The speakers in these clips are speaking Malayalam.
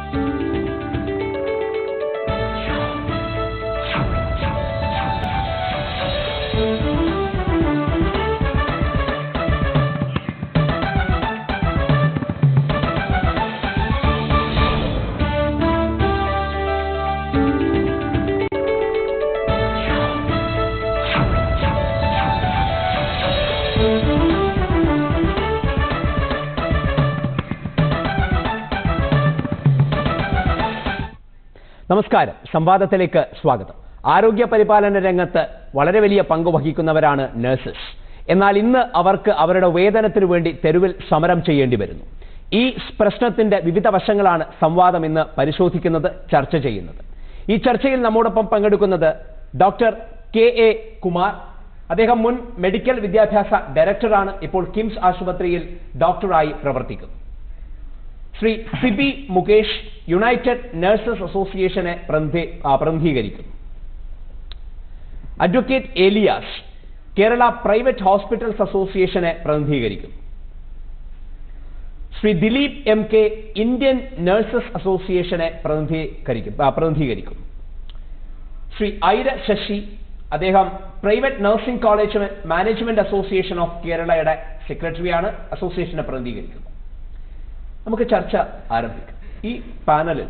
നമസ്കാരം സംവാദത്തിലേക്ക് സ്വാഗതം ആരോഗ്യ പരിപാലന രംഗത്ത് വളരെ വലിയ പങ്ക് വഹിക്കുന്നവരാണ് നഴ്സസ് എന്നാൽ ഇന്ന് അവർക്ക് അവരുടെ വേതനത്തിനു വേണ്ടി തെരുവിൽ സമരം ചെയ്യേണ്ടി വരുന്നു ഈ പ്രശ്നത്തിന്റെ വിവിധ വശങ്ങളാണ് സംവാദം ഇന്ന് പരിശോധിക്കുന്നത് ചർച്ച ചെയ്യുന്നത് ഈ ചർച്ചയിൽ നമ്മോടൊപ്പം പങ്കെടുക്കുന്നത് ഡോക്ടർ കെ എ കുമാർ അദ്ദേഹം മുൻ മെഡിക്കൽ വിദ്യാഭ്യാസ ഡയറക്ടറാണ് ഇപ്പോൾ കിംസ് ആശുപത്രിയിൽ ഡോക്ടറായി പ്രവർത്തിക്കുന്നു ശ്രീ സിബി മുകേഷ് യുണൈറ്റഡ് നഴ്സസ് അസോസിയേഷനെ പ്രതിനിധി- ആ, പ്രതിനിധീകരിക്കുന്നു advocate Elias Kerala private hospitals അസോസിയേഷനെ പ്രതിനിധീകരിക്കുന്നു Shri Dileep M K Indian nurses അസോസിയേഷനെ പ്രതിനിധീകരിക്കും ആ, പ്രതിനിധീകരിക്കുന്നു ശ്രീ ഐര ശശി അദ്ദേഹം private nursing college management association of കേരളയുടെ സെക്രട്ടറിയാണ് അസോസിയേഷനെ പ്രതിനിധീകരിക്കുന്നു നമുക്ക് ചർച്ച ആരംഭിക്കാം ഈ പാനലിൽ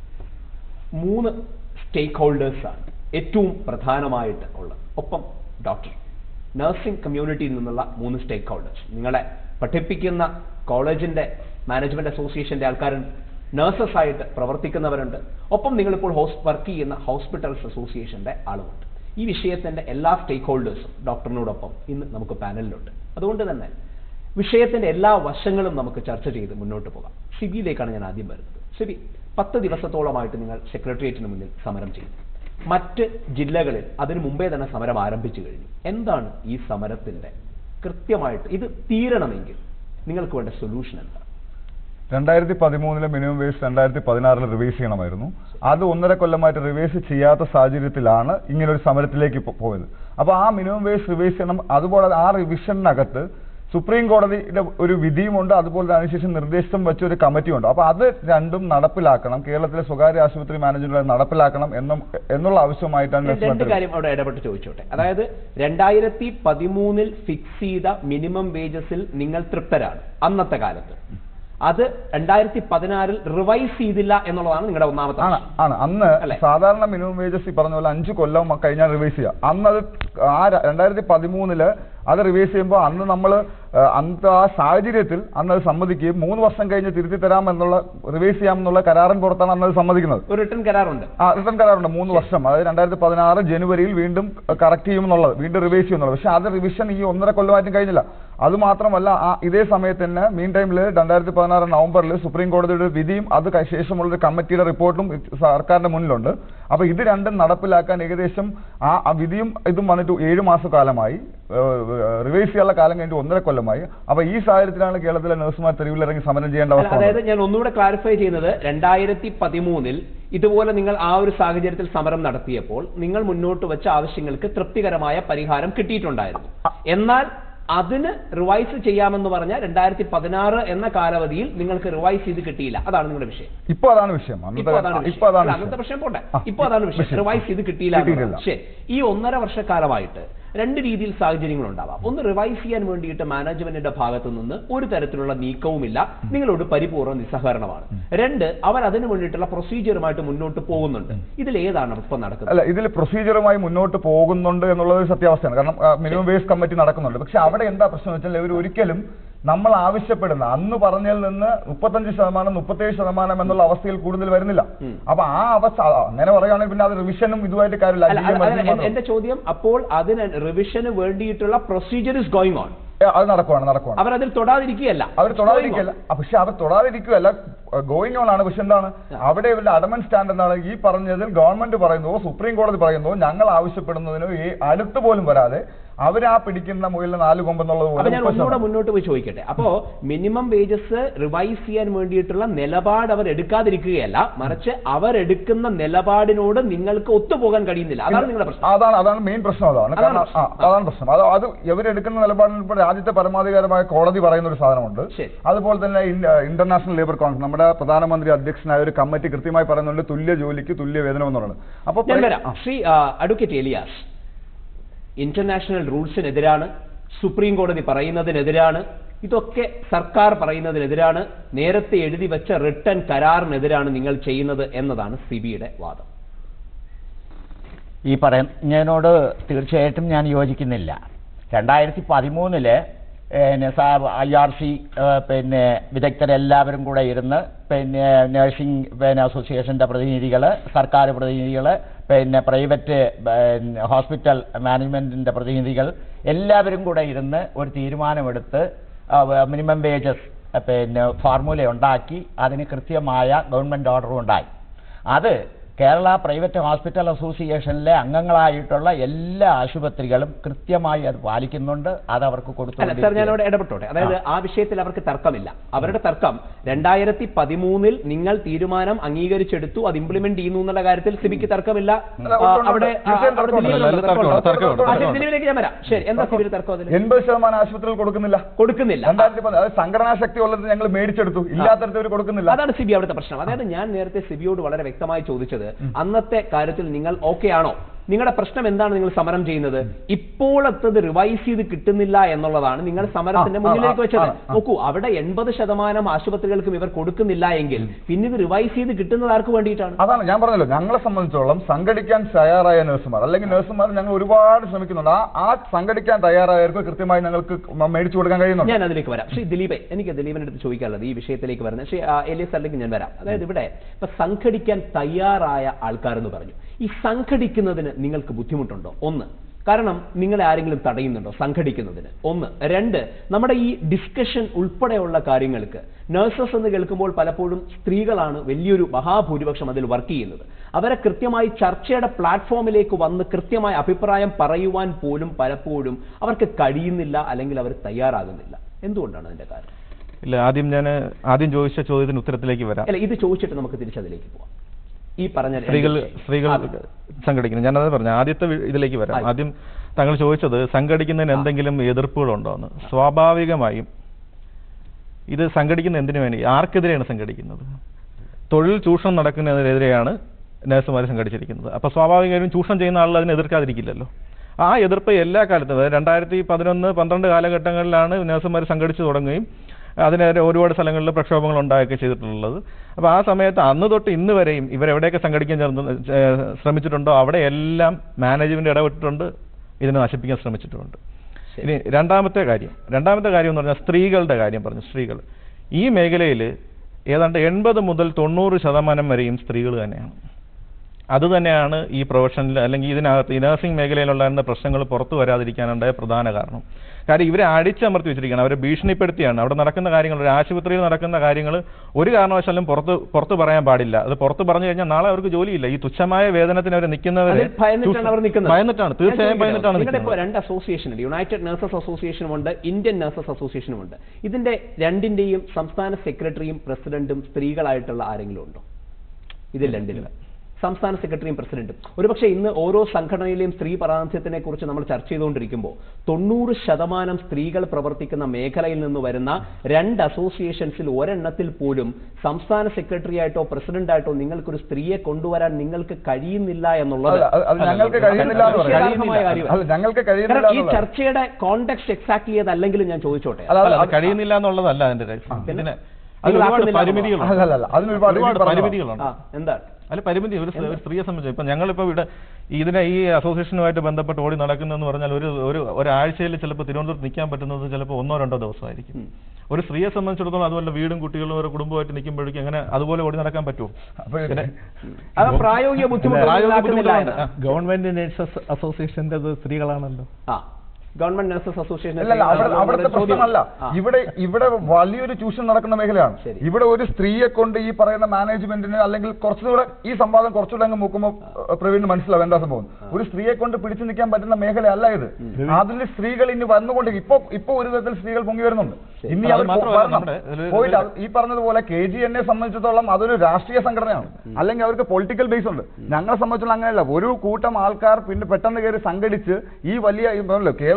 മൂന്ന് സ്റ്റേക്ക് ഹോൾഡേഴ്സാണ് ഏറ്റവും പ്രധാനമായിട്ട് ഉള്ളത് ഒപ്പം ഡോക്ടർ നഴ്സിംഗ് കമ്മ്യൂണിറ്റിയിൽ നിന്നുള്ള മൂന്ന് സ്റ്റേക്ക് ഹോൾഡേഴ്സ് നിങ്ങളെ പഠിപ്പിക്കുന്ന കോളേജിന്റെ മാനേജ്മെന്റ് അസോസിയേഷന്റെ ആൾക്കാരുണ്ട് നഴ്സസ് ആയിട്ട് പ്രവർത്തിക്കുന്നവരുണ്ട് ഒപ്പം നിങ്ങളിപ്പോൾ ഹോസ് വർക്ക് ചെയ്യുന്ന ഹോസ്പിറ്റൽസ് അസോസിയേഷന്റെ ആളുമുണ്ട് ഈ വിഷയത്തിന്റെ എല്ലാ സ്റ്റേക്ക് ഹോൾഡേഴ്സും ഡോക്ടറിനോടൊപ്പം ഇന്ന് നമുക്ക് പാനലിലുണ്ട് അതുകൊണ്ട് തന്നെ വിഷയത്തിന്റെ എല്ലാ വശങ്ങളും നമുക്ക് ചർച്ച ചെയ്ത് മുന്നോട്ട് പോകാം സിബിയിലേക്കാണ് ഞാൻ ആദ്യം വരുന്നത് സിബി പത്ത് ദിവസത്തോളമായിട്ട് നിങ്ങൾ സെക്രട്ടേറിയറ്റിന് മുന്നിൽ സമരം ചെയ്തു മറ്റ് ജില്ലകളിൽ അതിനു മുമ്പേ തന്നെ സമരം ആരംഭിച്ചു കഴിഞ്ഞു എന്താണ് ഈ സമരത്തിന്റെ കൃത്യമായിട്ട് ഇത് തീരണമെങ്കിൽ നിങ്ങൾക്ക് വേണ്ട സൊല്യൂഷൻ എന്താണ് രണ്ടായിരത്തി പതിമൂന്നിലെ മിനിമം വേജ് രണ്ടായിരത്തി പതിനാറിൽ റിവൈസ് ചെയ്യണമായിരുന്നു അത് ഒന്നര കൊല്ലമായിട്ട് റിവൈസ് ചെയ്യാത്ത സാഹചര്യത്തിലാണ് ഇങ്ങനെ ഒരു സമരത്തിലേക്ക് പോ- പോയത് അപ്പോൾ ആ മിനിമം വേജ് റിവൈസ് ചെയ്യണം അതുപോലെ ആ റിവിഷനകത്ത് സുപ്രീം കോടതിയുടെ ഒരു വിധിയുമുണ്ട് അതുപോലെ തന്നെ അതിനുശേഷം നിർദ്ദേശം വെച്ച ഒരു കമ്മിറ്റിയുണ്ട് അപ്പോൾ അത് രണ്ടും നടപ്പിലാക്കണം കേരളത്തിലെ സ്വകാര്യ ആശുപത്രി മാനേജ്മെന്റ് നടപ്പിലാക്കണം എന്നും എന്നുള്ള ആവശ്യമായിട്ടാണ് ഞാൻ നഴ്സുമാർ രണ്ട് കാര്യം അവിടെ ഇടപെട്ട് ചോദിച്ചോട്ടെ അതായത് രണ്ടായിരത്തി പതിമൂന്നിൽ ഫിക്സ് ചെയ്ത മിനിമം വേജസിൽ നിങ്ങൾ തൃപ്തരാണ് അന്നത്തെ കാലത്ത് അത് രണ്ടായിരത്തി പതിനാറിൽ റിവൈസ് ചെയ്തില്ല എന്നുള്ളതാണ് നിങ്ങളുടെ ഒന്നാമത്തെ ആണ് പ്രശ്നം. ആണ് അന്ന് അല്ലേ? സാധാരണ മിനിമം വേജസ് ഈ പറഞ്ഞ പോലെ അഞ്ച് കൊല്ലം കഴിഞ്ഞാൽ റിവൈസ് ചെയ്യാം അന്ന് അത് ആ ര- രണ്ടായിരത്തി പതിമൂന്നില് അത് റിവൈസ് ചെയ്യുമ്പോൾ അന്ന് നമ്മൾ അന്നത്തെ ആ സാഹചര്യത്തിൽ അന്ന് അത് സമ്മതിക്കുകയും മൂന്ന് വർഷം കഴിഞ്ഞ് തിരുത്തി തരാം എന്നുള്ള റിവൈസ് ചെയ്യാമെന്നുള്ള കരാറിൻ പുറത്താണ് അന്ന് അത് സമ്മതിക്കുന്നത് ഒരു റിട്ടേൺ കരാറുണ്ട് ആ റിട്ടേൺ കരാറുണ്ട് മൂന്ന് വർഷം അതായത് രണ്ടായിരത്തി പതിനാറ് ജനുവരിയിൽ വീണ്ടും കറക്റ്റ് ചെയ്യുമെന്നുള്ളത് വീണ്ടും റിവൈസ് ചെയ്യുന്നുള്ളത് പക്ഷെ അത് റിവിഷൻ ഈ ഒന്നര കൊല്ലമായിട്ടും കഴിഞ്ഞില്ല അത് മാത്രമല്ല ആ ഇതേ സമയത്ത് തന്നെ മീൻ ടൈമിൽ രണ്ടായിരത്തി പതിനാറ് നവംബറിൽ സുപ്രീം കോടതിയുടെ വിധിയും അത് കഴി- ശേഷമുള്ള ഒരു കമ്മിറ്റിയുടെ റിപ്പോർട്ടും സർക്കാരിന്റെ മുന്നിലുണ്ട് അപ്പൊ ഇത് രണ്ടും നടപ്പിലാക്കാൻ ഏകദേശം ആ ആ വിധിയും ഇതും വന്നിട്ട് ഏഴ് മാസക്കാലമായി റിവൈസ് ചെയ്യാനുള്ള കാലം കഴിഞ്ഞിട്ട് ഒന്നര കൊല്ലമായി അപ്പൊ ഈ സാഹചര്യത്തിലാണ് കേരളത്തിലെ നഴ്സുമാർ തെരുവിലിറങ്ങി സമരം ചെയ്യേണ്ട അല്ല, അവസ്ഥ അതായത് വന്നത്. ഞാൻ ഒന്നുകൂടെ ക്ലാരിഫൈ ചെയ്യുന്നത് രണ്ടായിരത്തി പതിമൂന്നിൽ ഇതുപോലെ നിങ്ങൾ ആ ഒരു സാഹചര്യത്തിൽ സമരം നടത്തിയപ്പോൾ നിങ്ങൾ മുന്നോട്ട് വെച്ച ആവശ്യങ്ങൾക്ക് തൃപ്തികരമായ പരിഹാരം കിട്ടിയിട്ടുണ്ടായിരുന്നു എന്നാൽ അതിന് റിവൈസ് ചെയ്യാമെന്ന് പറഞ്ഞ രണ്ടായിരത്തി പതിനാറ് എന്ന കാലാവധിയിൽ നിങ്ങൾക്ക് റിവൈസ് ചെയ്ത് കിട്ടിയില്ല അതാണ് നിങ്ങളുടെ വിഷയം ഇപ്പൊ അതാണ് വിഷയം ഇപ്പൊ അന്നത്തെ അതാണ് ഇപ്പൊ വിഷയം. അതാണ് അല്ല, വിഷയം. അന്നത്തെ പ്രശ്നം പോട്ടെ ആ, ഇപ്പൊ അതാണ് വിഷയം വിഷയം. റിവൈസ് ചെയ്ത് കിട്ടിയില്ല കിട്ടിയിട്ടില്ല. എന്നുള്ളതാണ്. ശരി ഈ ഒന്നര വർഷക്കാലമായിട്ട് രണ്ട് രീതിയിൽ സാഹചര്യങ്ങൾ ഉണ്ടാവാം ഒന്ന് റിവൈസ് ചെയ്യാൻ വേണ്ടിയിട്ട് മാനേജ്മെന്റിന്റെ ഭാഗത്തു നിന്ന് ഒരു തരത്തിലുള്ള നീക്കവുമില്ല നിങ്ങളോട് പരിപൂർണ്ണ നിസ്സഹകരണമാണ് രണ്ട് അവർ അതിനു വേണ്ടിയിട്ടുള്ള പ്രൊസീജിയറുമായിട്ട് മുന്നോട്ട് പോകുന്നുണ്ട് ഇതിൽ ഏതാണ് ഇപ്പൊ നടക്കുന്നത് അല്ല ഇതിൽ പ്രൊസീജിയറുമായി മുന്നോട്ട് പോകുന്നുണ്ട് എന്നുള്ളത് ഒരു സത്യാവസ്ഥയാണ് കാരണം മിനിമം വേസ് കമ്മിറ്റി നടക്കുന്നുണ്ട് പക്ഷെ അവിടെ എന്താ പ്രശ്നം എന്ന് വെച്ചാൽ ഇവർ ഒരിക്കലും നമ്മൾ ആവശ്യപ്പെടുന്ന അന്ന് പറഞ്ഞതിൽ നിന്ന് മുപ്പത്തഞ്ച് ശതമാനം മുപ്പത്തേഴ് ശതമാനം എന്നുള്ള അവസ്ഥയിൽ കൂടുതൽ വരുന്നില്ല അപ്പൊ ആ അവസ്ഥ അങ്ങനെ പറയുകയാണെങ്കിൽ പിന്നെ അത് റിവിഷനും ഇതുമായിട്ട് കാര്യമില്ല അല്ല, അതിലും അല്ല, അതിലും എന്റെ- മാത്രം. എന്റെ ചോദ്യം അപ്പോൾ അതിന് റിവിഷന് വേണ്ടിയിട്ടുള്ള പ്രൊസീജിയർ ഇസ് ഗോയിങ് ഓൺ ഏ, അത് നടക്കുവാണ് നടക്കുവാണ് അവർ അതിൽ തൊടാതിരിക്കുകയല്ല അവർ തൊടാതിരിക്കല്ല പക്ഷെ അവർ തൊടാതിരിക്കുകയല്ല ഗോയിങ് ഓൺ ആണ് പക്ഷെ എന്താണ് അവിടെ ഇവരുടെ അഡമൻ സ്റ്റാൻഡ് എന്താണ് ഈ പറഞ്ഞതിൽ ഗവൺമെന്റ് പറയുന്നു സുപ്രീം കോടതി പറയുന്നു ഞങ്ങൾ ആവശ്യപ്പെടുന്നതിന് ഈ അടുത്ത് പോലും വരാതെ അവരാ പിടിക്കുന്ന മുയലിന് നാല് കൊമ്പെന്നുള്ളത് അപ്പൊ പോലെ ഞാൻ മുപ്പത് ഒന്നുകൂടെ ശതമാനം. മുന്നോട്ട് പോയി ചോദിക്കട്ടെ അപ്പോ മിനിമം വേജസ് റിവൈസ് ചെയ്യാൻ വേണ്ടിയിട്ടുള്ള നിലപാട് അവർ എടുക്കാതിരിക്കുകയല്ല മറിച്ച് അവരെടുക്കുന്ന നിലപാടിനോട് നിങ്ങൾക്ക് ഒത്തുപോകാൻ കഴിയുന്നില്ല അതാണ് നിങ്ങളുടെ പ്രശ്നം അതാണ് അതാണ് മെയിൻ പ്രശ്നം അതാണ് അതാണ് കാരണം പ്രശ്നം. ആ, അതാണ് പ്രശ്നം അത് അത് ഇവരെടുക്കുന്ന നിലപാടിൽ ഇപ്പോൾ രാജ്യത്തെ പരമാധികാരമായ കോടതി പറയുന്ന ഒരു സാധനമുണ്ട് ശരി. അതുപോലെ തന്നെ ഇന്റർനാഷണൽ ലേബർ കോൺഫറൻസ് നമ്മുടെ നമ്മുടെ പ്രധാനമന്ത്രി അധ്യക്ഷനായ ഒരു കമ്മിറ്റി കൃത്യമായി പറയുന്നുണ്ട് തുല്യ ജോലിക്ക് തുല്യ വേതനം എന്ന് പറയുന്നത് അപ്പൊ ഞാൻ പ്രൈ- വരാം ആ. ശ്രീ ആ, അഡ്വക്കേറ്റ് എലിയാസ് ഇന്റർനാഷണൽ റൂൾസിനെതിരാണ് സുപ്രീം കോടതി പറയുന്നതിനെതിരാണ് ഇതൊക്കെ സർക്കാർ പറയുന്നതിനെതിരാണ് നേരത്തെ എഴുതി വെച്ച റിട്ടേൺ കരാറിനെതിരാണ് നിങ്ങൾ ചെയ്യുന്നത് എന്നതാണ് സിബിയുടെ വാദം ഈ പറയുന്നതിനോട് തീർച്ചയായിട്ടും ഞാൻ യോജിക്കുന്നില്ല രണ്ടായിരത്തി പതിമൂന്നില് ഐ ആർ സി പിന്നെ വിദഗ്ധരെല്ലാവരും കൂടെ ഇരുന്ന് പിന്നെ നഴ്സിംഗ് പിന്നെ അസോസിയേഷൻ്റെ പ്രതിനിധികൾ സർക്കാർ പ്രതിനിധികൾ പിന്നെ പ്രൈവറ്റ് പിന്നെ ഹോസ്പിറ്റൽ മാനേജ്മെൻറ്റിൻ്റെ പ്രതിനിധികൾ എല്ലാവരും കൂടെ ഇരുന്ന് ഒരു തീരുമാനമെടുത്ത് മിനിമം വേജസ് പിന്നെ ഫോർമുല ഉണ്ടാക്കി അതിന് കൃത്യമായ ഗവൺമെൻറ് ഓർഡറും ഉണ്ടായി അത് കേരള പ്രൈവറ്റ് ഹോസ്പിറ്റൽ അസോസിയേഷനിലെ അംഗങ്ങളായിട്ടുള്ള എല്ലാ ആശുപത്രികളും കൃത്യമായി അത് പാലിക്കുന്നുണ്ട് അത് അവർക്ക് അല്ല സാർ ഞാൻ കൊടുത്തു അവിടെ ഇടപെട്ടോട്ടെ അതായത് ആ വിഷയത്തിൽ അവർക്ക് തർക്കമില്ല അവരുടെ തർക്കം രണ്ടായിരത്തി പതിമൂന്നിൽ നിങ്ങൾ തീരുമാനം അംഗീകരിച്ചെടുത്തു അത് ഇംപ്ലിമെന്റ് ചെയ്യുന്നു എന്നുള്ള കാര്യത്തിൽ സിബിക്ക് തർക്കമില്ല അല്ല, ആ, ഉണ്ട്, ഉണ്ട്. അവിടെ ആ, തീർച്ചയായും അവിടെ തർക്കമുണ്ട്. ദിലീപിനുണ്ട്, നല്ല തർക്കമുണ്ട്, തർക്കമുണ്ട്. തർക്കമുണ്ട്, ആ, ശരി, തർക്കമുണ്ട്. ദിലീപിലേക്ക് ഞാൻ വരാം ശരി എന്താ സിബിയുടെ തർക്കം അതിൽ എൺപത് ശതമാനം ആശുപത്രികൾ കൊടുക്കുന്നില്ല കൊടുക്കുന്നില്ല രണ്ടായിരത്തി പതി- അത് സംഘടനാ ശക്തി ഉള്ളത് ഞങ്ങൾ മേടിച്ചെടുത്തു ഇല്ലാത്തടത്ത് ഇവർ കൊടുക്കുന്നില്ല അതാണ് സിബി അവിടുത്തെ പ്രശ്നം അതായത് ഞാൻ നേരത്തെ സിബിയോട് വളരെ വ്യക്തമായി ചോദിച്ചത് അന്നത്തെ കാര്യത്തിൽ നിങ്ങൾ ഓക്കെ ആണോ നിങ്ങളുടെ പ്രശ്നം എന്താണ് നിങ്ങൾ സമരം ചെയ്യുന്നത് ഇപ്പോഴത്തത് റിവൈസ് ചെയ്ത് കിട്ടുന്നില്ല എന്നുള്ളതാണ് നിങ്ങൾ സമരത്തിന്റെ ആ, ആ, മുന്നിലേക്ക് ആ, വെച്ചത് ആ, ആ. നോക്കൂ അവിടെ എൺപത് ശതമാനം ആശുപത്രികൾക്കും ഇവർ കൊടുക്കുന്നില്ല എങ്കിൽ പിന്നെ ഇത് റിവൈസ് ചെയ്ത് കിട്ടുന്നത് ആർക്ക് വേണ്ടിയിട്ടാണ് അതാണ് ഞാൻ പറഞ്ഞല്ലോ ഞങ്ങളെ സംബന്ധിച്ചോളം സംഘടിക്കാൻ തയ്യാറായ നഴ്സുമാർ അല്ലെങ്കിൽ നഴ്സുമാർ ഞങ്ങൾ ഒരുപാട് ശ്രമിക്കുന്നുണ്ട് ആ ആ സംഘടിക്കാൻ തയ്യാറായവർക്ക് കൃത്യമായി ഞങ്ങൾക്ക് മ- മേടിച്ചു കൊടുക്കാൻ കഴിയുന്നുണ്ട് ഞാൻ അതിലേക്ക് വരാം ശ്രീ ദിലീപ് എനിക്ക് ദിലീപിന്റെ അടുത്ത് ചോദിക്കാനുള്ളത് ഈ വിഷയത്തിലേക്ക് വരുന്നത് ശ്രീ ആ, എലിയസ് സാറിലേക്ക് ഞാൻ വരാം അതായത് ഇവിടെ ഇപ്പൊ സംഘടിക്കാൻ തയ്യാറായ ആൾക്കാരെന്ന് പറഞ്ഞു ഈ സംഘടിക്കുന്നതിന് നിങ്ങൾക്ക് ബുദ്ധിമുട്ടുണ്ടോ ഒന്ന് കാരണം നിങ്ങളെ ആരെങ്കിലും തടയുന്നുണ്ടോ സംഘടിക്കുന്നതിന് ഒന്ന് രണ്ട് നമ്മുടെ ഈ ഡിസ്കഷൻ ഉൾപ്പെടെയുള്ള കാര്യങ്ങൾക്ക് നഴ്സസ് എന്ന് കേൾക്കുമ്പോൾ പലപ്പോഴും സ്ത്രീകളാണ് വലിയൊരു മഹാഭൂരിപക്ഷം അതിൽ വർക്ക് ചെയ്യുന്നത് അവരെ കൃത്യമായി ചർച്ചയുടെ പ്ലാറ്റ്ഫോമിലേക്ക് വന്ന് കൃത്യമായ അഭിപ്രായം പറയുവാൻ പോലും പലപ്പോഴും അവർക്ക് കഴിയുന്നില്ല അല്ലെങ്കിൽ അവർ തയ്യാറാകുന്നില്ല എന്തുകൊണ്ടാണ് അതിന്റെ കാരണം ഇല്ല ആദ്യം ഞാൻ ആദ്യം ചോദിച്ച ചോദ്യത്തിന് ഉത്തരത്തിലേക്ക് വരാം അല്ല ഇത് ചോദിച്ചിട്ട് നമുക്ക് തിരിച്ചതിലേക്ക് പോവാം ഈ പറഞ്ഞ രണ്ട് സ്ത്രീകൾ വിഷയം. സ്ത്രീകൾ അതെ. സംഘടിക്കുന്നത് ഞാനത് പറഞ്ഞു ആദ്യത്തെ വി- ഇതിലേക്ക് വരാം ആയി. ആദ്യം താങ്കൾ ചോദിച്ചത് സംഘടിക്കുന്നതിന് എന്തെങ്കിലും എതിർപ്പുകളുണ്ടോ എന്ന് സ്വാഭാവികമായും ഇത് സംഘടിക്കുന്ന എന്തിനു വേണ്ടി ആർക്കെതിരെയാണ് സംഘടിക്കുന്നത് തൊഴിൽ ചൂഷണം നടക്കുന്നതിനെതിരെയാണ് നഴ്സുമാർ സംഘടിച്ചിരിക്കുന്നത് അപ്പോൾ സ്വാഭാവികമായും ചൂഷണം ചെയ്യുന്ന ആളുകൾ അതിനെ എതിർക്കാതിരിക്കില്ലല്ലോ ആ എതിർപ്പ് എല്ലാ കാലത്തും അതായത് രണ്ടായിരത്തി പതിനൊന്ന് പന്ത്രണ്ട് കാലഘട്ടങ്ങളിലാണ് നഴ്സുമാർ സംഘടിച്ചു തുടങ്ങുകയും അതിനെതിരെ ഒരുപാട് സ്ഥലങ്ങളിൽ പ്രക്ഷോഭങ്ങൾ ഉണ്ടാക്കുകയൊക്കെ ചെയ്തിട്ടുള്ളത് അപ്പോൾ ആ സമയത്ത് അന്ന് തൊട്ട് ഇന്ന് വരെയും ഇവരെവിടെയൊക്കെ സംഘടിക്കാൻ ചേർന്ന് ഏഹ് ശ്രമിച്ചിട്ടുണ്ടോ അവിടെ എല്ലാം മാനേജ്മെന്റ് ഇടപെട്ടിട്ടുണ്ട് ഇതിനെ നശിപ്പിക്കാൻ ശ്രമിച്ചിട്ടുമുണ്ട് ഇനി രണ്ടാമത്തെ കാര്യം രണ്ടാമത്തെ കാര്യം എന്ന് പറഞ്ഞാൽ സ്ത്രീകളുടെ കാര്യം പറഞ്ഞു സ്ത്രീകൾ ഈ മേഖലയിൽ ഏതാണ്ട് എൺപത് മുതൽ തൊണ്ണൂറ് ശതമാനം വരെയും സ്ത്രീകൾ തന്നെയാണ് അത് തന്നെയാണ് ഈ പ്രൊഫഷനിൽ അല്ലെങ്കിൽ ഇതിനകത്ത് ഈ നഴ്സിംഗ് മേഖലയിലുണ്ടായിരുന്ന പ്രശ്നങ്ങൾ പുറത്തു വരാതിരിക്കാനുണ്ടായ പ്രധാന കാരണം കാര്യം ഇവരെ അടിച്ചമർത്തി വെച്ചിരിക്കുകയാണ് അവരെ ഭീഷണിപ്പെടുത്തിയാണ് അവിടെ നടക്കുന്ന കാര്യങ്ങൾ ഒരു ആശുപത്രിയിൽ നടക്കുന്ന കാര്യങ്ങൾ ഒരു കാരണവശാലും പുറത്ത് പുറത്ത് പറയാൻ പാടില്ല അത് പുറത്ത് പറഞ്ഞു കഴിഞ്ഞാൽ നാളെ അവർക്ക് ജോലിയില്ല ഈ തുച്ഛമായ വേതനത്തിന് അവർ നിൽക്കുന്നവരെ അതിൽ ഭയന്നിട്ടാണ് അവർ നിൽക്കുന്നത് ഭയന്നിട്ടാണ് തീർച്ചയായും ഭയന്നിട്ടാണ് നിങ്ങളുടെ ഇപ്പോൾ നിൽക്കുന്നത് രണ്ട് അസോസിയേഷൻ ഉണ്ട് യുണൈറ്റഡ് നഴ്സസ് അസോസിയേഷനും ഉണ്ട് ഇന്ത്യൻ നഴ്സസ് അസോസിയേഷനും ഉണ്ട് ഇതിന്റെ രണ്ടിന്റെയും സംസ്ഥാന സെക്രട്ടറിയും പ്രസിഡന്റും സ്ത്രീകളായിട്ടുള്ള ആരെങ്കിലും ഉണ്ടോ ഇതിൽ രണ്ടിലും സംസ്ഥാന സെക്രട്ടറിയും പ്രസിഡന്റും ഒരുപക്ഷെ ഇന്ന് ഓരോ സംഘടനയിലെയും സ്ത്രീ പ്രാതിനിധ്യത്തിനെ കുറിച്ച് നമ്മൾ ചർച്ച ചെയ്തുകൊണ്ടിരിക്കുമ്പോൾ തൊണ്ണൂറ് ശതമാനം സ്ത്രീകൾ പ്രവർത്തിക്കുന്ന മേഖലയിൽ നിന്ന് വരുന്ന രണ്ട് അസോസിയേഷൻസിൽ ഒരെണ്ണത്തിൽ പോലും സംസ്ഥാന സെക്രട്ടറി ആയിട്ടോ പ്രസിഡന്റ് ആയിട്ടോ നിങ്ങൾക്കൊരു സ്ത്രീയെ കൊണ്ടുവരാൻ നിങ്ങൾക്ക് കഴിയുന്നില്ല എന്നുള്ളത് അല്ല, അത് അത് ഞങ്ങൾക്ക് കഴിയുന്നില്ല എന്ന് പറയാം. വിഷയാർഹമായ കാര്യമാണ്. അല്ല ഞങ്ങൾക്ക് കഴിയുന്നില്ല കാരണം ഈ എന്നുള്ളത്. ചർച്ചയുടെ കോണ്ടെക്സ്റ്റ് എക്സാക്ട്ലി അതല്ലെങ്കിലും ഞാൻ ചോദിച്ചോട്ടെ അല്ല, അല്ല, അത് അത് കഴിയുന്നില്ല എന്നുള്ളതല്ല അതിന്റെ രഹസ്യം. പിന്നെ? ഇതിന് അതിന് ഒരുപാട് നിങ്ങളാക്കുന്നില്ല പരിമിതികളുണ്ട് അല്ല, അല്ല, അല്ല. അതിന് ഒരുപാട് ഒരുപാട് എനിക്ക് പറഞ്ഞതാണ്. പരിമിതികളുണ്ട് ആ എന്താണ് അല്ല പരിമിതി ഒരു സ്ത്രീ- ഒരു സ്ത്രീയെ സംബന്ധിച്ച് ഇപ്പൊ ഞങ്ങളിപ്പോ ഇവിടെ ഇതിനെ ഈ അസോസിയേഷനുമായിട്ട് ബന്ധപ്പെട്ട് ഓടി നടക്കുന്നതെന്ന് പറഞ്ഞാൽ ഒരു ഒരു ഒരാഴ്ചയിൽ ചിലപ്പോൾ തിരുവനന്തപുരത്ത് നിൽക്കാൻ പറ്റുന്നത് ചിലപ്പോൾ ഒന്നോ രണ്ടോ ദിവസമായിരിക്കും ഉം. ഒരു സ്ത്രീയെ സംബന്ധിച്ചിടത്തോളം അതുപോലെ വീടും കുട്ടികളും ഒരു കുടുംബമായിട്ട് നിൽക്കുമ്പോഴേക്കും അങ്ങനെ അതുപോലെ ഓടി നടക്കാൻ പറ്റുമോ അപ്പൊ പിന്നെ അത് പ്രായോഗിക ബുദ്ധിമുട്ടുകൾ പ്രായോഗിക ഉണ്ടാക്കുന്നില്ല ബുദ്ധിമുട്ടുണ്ട്. എന്ന്. ഗവൺമെന്റ് നേഴ്സസ് അസോസിയേഷന്റെ സത്രീകളാണല്ലോ ആ ഗവൺമെന്റ് നഴ്സസ് അസോസിയേഷൻ അല്ലല്ല അവിടെ അവിടുത്തെ പ്രശ്നമല്ല ഇവിടെ ഇവിടെ വലിയൊരു ചൂഷണം നടക്കുന്ന മേഖലയാണ് ശരി. ഇവിടെ ഒരു സ്ത്രീയെ കൊണ്ട് ഈ പറയുന്ന മാനേജ്മെന്റിന് അല്ലെങ്കിൽ കുറച്ചുകൂടെ ഈ സംവാദം കുറച്ചുകൂടെ അങ്ങ് മുക്കുമ്പോൾ പ്രവീണിന് മനസ്സിലാവും എന്താ സംഭവം ഒരു സ്ത്രീയെ കൊണ്ട് പിടിച്ചു നിൽക്കാൻ പറ്റുന്ന മേഖലയല്ല ഇത് അതിൽ സ്ത്രീകൾ ഇനി വന്നുകൊണ്ട് ഇപ്പൊ ഇപ്പൊ ഒരു വിധത്തിൽ സ്ത്രീകൾ പൊങ്ങി വരുന്നുണ്ട് ഇനി അത് അവർ മാത്രമല്ല വരണം. നമ്മുടെ ഇതില് പോയിട്ട് അത് ഈ പറഞ്ഞതുപോലെ കെ ജി എന്നെ സംബന്ധിച്ചിടത്തോളം അതൊരു രാഷ്ട്രീയ സംഘടനയാണ് അല്ലെങ്കിൽ അവർക്ക് പൊളിറ്റിക്കൽ ബേസ് ഉണ്ട് ഞങ്ങളെ സംബന്ധിച്ചുള്ള അങ്ങനെയല്ല ഒരു കൂട്ടം ആൾക്കാർ പിന്നെ പെട്ടെന്ന് കയറി സംഘടിച്ച് ഈ വലിയ ഈ പറഞ്ഞല്ലോ കേരളത്തിൽ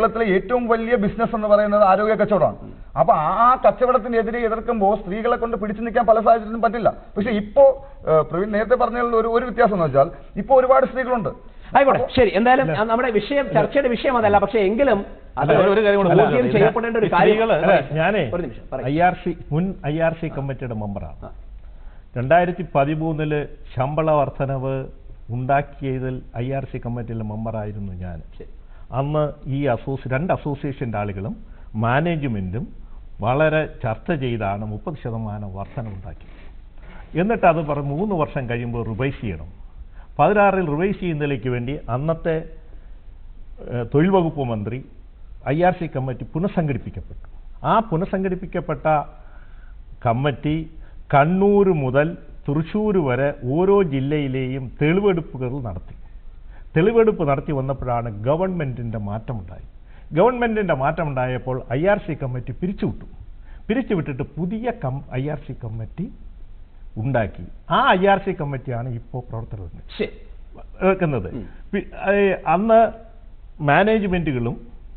കേരളത്തിലെ ഏറ്റവും വലിയ ബിസിനസ് എന്ന് പറയുന്നത് ആരോഗ്യ കച്ചവടമാണ് അപ്പൊ ആ ആ കച്ചവടത്തിനെതിരെ എതിർക്കുമ്പോൾ സ്ത്രീകളെ കൊണ്ട് പിടിച്ചു നിൽക്കാൻ പല സാഹചര്യത്തിലും പറ്റില്ല പക്ഷെ ഇപ്പോ ഏഹ്, പ്രവീൺ നേരത്തെ പറഞ്ഞതിൽ ഒരു ഒരു വ്യത്യാസം എന്ന് വെച്ചാൽ ഇപ്പോ ഒരുപാട് സ്ത്രീകളുണ്ട് ആയിക്കോട്ടെ ശരി എന്തായാലും ആ, നമ്മുടെ വിഷയം ചർച്ചയുടെ വിഷയം അതല്ല പക്ഷേ എങ്കിലും അത് അല്ല, ഒരു കാര്യം കൂടെ ചോദ്യം പറയാം. ചെയ്യപ്പെടേണ്ട ഒരു ഈ കാര്യം സ്ത്രീകള് അല്ല, ഞാനേ ഒരു നിമിഷം പറയൂ. ഐ ആർ സി മുൻ ഐ ആർ സി കമ്മിറ്റിയുടെ മെമ്പറാണ് ആ. രണ്ടായിരത്തി പതിമൂന്നില് ശമ്പള വർധനവ് ഉണ്ടാക്കിയതിൽ ഐ ആർ സി കമ്മിറ്റിയിലെ മെമ്പറായിരുന്നു ഞാൻ ശരി. അന്ന് ഈ അസോസി രണ്ട് അസോസിയേഷൻ്റെ ആളുകളും മാനേജ്മെൻറ്റും വളരെ ചർച്ച ചെയ്താണ് മുപ്പത് ശതമാനം വർധന ഉണ്ടാക്കിയത് എന്നിട്ട് അത് പറഞ്ഞ് മൂന്ന് വർഷം കഴിയുമ്പോൾ റിവൈസ് ചെയ്യണം പതിനാറിൽ റിവൈസ് ചെയ്യുന്നതിലേക്ക് വേണ്ടി അന്നത്തെ ഏഹ്, തൊഴിൽ വകുപ്പ് മന്ത്രി ഐ ആർ സി കമ്മിറ്റി പുനഃസംഘടിപ്പിക്കപ്പെട്ടു ആ പുനഃസംഘടിപ്പിക്കപ്പെട്ട കമ്മിറ്റി കണ്ണൂർ മുതൽ തൃശ്ശൂർ വരെ ഓരോ ജില്ലയിലെയും തെളിവെടുപ്പുകൾ നടത്തി തെളിവെടുപ്പ് നടത്തി വന്നപ്പോഴാണ് ഗവൺമെൻറ്റിൻ്റെ മാറ്റമുണ്ടായി ഗവൺമെൻറ്റിൻ്റെ മാറ്റമുണ്ടായപ്പോൾ ഐ ആർ സി കമ്മിറ്റി പിരിച്ചുവിട്ടു പിരിച്ചുവിട്ടിട്ട് പുതിയ കം ഐ ആർ സി കമ്മിറ്റി ഉണ്ടാക്കി ആ ഐ ആർ സി കമ്മിറ്റിയാണ് ഇപ്പോൾ പ്രവർത്തനം ശരി വെക്കുന്നത് ഉം. പി- ഏഹ് അന്ന് മാനേജ്മെൻറ്റുകളും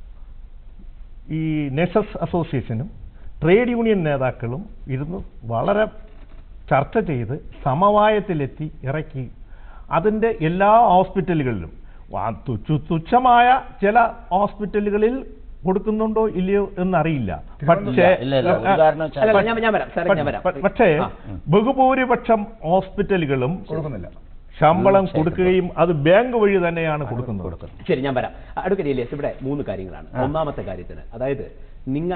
ഈ നെസസ് അസോസിയേഷനും ട്രേഡ് യൂണിയൻ നേതാക്കളും ഇരുന്ന് വളരെ ചർച്ച ചെയ്ത് സമവായത്തിലെത്തി ഇറക്കി അതിൻ്റെ എല്ലാ ഹോസ്പിറ്റലുകളിലും വാ- തുച്ഛ- തുച്ഛമായ ചില ഹോസ്പിറ്റലുകളിൽ കൊടുക്കുന്നുണ്ടോ ഇല്ലയോ എന്നറിയില്ല പക്ഷേ ഇല്ല, ഇല്ല, ഒരു കാരണവശാലും- അല്ല ഞാൻ ഞാൻ വരാം സാറേ ഞാൻ വരാം പ- പക്ഷേ ആ. ബഹുഭൂരിപക്ഷം ഹോസ്പിറ്റലുകളും കൊടുക്കുന്നില്ല ശമ്പളം കൊടുക്കുകയും അത് ബാങ്ക് വഴി തന്നെയാണ് കൊടുക്കുന്നത് ശരി ഞാൻ വരാം അടുക്കൽ ഇല്ലേസ് ഇവിടെ മൂന്ന് കാര്യങ്ങളാണ് ഒന്നാമത്തെ കാര്യത്തിന് അതായത് നിങ്ങൾ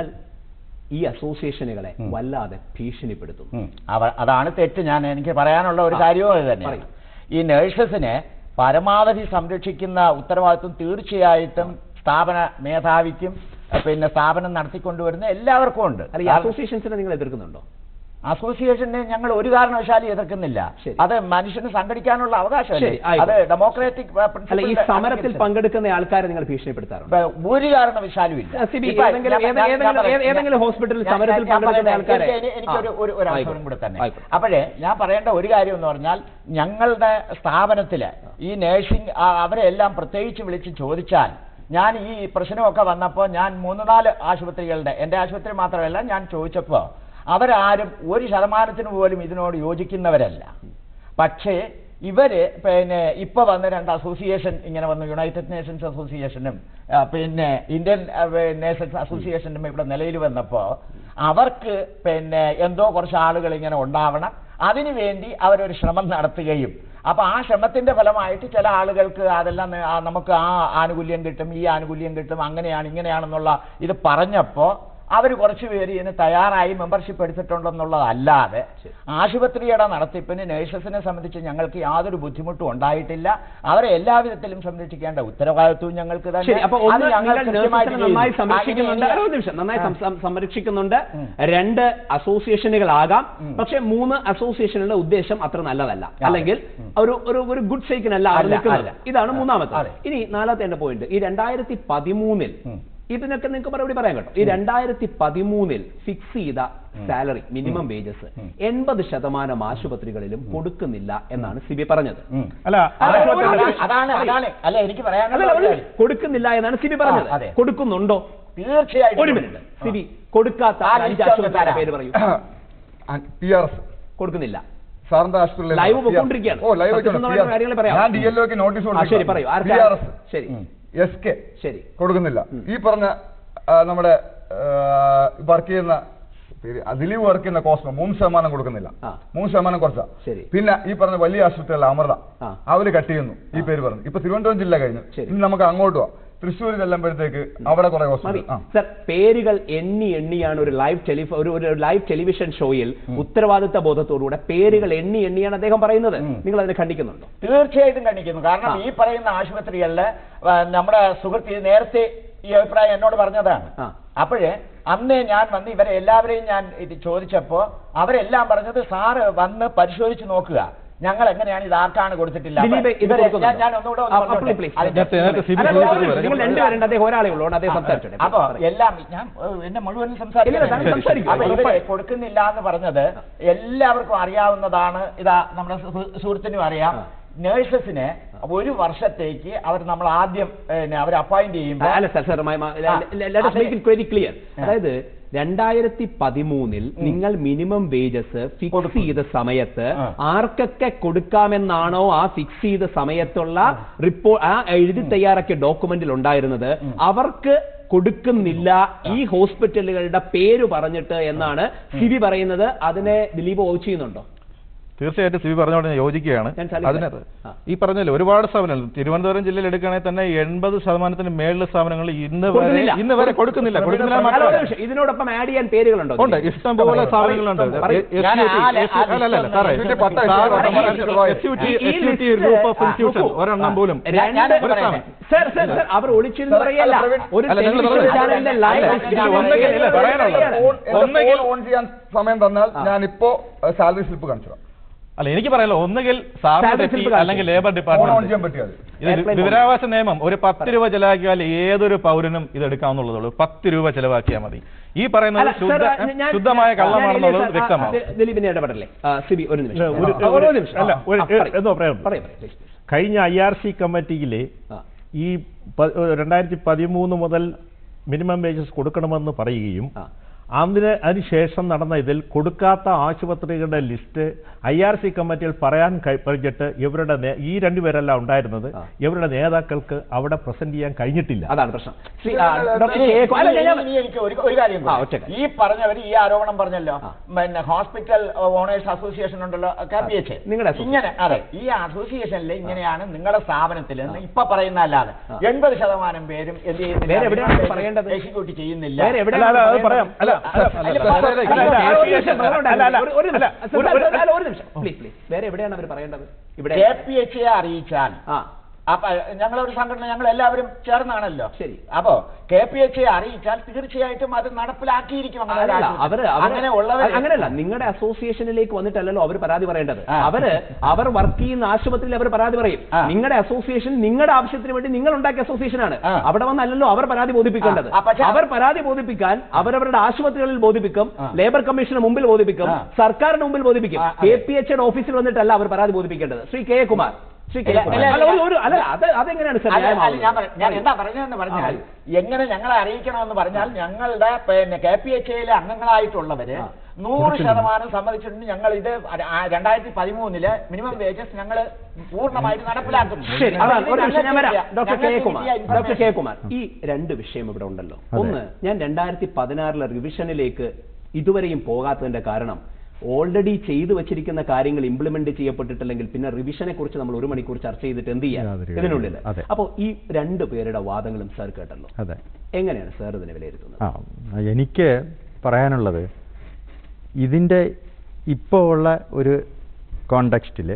ഈ അസോസിയേഷനുകളെ വല്ലാതെ ഭീഷണിപ്പെടുത്തുന്നു ഉം. അവ- അതാണ് തെറ്റ് ഞാൻ എനിക്ക് പറയാനുള്ള ഒരു ആ. കാര്യവും അത് തന്നെയാണ് പറയൂ. ഈ നഴ്സസിനെ പരമാവധി സംരക്ഷിക്കുന്ന ഉത്തരവാദിത്വം തീർച്ചയായിട്ടും സ്ഥാപന മേധാവിക്കും അഹ് പിന്നെ സ്ഥാപനം നടത്തിക്കൊണ്ടുവരുന്ന എല്ലാവർക്കും ഉണ്ട് അല്ല ഈ കാരണം അസോസിയേഷൻസിനെ നിങ്ങൾ എതിർക്കുന്നുണ്ടോ അസോസിയേഷനെ ഞങ്ങൾ ഒരു കാരണവശാലും എതിർക്കുന്നില്ല ശരി. അത് മനുഷ്യന് സംഘടിക്കാനുള്ള അവകാശമല്ലേ ശരി, ആയിക്കോട്ടെ. അത് ഡെമോക്രാറ്റിക് അല്ല ഈ സമരത്തിൽ പങ്കെടുക്കുന്ന ആൾക്കാരെ നിങ്ങൾ ഭീഷണിപ്പെടുത്താറുണ്ടോ ഒരു കാരണവശാലും ഇല്ല സിബി, ഇപ്പൊ ഏതെങ്കിലും- ഞാൻ- ഏതെ- ഞാൻ- ഏതെങ്കിലും- ഞാൻ പറയാം. ഏതെങ്കിലും ഹോസ്പിറ്റലിൽ ഞാൻ- സമരത്തിൽ ഞാൻ- ഞാൻ പങ്കെടുക്കുന്ന പറയട്ടെ. ആൾക്കാരെ- എനിക്ക് എനിക്കൊരു ആ, ഒരു ഒരു അവസരം ആയിക്കോട്ടെ. കൂടെ തന്നെ ആയിക്കോട്ടെ. അപ്പോഴേ ഞാൻ പറയേണ്ട ഒരു കാര്യം എന്ന് പറഞ്ഞാൽ ഞങ്ങളുടെ സ്ഥാപനത്തില് ഈ നേഴ്സിംഗ് അവരെ എല്ലാം പ്രത്യേകിച്ച് വിളിച്ച് ചോദിച്ചാൽ ഞാൻ ഈ പ്രശ്നമൊക്കെ വന്നപ്പോൾ ഞാൻ മൂന്ന് നാല് ആശുപത്രികളുടെ എൻ്റെ ആശുപത്രി മാത്രമല്ല ഞാൻ ചോദിച്ചപ്പോൾ അവരാരും ഒരു ശതമാനത്തിന് പോലും ഇതിനോട് യോജിക്കുന്നവരല്ല പക്ഷേ ഇവര് പിന്നെ ഇപ്പൊ വന്ന രണ്ട് അസോസിയേഷൻ ഇങ്ങനെ വന്നു യുണൈറ്റഡ് നേഷൻസ് അസോസിയേഷനും ആ, പിന്നെ ഇന്ത്യൻ ആ, വേ- നേഷൻസ് അസോസിയേഷനും ഇവിടെ നിലയിൽ വന്നപ്പോ അവർക്ക് പിന്നെ എന്തോ കുറച്ച് ആളുകൾ ഇങ്ങനെ ഉണ്ടാവണം അതിനു വേണ്ടി അവരൊരു ശ്രമം നടത്തുകയും അപ്പൊ ആ ശ്രമത്തിന്റെ ഫലമായിട്ട് ചില ആളുകൾക്ക് അതെല്ലാം ന- ആ നമുക്ക് ആ ആനുകൂല്യം കിട്ടും ഈ ആനുകൂല്യം കിട്ടും അങ്ങനെയാണ് ഇങ്ങനെയാണെന്നുള്ള ഇത് പറഞ്ഞപ്പോ അവർ കുറച്ച് പേര് ഇതിന് തയ്യാറായി മെമ്പർഷിപ്പ് എടുത്തിട്ടുണ്ടെന്നുള്ളതല്ലാതെ ആശുപത്രിയുടെ നടത്തിപ്പിന് നഴ്സസിനെ സംബന്ധിച്ച് ഞങ്ങൾക്ക് യാതൊരു ബുദ്ധിമുട്ടും ഉണ്ടായിട്ടില്ല അവരെ എല്ലാവിധത്തിലും സംരക്ഷിക്കേണ്ട ഉത്തരവാദിത്വവും ഞങ്ങൾക്ക് തന്നെ ശരി അപ്പൊ അത് ഒന്ന് ഞങ്ങൾ നിങ്ങൾ കൃത്യമായിട്ട് നഴ്സസിനെ നന്നായി ചെയ്യുന്നു. സംരക്ഷിക്കുന്നുണ്ട് അങ്ങനെ ഒരു നിമിഷം നന്നായി ആ. സം- സം- സംരക്ഷിക്കുന്നുണ്ട് രണ്ട് അസോസിയേഷനുകളാകാം പക്ഷെ മൂന്ന് അസോസിയേഷനുകളുടെ ഉദ്ദേശം അത്ര നല്ലതല്ല അല്ലെങ്കിൽ ഒരു ഒരു ഒരു ഗുഡ് സൈക്കിനല്ല അവർ അല്ല, നിൽക്കുന്നത് അല്ല. ഇതാണ് ആ, മൂന്നാമത്തെ അതെ. ഇനി നാലാമത്തെ എന്റെ പോയിന്റ് ഈ രണ്ടായിരത്തി പതിമൂന്നിൽ ഉം. ഇതിനൊക്കെ നിങ്ങൾക്ക് മറുപടി പറയാൻ കേട്ടോ ഈ രണ്ടായിരത്തി പതിമൂന്നിൽ ഫിക്സ് ചെയ്ത സാലറി മിനിമം വേജസ് എൺപത് ശതമാനം ആശുപത്രികളിലും കൊടുക്കുന്നില്ല എന്നാണ് സിബി പറഞ്ഞത് ഉം. അല്ല അല്ല, ഒരു അതാണ് നിമിഷം. അതാണ് അതാണ് അല്ല എനിക്ക് പറയാനുള്ള അല്ല, ഒരു ഒരു കാര്യം. കൊടുക്കുന്നില്ല എന്നാണ് സിബി പറഞ്ഞത് ആ, അതെ. കൊടുക്കുന്നുണ്ടോ തീർച്ചയായിട്ടും ഒരു മിനിറ്റ് സിബി കൊടുക്കാത്ത ആ, അഞ്ച് ലിസ്റ്റ് ഒന്ന് ആശുപത്രിയുടെ തരാം. പേര് പറയൂ പി ആർ എസ് കൊടുക്കുന്നില്ല സാറിന്റെ ആശുപത്രിയിലെ ലൈവ് പൊക്കോണ്ടിരിക്കുകയാണ്. ഓ ലൈവ് സത്യസന്ധമായ കാര്യങ്ങൾ പറയാം. ഞാൻ ഡി എൽ ഒക്ക് നോട്ടീസ് ആ ശരി പറയൂ പി ആർക്കാ ആർ എസ് ശരി എസ് കെ ശരി കൊടുക്കുന്നില്ല ഈ പറഞ്ഞ ആ, നമ്മുടെ വർക്ക് ചെയ്യുന്ന പേര്, ആ, ദിലീപ് വർക്ക് ചെയ്യുന്ന കോസ്മോ മൂന്ന് ശതമാനം കൊടുക്കുന്നില്ല ആ. മൂന്ന് ശതമാനം കുറച്ചാ ശരി. പിന്നെ ഈ പറഞ്ഞ വലിയ ആശുപത്രികളിലെ അമൃത ആ. അവര് കട്ട് ചെയ്യുന്നു ഈ പേര് പറഞ്ഞു ഇപ്പൊ തിരുവനന്തപുരം ജില്ല കഴിഞ്ഞു ശരി. ഇനി നമുക്ക് അങ്ങോട്ട് പോവാം തൃശ്ശൂർ ചെല്ലുമ്പോഴത്തേക്ക് അവിടെ കുറെ മതി ഹോസ്പിറ്റൽ ആ സർ പേരുകൾ എണ്ണി എണ്ണിയാണ് ഒരു ലൈവ് ടെലിഫ ഒരു ഒരു ലൈവ് ടെലിവിഷൻ ഷോയിൽ ഉത്തരവാദിത്ത ബോധത്തോടുകൂടെ പേരുകൾ എണ്ണി എണ്ണിയാണ് അദ്ദേഹം പറയുന്നത് നിങ്ങൾ അതിനെ ഖണ്ഡിക്കുന്നുണ്ടോ തീർച്ചയായിട്ടും കണ്ടിക്കുന്നു കാരണം ആ. ഈ പറയുന്ന ആശുപത്രികളില് ആ, നമ്മുടെ സുഹൃത്ത് ഇത് നേരത്തെ ഈ അഭിപ്രായം എന്നോട് പറഞ്ഞതാണ് ആ. അപ്പോഴേ അന്നേ ഞാൻ വന്ന് ഇവരെ എല്ലാവരെയും ഞാൻ ഇത് ചോദിച്ചപ്പോ അവരെല്ലാം പറഞ്ഞത് സാറ് വന്ന് പരിശോധിച്ച് നോക്കുക ഞങ്ങൾ എങ്ങനെയാണ് ഇത് ആർക്കാണ് കൊടുത്തിട്ടില്ല അപ്പൊ ദിലീപ് ഇത് ഇവരെ- ഞാൻ- കൊടുക്കുന്നുണ്ടോ? ഞാൻ ഒന്നുകൂടെ ഒന്ന് ആ, പറഞ്ഞോട്ടെ. please, please. അതിന്റെ- നേരത്തെ- നേരത്തെ സിബി അല്ല, ചോദിച്ചത് നിങ്ങൾ വരെ. നിങ്ങൾ രണ്ടുപേരുണ്ട് അദ്ദേഹം ഒരാളെ ഉള്ളൂ അദ്ദേഹം സംസാരിച്ചോട്ടെ അപ്പൊ പറയൂ. എല്ലാം ഞാൻ ഏഹ്, എന്നെ മുഴുവൻ ഇല്ല, താങ്കൾ സംസാരിക്കും സംസാരിക്കൂ. അപ്പൊ ഇവരെ ഉറപ്പായും. കൊടുക്കുന്നില്ല എന്ന് പറഞ്ഞത് എല്ലാവർക്കും അറിയാവുന്നതാണ് ഇതാ നമ്മുടെ സു- സുഹൃത്തിനും അറിയാം നേഴ്സസിനെ ഒരു വർഷത്തേക്ക് അവർ നമ്മൾ ആദ്യം അവർ അപ്പോയിന്റ് ചെയ്യുമ്പോൾ അല്ല സർ സർ അത് മേക്ക് ഇറ്റ് വെരി ക്ലിയർ ആ. അതായത് രണ്ടായിരത്തി പതിമൂന്നിൽ നിങ്ങൾ മിനിമം വേജസ് ഫിക്സ് കൊടുക്കും. ചെയ്ത സമയത്ത് ആ. ആർക്കൊക്കെ കൊടുക്കാമെന്നാണോ ആ ഫിക്സ് ചെയ്ത സമയത്തുള്ള റിപ്പോർട്ട് ആ എഴുതി തയ്യാറാക്കിയ ഡോക്യുമെന്റിൽ ഉണ്ടായിരുന്നത് അവർക്ക് കൊടുക്കുന്നില്ല ഈ ഹോസ്പിറ്റലുകളുടെ പേര് പറഞ്ഞിട്ട് എന്നാണ് സിബി പറയുന്നത് അതിനെ ദിലീപ് ഓവ് ചെയ്യുന്നുണ്ടോ തീർച്ചയായിട്ടും സിബി പറഞ്ഞോട് ഞാൻ യോജിക്കുകയാണ് ഞാൻ ചലിക്കില്ല. അതിനകത്ത് ആ. ഈ പറഞ്ഞല്ലോ ഒരുപാട് സ്ഥാപനങ്ങൾ തിരുവനന്തപുരം ജില്ലയിൽ എടുക്കുകയാണെങ്കിൽ തന്നെ എൺപത് ശതമാനത്തിന് മേളിൽ സ്ഥാപനങ്ങൾ ഇന്ന് വരെ കൊടുക്കുന്നില്ല. ഇന്ന് വരെ കൊടുക്കുന്നില്ല കൊടുക്കുന്നില്ല അല്ല, ഒരു മാത്രമല്ല നിമിഷം. ഇതിനോടൊപ്പം ആഡ് ചെയ്യാൻ പേരുകളുണ്ടോ ഉണ്ട് ഇഷ്ടം പോലെ സ്ഥാപനങ്ങളുണ്ട് പറയൂ. എ- ഞാൻ SUT, ആ- ആ അല്ല അല്ല അല്ല സാറേ ലിസ്റ്റ് പത്ത് സാറ് പത്ത് പറഞ്ഞ പത്ത് SUT, ഈ- ഈ SUT ലിസ്റ്റ് ഗ്രൂപ്പ് ഓഫ് ആ, ഇൻസ്റ്റിറ്റ്യൂഷൻ നോക്കൂ. ഒരെണ്ണം പോലും രണ്ട് ഞാനത് ഒരു പറയട്ടെ. സ്ഥാപനം. സർ സർ സർ അവർ ഒളിച്ചിരുന്ന് സർ, പറയല്ല അല്ല, പ്രവീൺ, ഒരു അല്ല, നിങ്ങൾ ടെലിവിഷൻ പറഞ്ഞത് ചാനലിന്റെ അല്ല, ലൈവ് അല്ല, ഡിസ്ട്രിബ്യൂഷൻ അല്ല, ഒന്നെങ്കിൽ ഇല്ല, പറയാനുള്ളത്. ഫോൺ എന്റെ ഒന്നെങ്കിൽ- ഫോൺ ഓൺ ചെയ്യാൻ സമയം തന്നാൽ ആ. ഞാൻ ഇപ്പോ സാലറി സ്ലിപ്പ് കാണിച്ചു തരാം. അല്ല എനിക്ക് പറയാലോ ഒന്നുകിൽ സാറിന് Salary തെറ്റി slip കാണിച്ചു. അല്ലെങ്കിൽ ലേബർ ഫോൺ ഓൺ ഡിപ്പാർട്ട്മെന്റ് ചെയ്യാൻ പറ്റിയത് ഇത് Airplane വിവരാവകാശ നിയമം ഒരു പത്ത് രൂപ ചെലവാക്കിയാൽ ഏതൊരു പൗരനും ഇത് എടുക്കാവുന്നുള്ളൂ പത്ത് രൂപ ചെലവാക്കിയാൽ മതി ഈ പറയുന്നത് അല്ല, ശുദ്ധ സർ, ഞാൻ- ശുദ്ധമായ ഞാൻ- കള്ളമാണെന്നുള്ളത് ഞാൻ- ആ, വ്യക്തമാണ് ദി- ദിലീപിനെ ഇടപെടല്ലേ ആ, സിബി ഒരു നിമിഷം ഇല്ല, ഒരു- ആ, ഒരു നിമിഷം അല്ല, ആ, ഒരു- ആ, പറയൂ. എന്തോ പറയാനുണ്ട്. പറയൂ, പറയൂ, please, please. കഴിഞ്ഞ ഐ ആർ സി കമ്മിറ്റിയിലെ ആ. ഈ പ- രണ്ടായിരത്തി പതിമൂന്ന് മുതൽ മിനിമം വേജസ് കൊടുക്കണമെന്ന് പറയുകയും ആ. അതിന് അതിനുശേഷം നടന്ന ഇതിൽ കൊടുക്കാത്ത ആശുപത്രികളുടെ ലിസ്റ്റ് ഐ ആർ സി കമ്മിറ്റിയിൽ പറയാൻ കഴി- കഴിഞ്ഞിട്ട് ഇവരുടെ നേ- ഈ രണ്ടുപേരല്ല ഉണ്ടായിരുന്നത് ആ. ഇവരുടെ നേതാക്കൾക്ക് അവിടെ പ്രസന്റ് ചെയ്യാൻ കഴിഞ്ഞിട്ടില്ല അതാണ് പ്രശ്നം ശ്രീ ആ, ഡോക്ടർ ഇനി- കെ. കോ- അല്ല, ഇനി- ഞാൻ- ഇനി എനിക്ക് ഒരു ഒരു കാര്യം ആ, കൂടി. ഒറ്റ കാര്യം. ഈ പറഞ്ഞവർ ഈ ആരോപണം പറഞ്ഞല്ലോ ആ. പിന്നെ ഹോസ്പിറ്റൽ ഓണേഴ്സ് അസോസിയേഷൻ ഉണ്ടല്ലോ കെ പി എച്ച് നിങ്ങളുടെ association. ഇങ്ങനെ അതെ ഈ അസോസിയേഷനിൽ ഇങ്ങനെയാണ് നിങ്ങളുടെ സ്ഥാപനത്തിൽ എന്ന് ഇപ്പൊ പറയുന്ന അല്ലാതെ ആ. എൺപത് ശതമാനം പേരും എന്ത് വേറെ എവിടെയാണ് ചെയ്യുന്നില്ല പറയേണ്ടത്? എക്സിക്യൂട്ട് ചെയ്യുന്നില്ല വേറെ എവിടെ അല്ല, അല്ല, അത് പറയാം. അല്ല, അല്ല, അല്ല, അല്ല, അല്ല, അല്ല, അല്ല, അല്ല, അല്ല, അല്ല, ഒരു നിമിഷം, അല്ല, അല്ല, ഒരു- ഒരു നിമിഷം. അല്ല, സർ, ഒരു- സർ, ഒരു- അല്ല, ഒരു നിമിഷം പ്ലീസ് പ്ലീസ് വേറെ എവിടെയാണ് അവർ പറയേണ്ടത് ഇവിടെ കെ പി എച്ച് അറിയിച്ചാൽ ആ അപ്പൊ ഞങ്ങളൊരു സംഘടന ഞങ്ങൾ എല്ലാവരും ചേർന്നാണല്ലോ ശരി. അപ്പോ കെ പി എച്ച് അറിയിച്ചാൽ തീർച്ചയായിട്ടും അത് നടപ്പിലാക്കിയിരിക്കും അങ്ങനെ ഒരു അല്ല, ആശുപത്രി. അവര് അവര് അങ്ങനെ ഉള്ളവർ അങ്ങനെയല്ല നിങ്ങളുടെ അസോസിയേഷനിലേക്ക് വന്നിട്ടല്ലല്ലോ അവർ പരാതി പറയേണ്ടത് ആ. അവര് അവർ വർക്ക് ചെയ്യുന്ന ആശുപത്രിയിൽ അവർ പരാതി പറയും ആ. നിങ്ങളുടെ അസോസിയേഷൻ നിങ്ങളുടെ ആവശ്യത്തിന് വേണ്ടി നിങ്ങൾ ഉണ്ടാക്കിയ അസോസിയേഷൻ ആണ് ആ. അവിടെ വന്നല്ലല്ലോ അവർ പരാതി ബോധിപ്പിക്കേണ്ടത് ആ, ആ, പക്ഷേ- അവർ പരാതി ബോധിപ്പിക്കാൻ അവരവരുടെ ആശുപത്രികളിൽ ബോധിപ്പിക്കും ആ. ലേബർ കമ്മീഷന് മുമ്പിൽ ബോധിപ്പിക്കും ആ. സർക്കാരിന് മുമ്പിൽ ബോധിപ്പിക്കും ആ, കെ അതെ. പി എച്ച് ഓഫീസിൽ വന്നിട്ടല്ല അവർ പരാതി ബോധിപ്പിക്കേണ്ടത് Shri K A Kumar Shri K A അല്ല, കുമാർ. അല്ല, അല്ല, ഒരു- ഒരു അല്ല അത് അതെങ്ങനെയാണ് സർ അല്ല, അല്ല, ഞാൻ ന്യായമാവുന്നത്? പറ- ഞാൻ എന്താ പറഞ്ഞതെന്ന് പറഞ്ഞാൽ എങ്ങനെ ഞങ്ങളെ അറിയിക്കണമെന്ന് പറഞ്ഞാൽ ഞങ്ങളുടെ പിന്നെ കെ പി എച്ച് ഐയിലെ അംഗങ്ങളായിട്ടുള്ളവര് ആ. നൂറ് ശതമാനം സമ്മതിച്ചിട്ടുണ്ട് ഞങ്ങൾ ഇത് രണ്ടായിരത്തി പതിമൂന്നില് മിനിമം വേജസ് ഞങ്ങൾ പൂർണ്ണമായിട്ട് നടപ്പിലാക്കും ശരി അതാണ് ഒരു നിമിഷം ഞാൻ വരാം ഡോക്ടർ കെ ഞങ്ങൾക്ക് കുമാർ കിട്ടിയ ഡോക്ടർ കെ information- കുമാർ ഈ രണ്ട് വിഷയം ഇവിടെ ഉണ്ടല്ലോ ഒന്ന് ഞാൻ രണ്ടായിരത്തി പതിനാറിലെ റിവിഷനിലേക്ക് ഇതുവരെയും പോകാത്തതിന്റെ കാരണം ഓൾറെഡി ചെയ്തു വെച്ചിരിക്കുന്ന കാര്യങ്ങൾ ഇംപ്ലിമെന്റ് ചെയ്യപ്പെട്ടിട്ടില്ലെങ്കിൽ പിന്നെ റിവിഷനെ കുറിച്ച് നമ്മൾ ഒരു മണിക്കൂർ ചർച്ച ചെയ്തിട്ട് എന്ത് ചെയ്യാം യാതൊരു ഇതിനുള്ളിൽ കാര്യവുമില്ല. അതെ. അപ്പോൾ ഈ രണ്ട് പേരുടെ വാദങ്ങളും സാർ കേട്ടല്ലോ അതെ എങ്ങനെയാണ് സാർ ഇതിനെ വിലയിരുത്തുന്നത് ആ എനിക്ക് പറയാനുള്ളത് ഇതിൻ്റെ ഇപ്പോൾ ഉള്ള ഒരു കോണ്ടക്സ്റ്റിൽ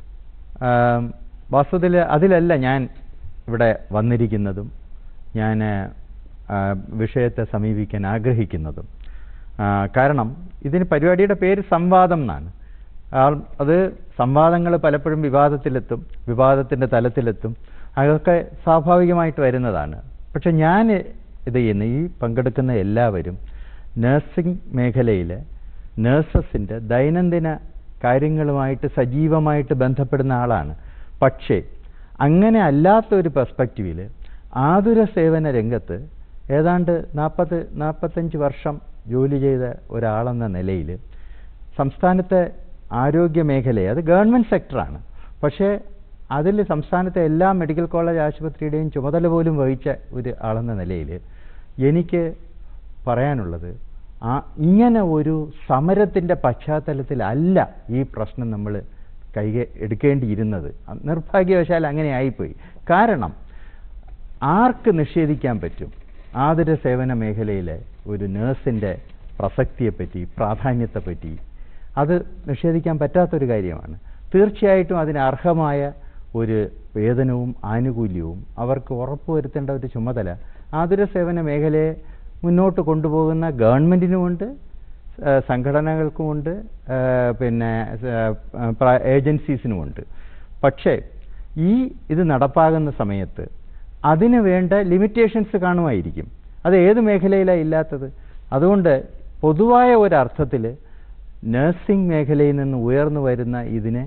വാസ്തവത്തിൽ അതിലല്ല ഞാൻ ഇവിടെ വന്നിരിക്കുന്നതും ഞാൻ ആ, വിഷയത്തെ സമീപിക്കാൻ ആഗ്രഹിക്കുന്നതും ആ, കാരണം ഇതിന് പരിപാടിയുടെ പേര് സംവാദം എന്നാണ് ആൾ- അത് സംവാദങ്ങൾ പലപ്പോഴും വിവാദത്തിലെത്തും വിവാദത്തിൻ്റെ തലത്തിലെത്തും അതൊക്കെ സ്വാഭാവികമായിട്ട് വരുന്നതാണ് പക്ഷെ ഞാൻ ഇത് ചെയ്യുന്ന ഈ പങ്കെടുക്കുന്ന എല്ലാവരും നഴ്സിംഗ് മേഖലയിലെ നഴ്സസിൻ്റെ ദൈനംദിന കാര്യങ്ങളുമായിട്ട് സജീവമായിട്ട് ബന്ധപ്പെടുന്ന ആളാണ് പക്ഷേ അങ്ങനെ അല്ലാത്ത ഒരു പെർസ്പെക്റ്റീവിൽ ആതുര സേവന രംഗത്ത് ഏതാണ്ട് നാൽപ്പത് നാൽപ്പത്തഞ്ച് വർഷം ജോലി ചെയ്ത ഒരാളെന്ന നിലയിൽ സംസ്ഥാനത്തെ ആരോഗ്യ മേഖലയെ അത് ഗവൺമെൻറ് സെക്ടറാണ് പക്ഷേ അതിൽ സംസ്ഥാനത്തെ എല്ലാ മെഡിക്കൽ കോളേജ് ആശുപത്രിയുടെയും ചുമതല പോലും വഹിച്ച ഒരു ആളെന്ന നിലയിൽ എനിക്ക് പറയാനുള്ളത് ആ ഇങ്ങനെ ഒരു സമരത്തിൻ്റെ പശ്ചാത്തലത്തിലല്ല ഈ പ്രശ്നം നമ്മൾ കൈക എടുക്കേണ്ടിയിരുന്നത് നിർഭാഗ്യവശാൽ അങ്ങനെ ആയിപ്പോയി കാരണം ആർക്ക് നിഷേധിക്കാൻ പറ്റും ആതുര സേവന മേഖലയിലെ ഒരു നേഴ്സിൻ്റെ പ്രസക്തിയെപ്പറ്റി പ്രാധാന്യത്തെപ്പറ്റി അത് നിഷേധിക്കാൻ പറ്റാത്തൊരു കാര്യമാണ് തീർച്ചയായിട്ടും അതിന് അർഹമായ ഒരു വേതനവും ആനുകൂല്യവും അവർക്ക് ഉറപ്പുവരുത്തേണ്ട ഒരു ചുമതല ആതുര സേവന മേഖലയെ മുന്നോട്ട് കൊണ്ടുപോകുന്ന ഗവൺമെൻറ്റിനുമുണ്ട് ഏഹ് സംഘടനകൾക്കുമുണ്ട് ഏഹ് പിന്നെ ഏഹ് പ്ര- ഏജൻസീസിനുമുണ്ട് പക്ഷേ ഈ ഇത് നടപ്പാകുന്ന സമയത്ത് അതിന് വേണ്ട ലിമിറ്റേഷൻസ് കാണുമായിരിക്കും അത് ഏത് മേഖലയിലാണ് ഇല്ലാത്തത് അതുകൊണ്ട് പൊതുവായ ഒരർത്ഥത്തിൽ നഴ്സിംഗ് മേഖലയിൽ നിന്ന് ഉയർന്നു വരുന്ന ഇതിനെ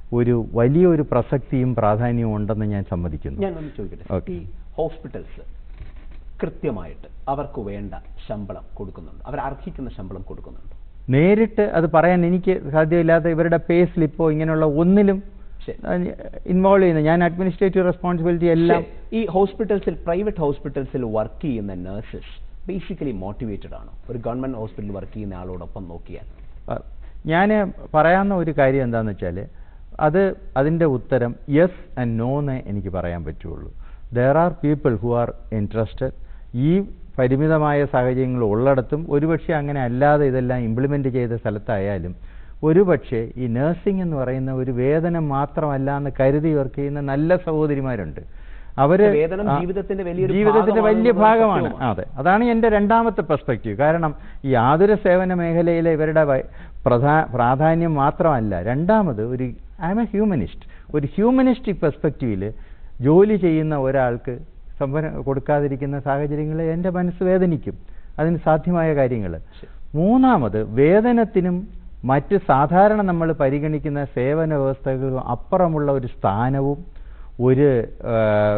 ഒരു വലിയൊരു പ്രസക്തിയും പ്രാധാന്യവും ഉണ്ടെന്ന് ഞാൻ സമ്മതിക്കുന്നു ഞാൻ ഒന്ന് ചോദിക്കട്ടെ Okay. ഈ ഹോസ്പിറ്റൽസ് കൃത്യമായിട്ട് അവർക്ക് വേണ്ട ശമ്പളം കൊടുക്കുന്നുണ്ട് അവർ അർഹിക്കുന്ന ശമ്പളം കൊടുക്കുന്നുണ്ട് നേരിട്ട് അത് പറയാൻ എനിക്ക് സാധ്യമില്ലാത്ത ഇവരുടെ പേ സ്ലിപ്പോ ഇങ്ങനെയുള്ള ഒന്നിലും ശരി. ഇൻവോൾവ് ചെയ്യുന്നത് ഞാൻ അഡ്മിനിസ്ട്രേറ്റീവ് റെസ്പോൺസിബിലിറ്റി എല്ലാം ശരി. ഈ ഹോസ്പിറ്റൽസിൽ പ്രൈവറ്റ് ഹോസ്പിറ്റൽസിൽ വർക്ക് ചെയ്യുന്ന നഴ്സസ് ബേസിക്കലി മോട്ടിവേറ്റഡ് ആണ് ഒരു ഗവൺമെന്റ് ഹോസ്പിറ്റലിൽ വർക്ക് ചെയ്യുന്ന ആളോടൊപ്പം നോക്കിയാൽ ഞാൻ പറയാവുന്ന ഒരു കാര്യം എന്താണെന്ന് വെച്ചാൽ അത് അതിൻ്റെ ഉത്തരം യെസ് ആൻഡ് നോ എന്നേ എനിക്ക് പറയാൻ പറ്റുള്ളൂ there are people who are interested ഈ പരിമിതമായ സാഹചര്യങ്ങൾ ഉള്ളിടത്തും ഒരുപക്ഷെ അങ്ങനെ അല്ലാതെ ഇതെല്ലാം ഇംപ്ലിമെൻ്റ് ചെയ്ത സ്ഥലത്തായാലും ഒരുപക്ഷെ ഈ നഴ്സിംഗ് എന്ന് പറയുന്ന ഒരു വേതനം മാത്രമല്ല എന്ന് കരുതി വർക്ക് ചെയ്യുന്ന നല്ല സഹോദരിമാരുണ്ട് അവര് വേതനം ആ, ജീവിതത്തിന്റെ വലിയൊരു ജീവിതത്തിന്റെ വലിയ ഭാഗമാണെന്നുള്ളത് ഭാഗമാണ് സത്യവുമാണ്. അതെ അതാണ് എൻ്റെ രണ്ടാമത്തെ പെർസ്പെക്റ്റീവ് കാരണം ഈ ആതുര സേവന മേഖലയിലെ ഇവരുടെ വൈ- പ്രധാ പ്രാധാന്യം മാത്രമല്ല രണ്ടാമത് ഒരു ഐ എം എ ഹ്യൂമനിസ്റ്റ് ഒരു ഹ്യൂമനിസ്റ്റിക് പെർസ്പെക്റ്റീവിൽ ജോലി ചെയ്യുന്ന ഒരാൾക്ക് സംവരണം കൊടുക്കാതിരിക്കുന്ന സാഹചര്യങ്ങൾ എൻ്റെ മനസ്സ് വേദനിക്കും അതിന് സാധ്യമായ കാര്യങ്ങൾ മൂന്നാമത് വേതനത്തിനും മറ്റ് സാധാരണ നമ്മൾ പരിഗണിക്കുന്ന സേവന വ്യവസ്ഥകൾക്കും അപ്പുറമുള്ള ഒരു സ്ഥാനവും ഒരു ആ,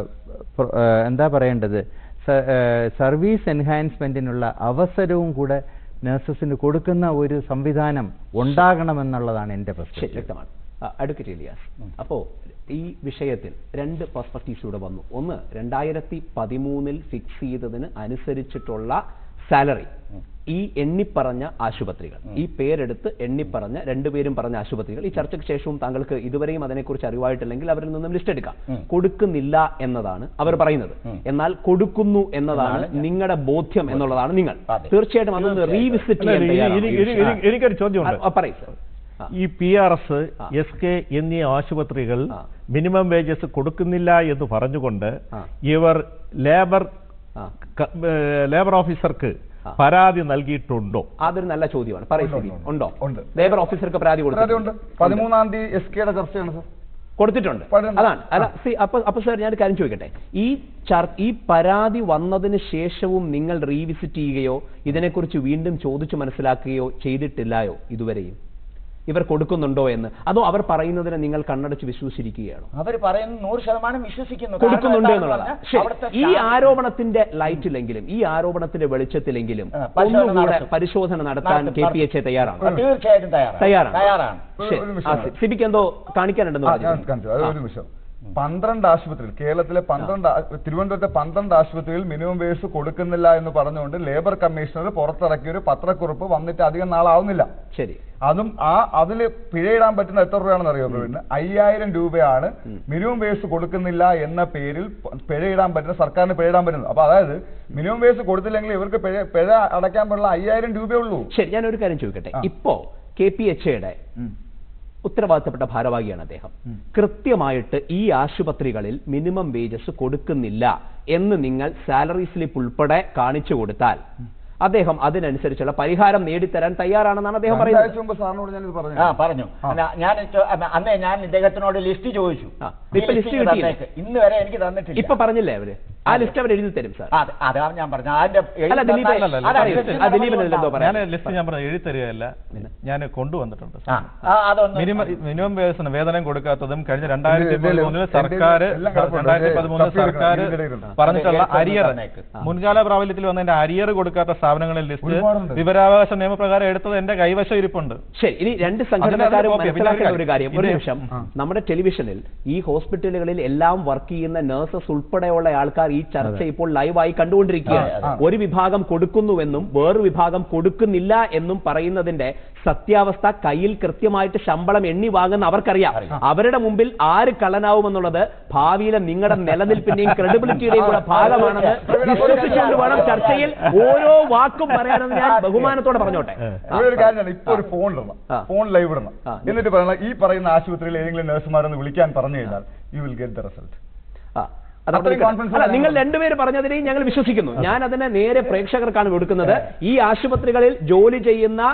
പ്ര- ആ, എന്താ പറയേണ്ടത് സ- ആ, സർവീസ് എൻഹാൻസ്മെൻറ്റിനുള്ള അവസരവും കൂടെ നഴ്സസിന് കൊടുക്കുന്ന ഒരു സംവിധാനം ഉണ്ടാകണമെന്നുള്ളതാണ് എൻ്റെ ശരി പ്രശ്നം വ്യക്തമാണ് അഡ്വക്കേറ്റ് ഇലിയാസ് അപ്പോ ഈ വിഷയത്തിൽ രണ്ട് പെർസ്പെക്റ്റീവ്സ് ഇവിടെ വന്നു ഒന്ന് രണ്ടായിരത്തി പതിമൂന്നിൽ ഫിക്സ് ചെയ്തതിന് അനുസരിച്ചിട്ടുള്ള സാലറി ഈ എണ്ണിപ്പറഞ്ഞ ആശുപത്രികൾ ഈ പേരെടുത്ത് എണ്ണിപ്പറഞ്ഞ രണ്ടുപേരും പറഞ്ഞ ആശുപത്രികൾ ഈ ചർച്ചയ്ക്ക് ശേഷവും താങ്കൾക്ക് ഇതുവരെയും അതിനെക്കുറിച്ച് അറിവായിട്ടില്ലെങ്കിൽ അവരിൽ നിന്നും ലിസ്റ്റ് എടുക്കാം കൊടുക്കുന്നില്ല എന്നതാണ് അവർ പറയുന്നത് എന്നാൽ കൊടുക്കുന്നു എന്നതാണ് നിങ്ങളുടെ ബോധ്യം എന്നുള്ളതാണ് നിങ്ങൾ അതെ. തീർച്ചയായിട്ടും അതൊന്ന് റീവിസിറ്റ് അല്ല, ചെയ്യാൻ ഇനി- ഇനി- ഇനി- ഇനി- എനിക്കൊരു ചോദ്യമുണ്ട് ആ, പറയൂ സർ ആ. ഈ പി ആർ എസ് ആ. എസ് കെ എന്നീ ആശുപത്രികൾ ആ. മിനിമം വേജസ് കൊടുക്കുന്നില്ല എന്ന് പറഞ്ഞുകൊണ്ട് ആ. ഇവർ ലേബർ ആ ക- ഏ, ലേബർ ഓഫീസർക്ക് ആ. പരാതി നൽകിയിട്ടുണ്ടോ അതൊരു നല്ല ചോദ്യമാണ് പറയൂ ഉണ്ട്, സ്ഥിതി ഉണ്ട്, ഉണ്ടോ ഉണ്ട്. ലേബർ ഓഫീസർക്ക് പരാതി പരാതി ഉണ്ട് കൊടുത്തിട്ടുണ്ട് പതിമൂന്നാം തീയതി എസ് കെയുടെ ചർച്ചയാണ് സർ കൊടുത്തിട്ടുണ്ട് പരാതി- അതാണ് അല്ല സി അപ്പൊ അപ്പൊ സാർ ഞാൻ കാര്യം ചോദിക്കട്ടെ ഈ ചർ- ഈ പരാതി വന്നതിന് ശേഷവും നിങ്ങൾ റീവിസിറ്റ് ചെയ്യുകയോ ഇതിനെക്കുറിച്ച് വീണ്ടും ചോദിച്ചു മനസ്സിലാക്കുകയോ ചെയ്തിട്ടില്ലായോ ഇതുവരെയും ഇവർ കൊടുക്കുന്നുണ്ടോ എന്ന് അതോ അവർ പറയുന്നതിനെ നിങ്ങൾ കണ്ണടച്ച് വിശ്വസിച്ചിരിക്കുകയാണോ അവർ പറയുന്നത് നൂറ് ശതമാനം വിശ്വസിക്കുന്നു കൊടുക്കുന്നുണ്ട് കാരണം എന്നുള്ളതാണ് എന്താണെന്ന് ശരി പറഞ്ഞാൽ ഈ അവിടുത്തെ ആരോപണത്തിന്റെ ലൈറ്റിലെങ്കിലും ഈ ആരോപണത്തിന്റെ വെളിച്ചത്തിലെങ്കിലും ആ, പരിശോധന ഒന്നുകൂടെ നടത്തും. പരിശോധന നടത്താൻ നടത്തും, കെ പി എച്ച് നടത്തും. തയ്യാറാണ് തീർച്ചയായിട്ടും തയ്യാറാണ് തയ്യാറാണ് തയ്യാറാണ് ഒരു- ശരി. ഒരു ആ, നിമിഷം സി- സിബിക്ക് എന്തോ കാണിക്കാനുണ്ടെന്ന് ആ, ഞാൻ പറഞ്ഞു കാണിച്ചു അത് ഒരു നിമിഷം പന്ത്രണ്ട് ആശുപത്രികൾ കേരളത്തിലെ പന്ത്രണ്ട് ആ- തിരുവനന്തപുരത്തെ പന്ത്രണ്ട് ആശുപത്രികളിൽ മിനിമം വേഴ്സ് കൊടുക്കുന്നില്ല എന്ന് പറഞ്ഞുകൊണ്ട് ലേബർ കമ്മീഷണർ പുറത്തിറക്കിയ ഒരു പത്രക്കുറിപ്പ് വന്നിട്ട് അധികം നാളാവുന്നില്ല ശരി അതും ആ അതിൽ പിഴയിടാൻ പറ്റുന്ന എത്ര രൂപയാണെന്ന് അറിയോ പ്രവീണ് അയ്യായിരം രൂപയാണ് മിനിമം വേഴ്സ് കൊടുക്കുന്നില്ല എന്ന പേരിൽ പ- പിഴയിടാൻ പറ്റുന്ന സർക്കാരിന് പിഴയിടാൻ പറ്റുന്നത് അപ്പൊ അതായത് മിനിമം വേഴ്സ് കൊടുത്തില്ലെങ്കിൽ ഇവർക്ക് പിഴ പിഴ അടയ്ക്കാൻ പറ്റുള്ള അയ്യായിരം രൂപയേ ഉള്ളൂ ശരി ഞാൻ ഒരു കാര്യം ചോദിക്കട്ടെ ആ. ഇപ്പോ കെ പി എച്ച് എയുടെ ഉത്തരവാദിത്തപ്പെട്ട ഭാരവാഹിയാണ് അദ്ദേഹം കൃത്യമായിട്ട് ഈ ആശുപത്രികളിൽ മിനിമം വേജസ് കൊടുക്കുന്നില്ല എന്ന് നിങ്ങൾ സാലറി സ്ലിപ്പ് ഉൾപ്പെടെ കാണിച്ചു കൊടുത്താൽ അദ്ദേഹം അതിനനുസരിച്ചുള്ള പരിഹാരം നേടിത്തരാൻ തയ്യാറാണെന്നാണ് അദ്ദേഹം രണ്ടാഴ്ച പറയുന്നത് മുമ്പ് സാറിനോട് ഞാനിത് പറഞ്ഞു ആ പറഞ്ഞു അല്ല, ഞാൻ ചോ- അല്ല, അന്നേ ഞാൻ ഇദ്ദേഹത്തിനോട് ലിസ്റ്റ് ചോദിച്ചു ആ, ഈ ഇപ്പൊ ലിസ്റ്റ് ഇങ്ങ് കിട്ടിയില്ലേ? തന്നേക്ക്. ഇന്ന് വരെ എനിക്ക് തന്നിട്ടില്ല ഇപ്പൊ പറഞ്ഞില്ലേ അവര് ആ അതെ. ലിസ്റ്റ് അവർ എഴുതി തരും സാർ അതെ അതാണ് ഞാൻ പറഞ്ഞത് അതിന്റെ എഴുതി അല്ല, ദിലീപ്, തന്നാൽ അല്ല, അല്ല, അതനുസരിച്ച് ആ, ദിലീപിന് നടപടി എന്തോ ഉണ്ടാവും. പറയാം. ഞാൻ ലിസ്റ്റ് ഞാൻ പറഞ്ഞു എഴുതി തരികയല്ല ഞാൻ കൊണ്ടുവന്നിട്ടുണ്ട് ആ, ആ, അതൊന്ന് മിനിമം മിനിമം വേതന വേതനം കൊടുക്കാത്തതും കഴിഞ്ഞ രണ്ടായിരത്തി ഇതില് പതിമൂന്നില് എന്റെ സർക്കാർ എല്ലാം കിടപ്പുണ്ട്. രണ്ടായിരത്തി ഇതില് പതിമൂന്നിൽ തപ്പി സർക്കാർ എടുക്കണം. ഇതിന്റെ ഇടയിൽ. പറഞ്ഞിട്ടുള്ള അതെ, അരിയർ തന്നേക്ക്. മുൻകാല പ്രാബല്യത്തിൽ വന്നതിന്റെ അരിയർ കൊടുക്കാത്ത സ്ഥാപനങ്ങളിൽ ലിസ്റ്റ് ഒരുപാടുണ്ട്. വിവരാവകാശ നിയമപ്രകാരം എടുത്തത് എന്റെ കൈവശം ഇരിപ്പുണ്ട് ശരി ഇനി രണ്ട് അതിനകത്ത് സംഘടനക്കാരും കോപ്പി. പിന്നെ ഒരു മനസ്സിലാക്കേണ്ട ഒരു കാര്യം ഒരു ഇത് നിമിഷം ആ. നമ്മുടെ ടെലിവിഷനിൽ ഈ ഹോസ്പിറ്റലുകളിൽ എല്ലാം വർക്ക് ചെയ്യുന്ന നഴ്സസ് ഉൾപ്പെടെയുള്ള ആൾക്കാർ ഈ ചർച്ച ഇപ്പോൾ ലൈവായി കണ്ടുകൊണ്ടിരിക്കുകയാണ് അതെ, അതെ. ഒരു വിഭാഗം കൊടുക്കുന്നുവെന്നും വേറൊരു വിഭാഗം കൊടുക്കുന്നില്ല എന്നും പറയുന്നതിന്റെ സത്യാവസ്ഥ കയ്യിൽ കൃത്യമായിട്ട് ശമ്പളം എണ്ണി വാങ്ങുന്ന അവർക്കറിയാം അറിയാം. അവരുടെ മുമ്പിൽ ആര് കള്ളനാവുമെന്നുള്ളത് ഭാവിയിലെ നിങ്ങളുടെ നിലനിൽപ്പിന്റെയും ക്രെഡിബിലിറ്റിയുടെയും കൂടെ ഭാഗമാണെന്ന് വിശ്വസിച്ചുകൊണ്ട് വേണം ചർച്ചയിൽ ഓരോ വാക്കും പറയാനെന്ന് ഞാൻ ബഹുമാനത്തോടെ പറഞ്ഞോട്ടെ ആ. ഇവിടെ ഒരു കാര്യമാണ് ഇപ്പൊ ഒരു ഫോൺ ഇടണം ആ. ഫോൺ ലൈവ് ഇടണം ആ. എന്നിട്ട് പറയണം ഈ പറയുന്ന ആശുപത്രിയിൽ ഏതെങ്കിലും നഴ്സുമാരൊന്ന് വിളിക്കാൻ പറഞ്ഞു കഴിഞ്ഞാൽ you will get the result ആ, അതവിടെ അത്രയും നിൽക്കട്ടെ. confidence അല്ല ആണ് നിങ്ങൾ ഞങ്ങൾ. രണ്ടുപേര് പറഞ്ഞതിനെയും ഞങ്ങൾ വിശ്വസിക്കുന്നു ഞാൻ അതിനെ നേരെ പ്രേക്ഷകർക്കാണ് കൊടുക്കുന്നത് ഈ ആശുപത്രികളിൽ ജോലി ചെയ്യുന്ന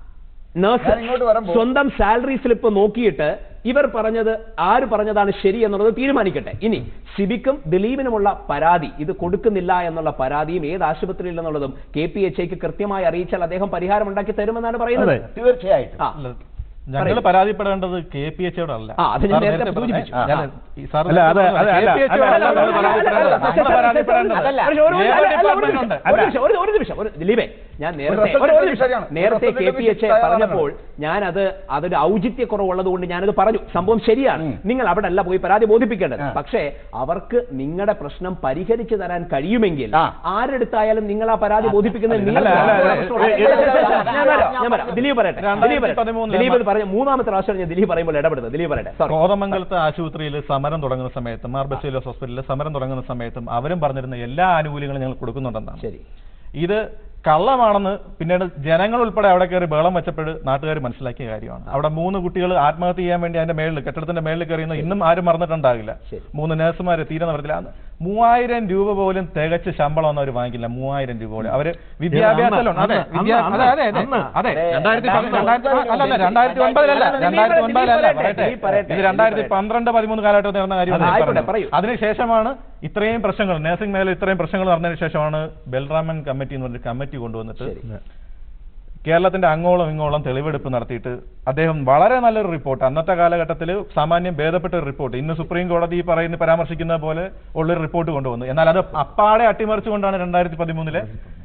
നഴ്സ് ഞാൻ ഇങ്ങോട്ട് വരുമ്പോ- സ്വന്തം സാലറി സ്ലിപ്പ് നോക്കിയിട്ട് ഇവർ പറഞ്ഞത് ആര് പറഞ്ഞതാണ് ശരി എന്നുള്ളത് തീരുമാനിക്കട്ടെ ഇനി സിബിക്കും ദിലീപിനുമുള്ള പരാതി ഇത് കൊടുക്കുന്നില്ല എന്നുള്ള പരാതിയും ഏത് ആശുപത്രിയിൽ എന്നുള്ളതും കെ പി എച്ച് ഐക്ക് കൃത്യമായി അറിയിച്ചാൽ അദ്ദേഹം പരിഹാരം ഉണ്ടാക്കി തരുമെന്നാണ് പറയുന്നത് അതെ. തീർച്ചയായിട്ടും ആ ഞങ്ങൾ പരാതിപ്പെടേണ്ടത് കെ പി എച്ച് അല്ല ആ, അത് ഞാൻ സാർ നേരത്തെ പറഞ്ഞ- സൂചിപ്പിച്ചു. ഞാൻ- ആ. ഈ സാർ അല്ല, അത് നേരത്തെ അത് പറഞ്ഞ അല്ല, KPH അല്ല, അല്ല അല്ല, നമ്മൾ അല്ല, പരാതിപ്പെടേണ്ടത്. അല്ല, നമ്മൾ പരാതിപ്പെടേണ്ടത്. ഒരു നിമിഷം, ഒരു- ഒരു- ലേബർ അല്ല, ഒരു ഡിപ്പാർട്ട്മെന്റ് നിമിഷം, ഉണ്ട്. ഒരു നിമിഷം, ഒരു- ഒരു നിമിഷം ഒരു ദിലീപേ ഞാൻ നേരത്തെ ഒരു ഒരു- ഒരു റെസ്പെക്ട് നിമിഷം. ശരിയാണ്. നേരത്തെ ഒരു കെ റെസ്പെക്ട് പി എച്ച് തയ്യാറാണ്. പറഞ്ഞപ്പോൾ ഞാനത് അതൊരു ഔചിത്യക്കുറവുള്ളത് കൊണ്ട് ഞാനത് പറഞ്ഞു സംഭവം ശരിയാണ് നിങ്ങൾ അവിടെ അല്ല പോയി പരാതി ബോധിപ്പിക്കേണ്ടത് ആ. പക്ഷേ അവർക്ക് നിങ്ങളുടെ പ്രശ്നം പരിഹരിച്ചു തരാൻ കഴിയുമെങ്കിൽ ആ. ആരെടുത്തായാലും നിങ്ങൾ ആ പരാതി ബോധിപ്പിക്കുന്നത് നിങ്ങൾ അല്ല, അല്ല, അല്ല, ഞാൻ വരാം, ഞാൻ വരാം. ദിലീപ് പറയട്ടെ ദിലീപ് പറയട്ടെ. 2013 ദിലീപ് ഇത് പറഞ്ഞ മൂന്നാമത്തെ പ്രാവശ്യം ഞാൻ ദിലീപ് പറയുമ്പോൾ ഇടപെടുന്നത് ദിലീപ് പറയട്ടെ സോറി കോതമംഗലത്തെ ആശുപത്രിയിൽ സമരം തുടങ്ങുന്ന സമയത്തും മാർ ബസേലിയോസ് ഹോസ്പിറ്റലിൽ സമരം തുടങ്ങുന്ന സമയത്തും അവരും പറഞ്ഞിരുന്ന എല്ലാ ആനുകൂല്യങ്ങളും ഞങ്ങൾ കൊടുക്കുന്നുണ്ടെന്നാണ് ശരി ഇത് കള്ളമാണെന്ന് പിന്നീട് ജനങ്ങൾ ഉൾപ്പെടെ അവിടെ കയറി ബഹളം വെച്ചപ്പോൾ നാട്ടുകാർ മനസ്സിലാക്കിയ കാര്യമാണ് അവിടെ മൂന്ന് കുട്ടികൾ ആത്മഹത്യ ചെയ്യാൻ വേണ്ടി അതിന്റെ മേളിൽ കെട്ടിടത്തിന്റെ മേളിൽ കയറിയുന്ന ഇന്നും ആരും മറന്നിട്ടുണ്ടാകില്ല ശരി. മൂന്ന് നഴ്സുമാര് തീരെ നിവർത്തില്ല അന്ന് മൂവായിരം രൂപ പോലും തികച്ച് ശമ്പളം ഒന്നും അവർ വാങ്ങിക്കില്ല മൂവായിരം രൂപ പോലും അവര് വിദ്യാഭ്യാസ ലോൺ അതെ അന്ന്, വിദ്യാ- അന്ന്, അതെ അതെ അതെ അന്ന്. അതെ അതെ, രണ്ടായിരത്തി പത്ത്- രണ്ടായിരത്തി രണ്ടായിരത്തി അല്ല അല്ല രണ്ടായിരത്തി ഒൻപതിലല്ല ദിലീപ് രണ്ടായിരത്തി ദിലീപ് ഒൻപതിലല്ല പറയട്ടെ, പറയട്ടെ ദിലീപ് പറയട്ടെ, ഇത് ദിലീപ് രണ്ടായിരത്തി പറയട്ടെ. പന്ത്രണ്ട് പതിമൂന്ന് കാലഘട്ടത്തിൽ നടന്ന കാര്യം അതെ, ആയിക്കോട്ടെ, പറയൂ. അതിനുശേഷമാണ് ഇത്രയും പ്രശ്നങ്ങൾ നഴ്സിംഗ് മേഖല ഇത്രയും പ്രശ്നങ്ങൾ നടന്നതിന് ശേഷമാണ് ബൽറാമൻ കമ്മിറ്റി എന്ന് പറഞ്ഞൊരു കമ്മിറ്റി കൊണ്ടുവന്നിട്ട് ശരി. കേരളത്തിന്റെ അങ്ങോളം ഇങ്ങോളം തെളിവെടുപ്പ് നടത്തിയിട്ട് അദ്ദേഹം വളരെ നല്ലൊരു റിപ്പോർട്ട് അന്നത്തെ കാലഘട്ടത്തിൽ സാമാന്യം ഭേദപ്പെട്ട ഒരു റിപ്പോർട്ട് ഇന്ന് സുപ്രീം കോടതി പറയുന്ന പരാമർശിക്കുന്ന പോലെ ഉള്ളൊരു റിപ്പോർട്ട് കൊണ്ടുവന്നു എന്നാൽ അത് അപ്പാടെ അട്ടിമറിച്ചുകൊണ്ടാണ് രണ്ടായിരത്തി പതിമൂന്നിലെ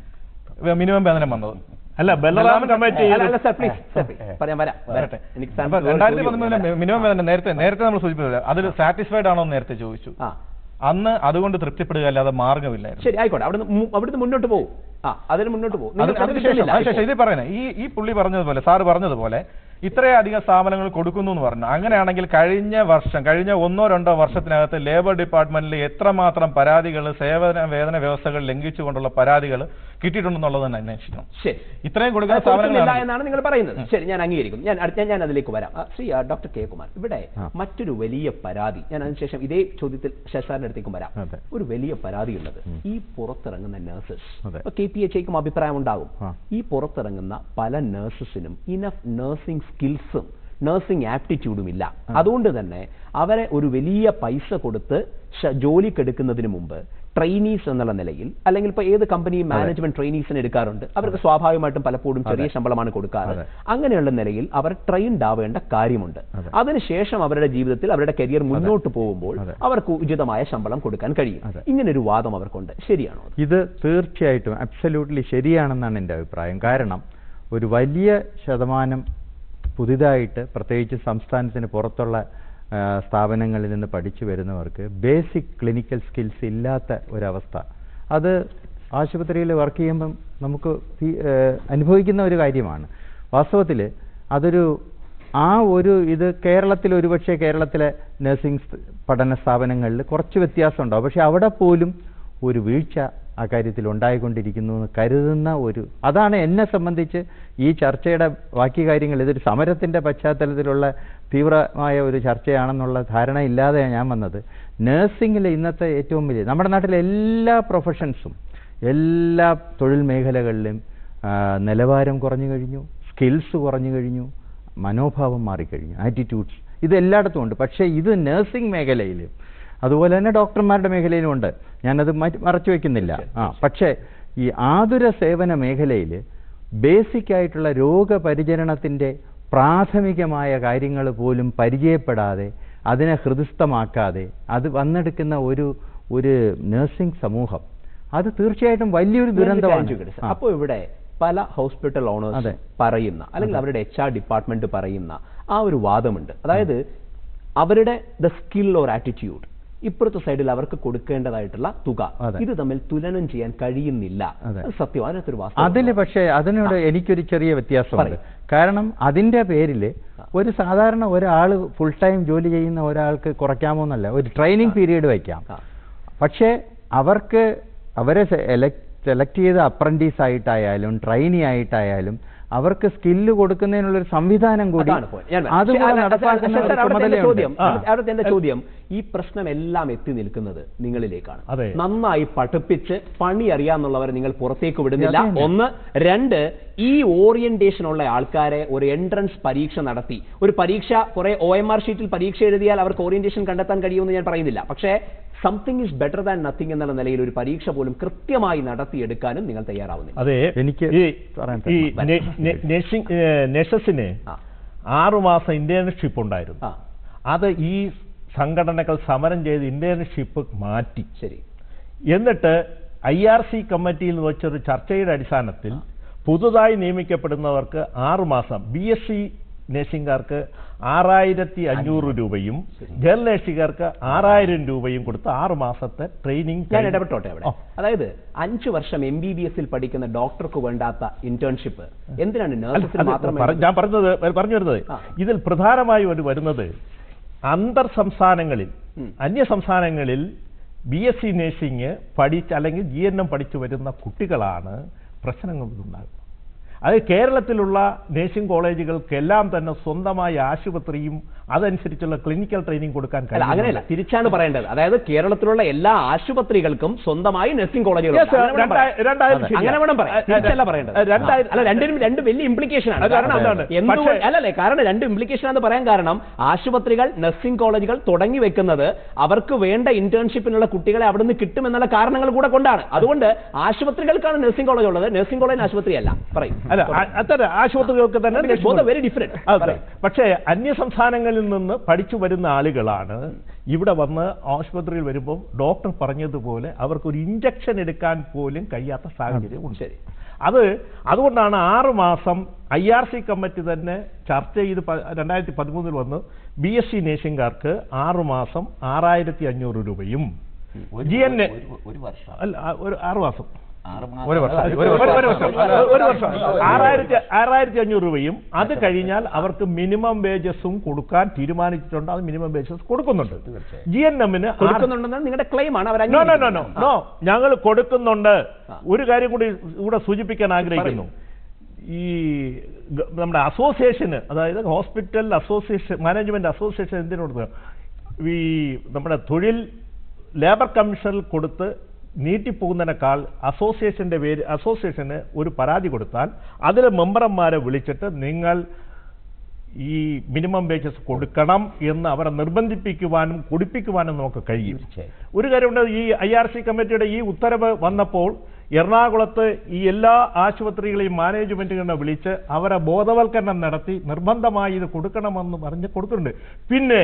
മിനിമം വേതനം വന്നത് അല്ല ബലറാം കമ്മിറ്റി അല്ല, അല്ല സർ പ്ലീസ് സർ പ്ലീസ് പറയാൻ വരാം വരട്ടെ എനിക്ക് അപ്പൊ സാറിന് രണ്ടായിരത്തി ചോദ്യം പതിമൂന്നിലെ ഉണ്ട്. മിനിമം വേതനം നേരത്തെ നേരത്തെ നമ്മൾ സൂചിപ്പിച്ചത് അതിൽ സാറ്റിസ്ഫൈഡ് ആണോ എന്ന് നേരത്തെ ചോദിച്ചു ആ അന്ന് അതുകൊണ്ട് തൃപ്തിപ്പെടുക അല്ലാതെ മാർഗമില്ലായിരുന്നു ശരി ആയിക്കോട്ടെ അവിടുന്ന് മു- അവിടുന്ന് മുന്നോട്ട് പോകും ആ അതിന് മുന്നോട്ട് പോകും അത് അതിനുശേഷം അതിനുശേഷം ഇത് പറയുന്നത് ഈ ഈ പുള്ളി പറഞ്ഞതുപോലെ സാറ് പറഞ്ഞതുപോലെ ഇത്രയധികം സ്ഥാപനങ്ങൾ കൊടുക്കുന്നു എന്ന് പറഞ്ഞു അങ്ങനെയാണെങ്കിൽ കഴിഞ്ഞ വർഷം കഴിഞ്ഞ ഒന്നോ രണ്ടോ വർഷത്തിനകത്ത് ലേബർ ഡിപ്പാർട്ട്മെന്റിൽ എത്രമാത്രം പരാതികൾ സേവന വേതന വ്യവസ്ഥകൾ ലംഘിച്ചുകൊണ്ടുള്ള പരാതികൾ കിട്ടിയിട്ടുണ്ടെന്നുള്ളത് തന്നെ അന്വേഷിക്കണം ശരി ഇത്രയും കൊടുക്കുന്ന അത് കൊടുക്കുന്നില്ല സ്ഥാപനങ്ങളാണ് എന്നാണ് നിങ്ങൾ പറയുന്നത് ശരി ഞാൻ അംഗീകരിക്കും ഞാൻ അടുത്ത ഞാൻ അതിലേക്ക് വരാം ആ, ശ്രീ ആ, ഡോക്ടർ കെ കുമാർ ഇവിടെ ആ. മറ്റൊരു വലിയ പരാതി ഞാൻ അതിനുശേഷം ഇതേ ചോദ്യത്തിൽ ശശാറിന്റെ അടുത്തേക്കും വരാം അതെ. ഒരു വലിയ പരാതി ഉള്ളത് ഈ പുറത്തിറങ്ങുന്ന നഴ്സസ് അതെ. കെ പി എച്ച് ഐക്കും അഭിപ്രായം ഉണ്ടാകും ആ. ഈ പുറത്തിറങ്ങുന്ന പല നഴ്സസിനും ഇനഫ് നഴ്സിംഗ് സ്കിൽസും നഴ്സിംഗ് ആപ്റ്റിറ്റ്യൂഡും ഇല്ല അതുകൊണ്ട് തന്നെ അവരെ ഒരു വലിയ പൈസ കൊടുത്ത് ശ- ജോലിക്കെടുക്കുന്നതിന് മുമ്പ് ട്രെയിനീസ് എന്നുള്ള നിലയിൽ അല്ലെങ്കിൽ ഇപ്പോൾ ഏത് കമ്പനിയും മാനേജ്മെന്റ് ട്രെയിനീസിന് എടുക്കാറുണ്ട് അവർക്ക് സ്വാഭാവികമായിട്ടും പലപ്പോഴും ചെറിയ ശമ്പളമാണ് കൊടുക്കാറ് അതെ. അങ്ങനെയുള്ള നിലയിൽ അവർ ട്രെയിൻഡ് ആവേണ്ട കാര്യമുണ്ട് അതെ. അതിനുശേഷം അവരുടെ ജീവിതത്തിൽ അവരുടെ കരിയർ മുന്നോട്ട് പോകുമ്പോൾ അതെ. അവർക്ക് ഉചിതമായ ശമ്പളം കൊടുക്കാൻ കഴിയും അതെ. ഇങ്ങനൊരു വാദം അവർക്കുണ്ട് ശരിയാണോ അത്? ഇത് തീർച്ചയായിട്ടും അബ്സല്യൂട്ട്ലി ശരിയാണെന്നാണ് എൻ്റെ അഭിപ്രായം കാരണം ഒരു വലിയ ശതമാനം പുതിയതായിട്ട് പ്രത്യേകിച്ച് സംസ്ഥാനത്തിന് പുറത്തുള്ള ആ, സ്ഥാപനങ്ങളിൽ നിന്ന് പഠിച്ചു വരുന്നവർക്ക് ബേസിക് ക്ലിനിക്കൽ സ്കിൽസ് ഇല്ലാത്ത ഒരവസ്ഥ അത് ആശുപത്രിയിൽ വർക്ക് ചെയ്യുമ്പം നമുക്ക് ഫീ- ഏ, അനുഭവിക്കുന്ന ഒരു കാര്യമാണ് വാസ്തവത്തിൽ അതൊരു ആ ഒരു ഇത് കേരളത്തിൽ ഒരുപക്ഷെ കേരളത്തിലെ നഴ്സിംഗ് സ് പഠന സ്ഥാപനങ്ങളിൽ കുറച്ച് വ്യത്യാസം ഉണ്ടാവും പക്ഷെ അവിടെ പോലും ഒരു വീഴ്ച ആ കാര്യത്തിൽ ഉണ്ടായിക്കൊണ്ടിരിക്കുന്നു എന്ന് കരുതുന്ന ഒരു അതാണ് എന്നെ സംബന്ധിച്ച് ഈ ചർച്ചയുടെ ബാക്കി കാര്യങ്ങൾ ഇതൊരു സമരത്തിൻ്റെ പശ്ചാത്തലത്തിലുള്ള തീവ്രമായ ഒരു ചർച്ചയാണെന്നുള്ള ധാരണ ഇല്ലാതെ ഞാൻ വന്നത് നഴ്സിംഗിലെ ഇന്നത്തെ ഏറ്റവും വലിയ നമ്മുടെ നാട്ടിലെ എല്ലാ പ്രൊഫഷൻസും എല്ലാ തൊഴിൽ മേഖലകളിലും ആ, നിലവാരം കുറഞ്ഞു കഴിഞ്ഞു സ്കിൽസ് കുറഞ്ഞു കഴിഞ്ഞു മനോഭാവം മാറിക്കഴിഞ്ഞു ആറ്റിറ്റ്യൂഡ്സ് ഇത് എല്ലായിടത്തും ഉണ്ട് പക്ഷേ ഇത് നഴ്സിംഗ് മേഖലയിൽ അതുപോലെ തന്നെ ഡോക്ടർമാരുടെ മേഖലയിലും ഉണ്ട് ഞാനത് മറ്റ് മറച്ചു വയ്ക്കുന്നില്ല ആ പക്ഷേ ഈ ആതുര സേവന മേഖലയിൽ ബേസിക് ആയിട്ടുള്ള രോഗപരിചരണത്തിൻ്റെ പ്രാഥമികമായ കാര്യങ്ങൾ പോലും പരിചയപ്പെടാതെ അതിനെ ഹൃദയസ്ഥമാക്കാതെ അത് വന്നെടുക്കുന്ന ഒരു ഒരു നഴ്സിംഗ് സമൂഹം അത് തീർച്ചയായിട്ടും വലിയൊരു ദുരന്തമാണ് ആ. അപ്പോൾ ഇവിടെ പല ഹോസ്പിറ്റൽ ഓണേഴ്സ് അതെ. പറയുന്ന അല്ലെങ്കിൽ അവരുടെ എച്ച് ആർ ഡിപ്പാർട്ട്മെന്റ് പറയുന്ന ആ ഒരു വാദമുണ്ട് അതായത് അവരുടെ ദ സ്കിൽ ഓർ ആറ്റിറ്റ്യൂഡ് ഇപ്പുറത്തെ സൈഡിൽ അവർക്ക് കൊടുക്കേണ്ടതായിട്ടുള്ള തുക അതെ. ഇത് തമ്മിൽ തുലനം ചെയ്യാൻ കഴിയുന്നില്ല അതെ. അത് സത്യം അതിനകത്തൊരു വാസ്തവം അതിൽ പക്ഷേ അതിനോട് എനിക്കൊരു ചെറിയ വ്യത്യാസമുണ്ട് പറയൂ. കാരണം അതിന്റെ പേരിൽ ഒരു സാധാരണ ഒരാൾ ഫുൾ ടൈം ജോലി ചെയ്യുന്ന ഒരാൾക്ക് കുറയ്ക്കാമോ എന്നല്ല ഒരു ട്രെയിനിങ് പീരീഡ് വയ്ക്കാം ആ. പക്ഷേ അവർക്ക് അവരെ സെലക്ട് ചെയ്ത അപ്രന്റീസ് ആയിട്ടായാലും ട്രെയിനി ആയിട്ടായാലും അവർക്ക് സ്കില്ല് കൊടുക്കുന്നതിനുള്ളൊരു സംവിധാനം കൂടി അതാണ് point. ഞാൻ വരാം. അതുകൂടെ ശരി, അല്ല, നടപ്പാക്കുന്ന ശരി, ഒരു അവിടുത്തെ എന്റെ ചുമതലയുണ്ട്. ചോദ്യം ആ. അവിടുത്തെ എന്റെ ചോദ്യം ഈ പ്രശ്നം എല്ലാം എത്തി നിൽക്കുന്നത് നിങ്ങളിലേക്കാണ് അതെ. നന്നായി പഠിപ്പിച്ച് പണി അറിയാന്നുള്ളവരെ നിങ്ങൾ പുറത്തേക്ക് വിടുന്നില്ല അത് തന്നെ. ഒന്ന് രണ്ട് ഈ ഓറിയന്റേഷൻ ഉള്ള ആൾക്കാരെ ഒരു എൻട്രൻസ് പരീക്ഷ നടത്തി ഒരു പരീക്ഷ കുറെ ഒ എം ആർ ഷീറ്റിൽ പരീക്ഷ എഴുതിയാൽ അവർക്ക് ഓറിയന്റേഷൻ കണ്ടെത്താൻ കഴിയുമെന്ന് ഞാൻ പറയുന്നില്ല പക്ഷേ something is better than nothing എന്നുള്ള നിലയിൽ ഒരു പരീക്ഷ പോലും കൃത്യമായി നടത്തിയെടുക്കാനും നിങ്ങൾ തയ്യാറാവുന്നില്ല അതെ എനിക്ക് ഈ പറയാൻ ഈ പറ്റില്ല. നഴ്സിംഗ് നഴ്സസിന് ആ. ആറുമാസം ഇന്റേൺഷിപ്പ് ഉണ്ടായിരുന്നു ആ അത് ഈ സംഘടനകൾ സമരം ചെയ്ത് ഇന്റേൺഷിപ്പ് മാറ്റി ശരി എന്നിട്ട് ഐ ആർ സി കമ്മിറ്റിയിൽ വെച്ചൊരു ചർച്ചയുടെ അടിസ്ഥാനത്തിൽ പുതുതായി നിയമിക്കപ്പെടുന്നവർക്ക് ആറുമാസം ബി എസ് സി നേഴ്സിംഗുകാർക്ക് ആറായിരത്തി അഞ്ഞൂറ് രൂപയും ജനറൽ നേഴ്സിംഗുകാർക്ക് ആറായിരം രൂപയും കൊടുത്ത് ആറ് മാസത്തെ ട്രെയിനിങ് ഞാൻ ഇടപെട്ടോട്ടെ അവിടെ അതായത് അഞ്ചു വർഷം എം ബി ബി എസിൽ പഠിക്കുന്ന ഡോക്ടർക്ക് വേണ്ടാത്ത ഇന്റേൺഷിപ്പ് എന്തിനാണ് നഴ്സസിന് മാത്രം വേണ്ടത്? ഞാൻ പറഞ്ഞത് പറഞ്ഞു വരുന്നത് ആ. ഇതിൽ പ്രധാനമായി ഒരു വരുന്നത് അന്തർ സംസ്ഥാനങ്ങളിൽ ഉം. അന്യ സംസ്ഥാനങ്ങളിൽ ബി എസ് സി നേഴ്സിംഗ് പഠിച്ച് അല്ലെങ്കിൽ ജി എൻ എം പഠിച്ചു വരുന്ന കുട്ടികളാണ് പ്രശ്നങ്ങൾ ഉണ്ടാകുന്നത് അത് കേരളത്തിലുള്ള നേഴ്സിംഗ് കോളേജുകൾക്കെല്ലാം തന്നെ സ്വന്തമായ ആശുപത്രിയും അതനുസരിച്ചുള്ള ക്ലിനിക്കൽ ട്രെയിനിങ് കൊടുക്കാൻ അല്ല കഴിയുന്നുണ്ട്. അങ്ങനെയല്ല തിരിച്ചാണ് പറയേണ്ടത് അതായത് കേരളത്തിലുള്ള എല്ലാ ആശുപത്രികൾക്കും സ്വന്തമായി നഴ്സിംഗ് കോളേജുകൾ Yes, sir. രണ്ടായി- രണ്ടായാലും ശരിയാ. അങ്ങനെ വേണം പറയാം അ- അ- തിരിച്ചല്ല പറയേണ്ടത് അ- രണ്ടായി- അല്ല രണ്ടിനും രണ്ട് വലിയ ഇംപ്ലിക്കേഷൻ ആണ് അത് കാരണം അതാണ്. എന്തുകൊണ്ട് പക്ഷേ- അല്ലല്ലേ കാരണം രണ്ട് ഇംപ്ലിക്കേഷൻ ആണെന്ന് പറയാൻ കാരണം ആശുപത്രികൾ നഴ്സിംഗ് കോളേജുകൾ തുടങ്ങി വെക്കുന്നത് അവർക്ക് വേണ്ട ഇന്റേൺഷിപ്പിനുള്ള കുട്ടികളെ അവിടെ നിന്ന് കിട്ടുമെന്നുള്ള കാരണങ്ങൾ കൂടെ കൊണ്ടാണ് അതുകൊണ്ട് ആശുപത്രികൾക്കാണ് നഴ്സിംഗ് കോളേജ് ഉള്ളത് നഴ്സിംഗ് കോളേജ് ആശുപത്രിയല്ല പറയും അല്ല അ- അത്തരം ആശുപത്രികൾക്ക് തന്നെ ബോത്ത് വെരി ഡിഫറെന്റ് അതെ പക്ഷേ അന്യ സംസ്ഥാനങ്ങളിൽ നിന്ന് പഠിച്ചു വരുന്ന ആളുകളാണ് ഇവിടെ വന്ന് ആശുപത്രിയിൽ വരുമ്പോൾ ഡോക്ടർ പറഞ്ഞതുപോലെ അവർക്ക് ഒരു ഇഞ്ചക്ഷൻ എടുക്കാൻ പോലും കഴിയാത്ത സാഹചര്യം ഉണ്ട് ശരി അത് അതുകൊണ്ടാണ് ആറ് മാസം ഐ ആർ സി കമ്മിറ്റി തന്നെ ചർച്ച ചെയ്ത് പ- രണ്ടായിരത്തി പതിമൂന്നിൽ വന്ന് ബി എസ് സി നേഴ്സിംഗുകാർക്ക് ആറ് മാസം ആറായിരത്തി അഞ്ഞൂറ് രൂപയും ജി എൻ എ ഒരു വർഷം അല്ല ആ, ഒരു ആറ് മാസം ആറ് ഒരു വർഷം ഒരു ഒരു ഒരു വർഷം വർഷം ഒരു വർഷം ആറായിരത്തി ആറായിരത്തി അഞ്ഞൂറ് രൂപയും അത് കഴിഞ്ഞാൽ അവർക്ക് മിനിമം വേജസും കൊടുക്കാൻ തീരുമാനിച്ചിട്ടുണ്ട് അത് മിനിമം വേജസ് കൊടുക്കുന്നുണ്ട് ജി എൻ എമ്മിന് കൊടുക്കുന്നുണ്ടെന്നാണ് നിങ്ങളുടെ ക്ലെയിം ആണ് അവർ നോ നോ നോ നോ അംഗീകരിക്കുന്നത്. നോ ഞങ്ങൾ കൊടുക്കുന്നുണ്ട് ഒരു കാര്യം കൂടി ഇവിടെ സൂചിപ്പിക്കാൻ ആഗ്രഹിക്കുന്നു ഈ ഗ- നമ്മുടെ അസോസിയേഷന് അതായത് ഹോസ്പിറ്റൽ അസോസിയേഷൻ മാനേജ്മെന്റ് അസോസിയേഷൻ എന്തിനോട് ഈ നമ്മുടെ തൊഴിൽ ലേബർ കമ്മീഷനിൽ കൊടുത്ത് നീട്ടിപ്പോകുന്നതിനേക്കാൾ അസോസിയേഷന്റെ പേര് അസോസിയേഷന് ഒരു പരാതി കൊടുത്താൽ അതിലെ മെമ്പർമാരെ വിളിച്ചിട്ട് നിങ്ങൾ ഈ മിനിമം വേജസ് കൊടുക്കണം എന്ന് അവരെ നിർബന്ധിപ്പിക്കുവാനും കുടിപ്പിക്കുവാനും നമുക്ക് കഴിയും ഒരു കാര്യമുണ്ട് ഈ ഐ ആർ സി കമ്മിറ്റിയുടെ ഈ ഉത്തരവ് വന്നപ്പോൾ എറണാകുളത്ത് ഈ എല്ലാ ആശുപത്രികളെയും മാനേജ്മെന്റുകളെ വിളിച്ച് അവരെ ബോധവൽക്കരണം നടത്തി നിർബന്ധമായി ഇത് കൊടുക്കണമെന്ന് പറഞ്ഞ് കൊടുക്കുന്നുണ്ട് പിന്നെ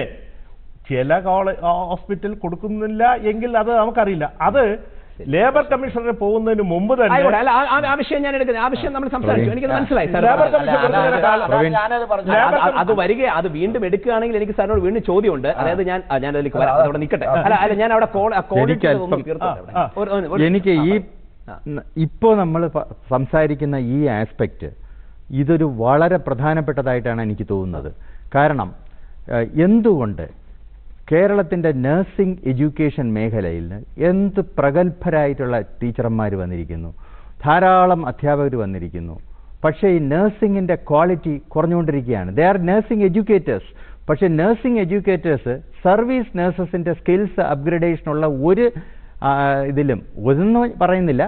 ചില കോളേജ് ഹോസ്പിറ്റൽ കൊടുക്കുന്നില്ല എങ്കിൽ അത് നമുക്കറിയില്ല അത് ലേബർ കമ്മീഷണർ പോകുന്നതിന് മുമ്പ് തന്നെ ആയിക്കോട്ടെ അല്ല ആ- ആ- ആ വിഷയം ഞാൻ എടുക്കുന്നത് ആ വിഷയം നമ്മൾ സംസാരിച്ചു എനിക്കത് മനസ്സിലായി സാർ ലേബർ പറഞ്ഞത്. കമ്മീഷൻ കൊടുക്കുന്നതിനേക്കാൾ പ്രവീൺ. ഞാനത് പറഞ്ഞു അല്ല, അത് അത് അത് വരിക അത് വീണ്ടും എടുക്കുകയാണെങ്കിൽ എനിക്ക് സാറിനോട് വീണ്ടും ചോദ്യമുണ്ട് അതായത് ഞാൻ ആ, ഞാൻ അതിലേക്ക് വരാം അതവിടെ നിൽക്കട്ടെ അല്ല അല്ല ഞാൻ അവിടെ കോൾ എനിക്ക് അല്പം- ആ, ആ. എനിക്ക് ഈ ആ. ഇപ്പോൾ നമ്മൾ സംസാരിക്കുന്ന ഈ ആസ്പെക്റ്റ് ഇതൊരു വളരെ പ്രധാനപ്പെട്ടതായിട്ടാണ് എനിക്ക് തോന്നുന്നത് കാരണം ഏഹ്, എന്തുകൊണ്ട് കേരളത്തിൻ്റെ നഴ്സിംഗ് എഡ്യൂക്കേഷൻ മേഖലയിൽ എന്ത് പ്രഗത്ഭരായിട്ടുള്ള ടീച്ചർമാർ വന്നിരിക്കുന്നു ധാരാളം അധ്യാപകർ വന്നിരിക്കുന്നു പക്ഷേ ഈ നഴ്സിംഗിൻ്റെ ക്വാളിറ്റി കുറഞ്ഞുകൊണ്ടിരിക്കുകയാണ് ദേ ആർ നഴ്സിംഗ് എഡ്യൂക്കേറ്റേഴ്സ് പക്ഷേ നഴ്സിംഗ് എഡ്യൂക്കേറ്റേഴ്സ് സർവീസ് നഴ്സസിൻ്റെ സ്കിൽസ് അപ്ഗ്രഡേഷനുള്ള ഒരു ആ, ഇതിലും ഒന്നും പറയുന്നില്ല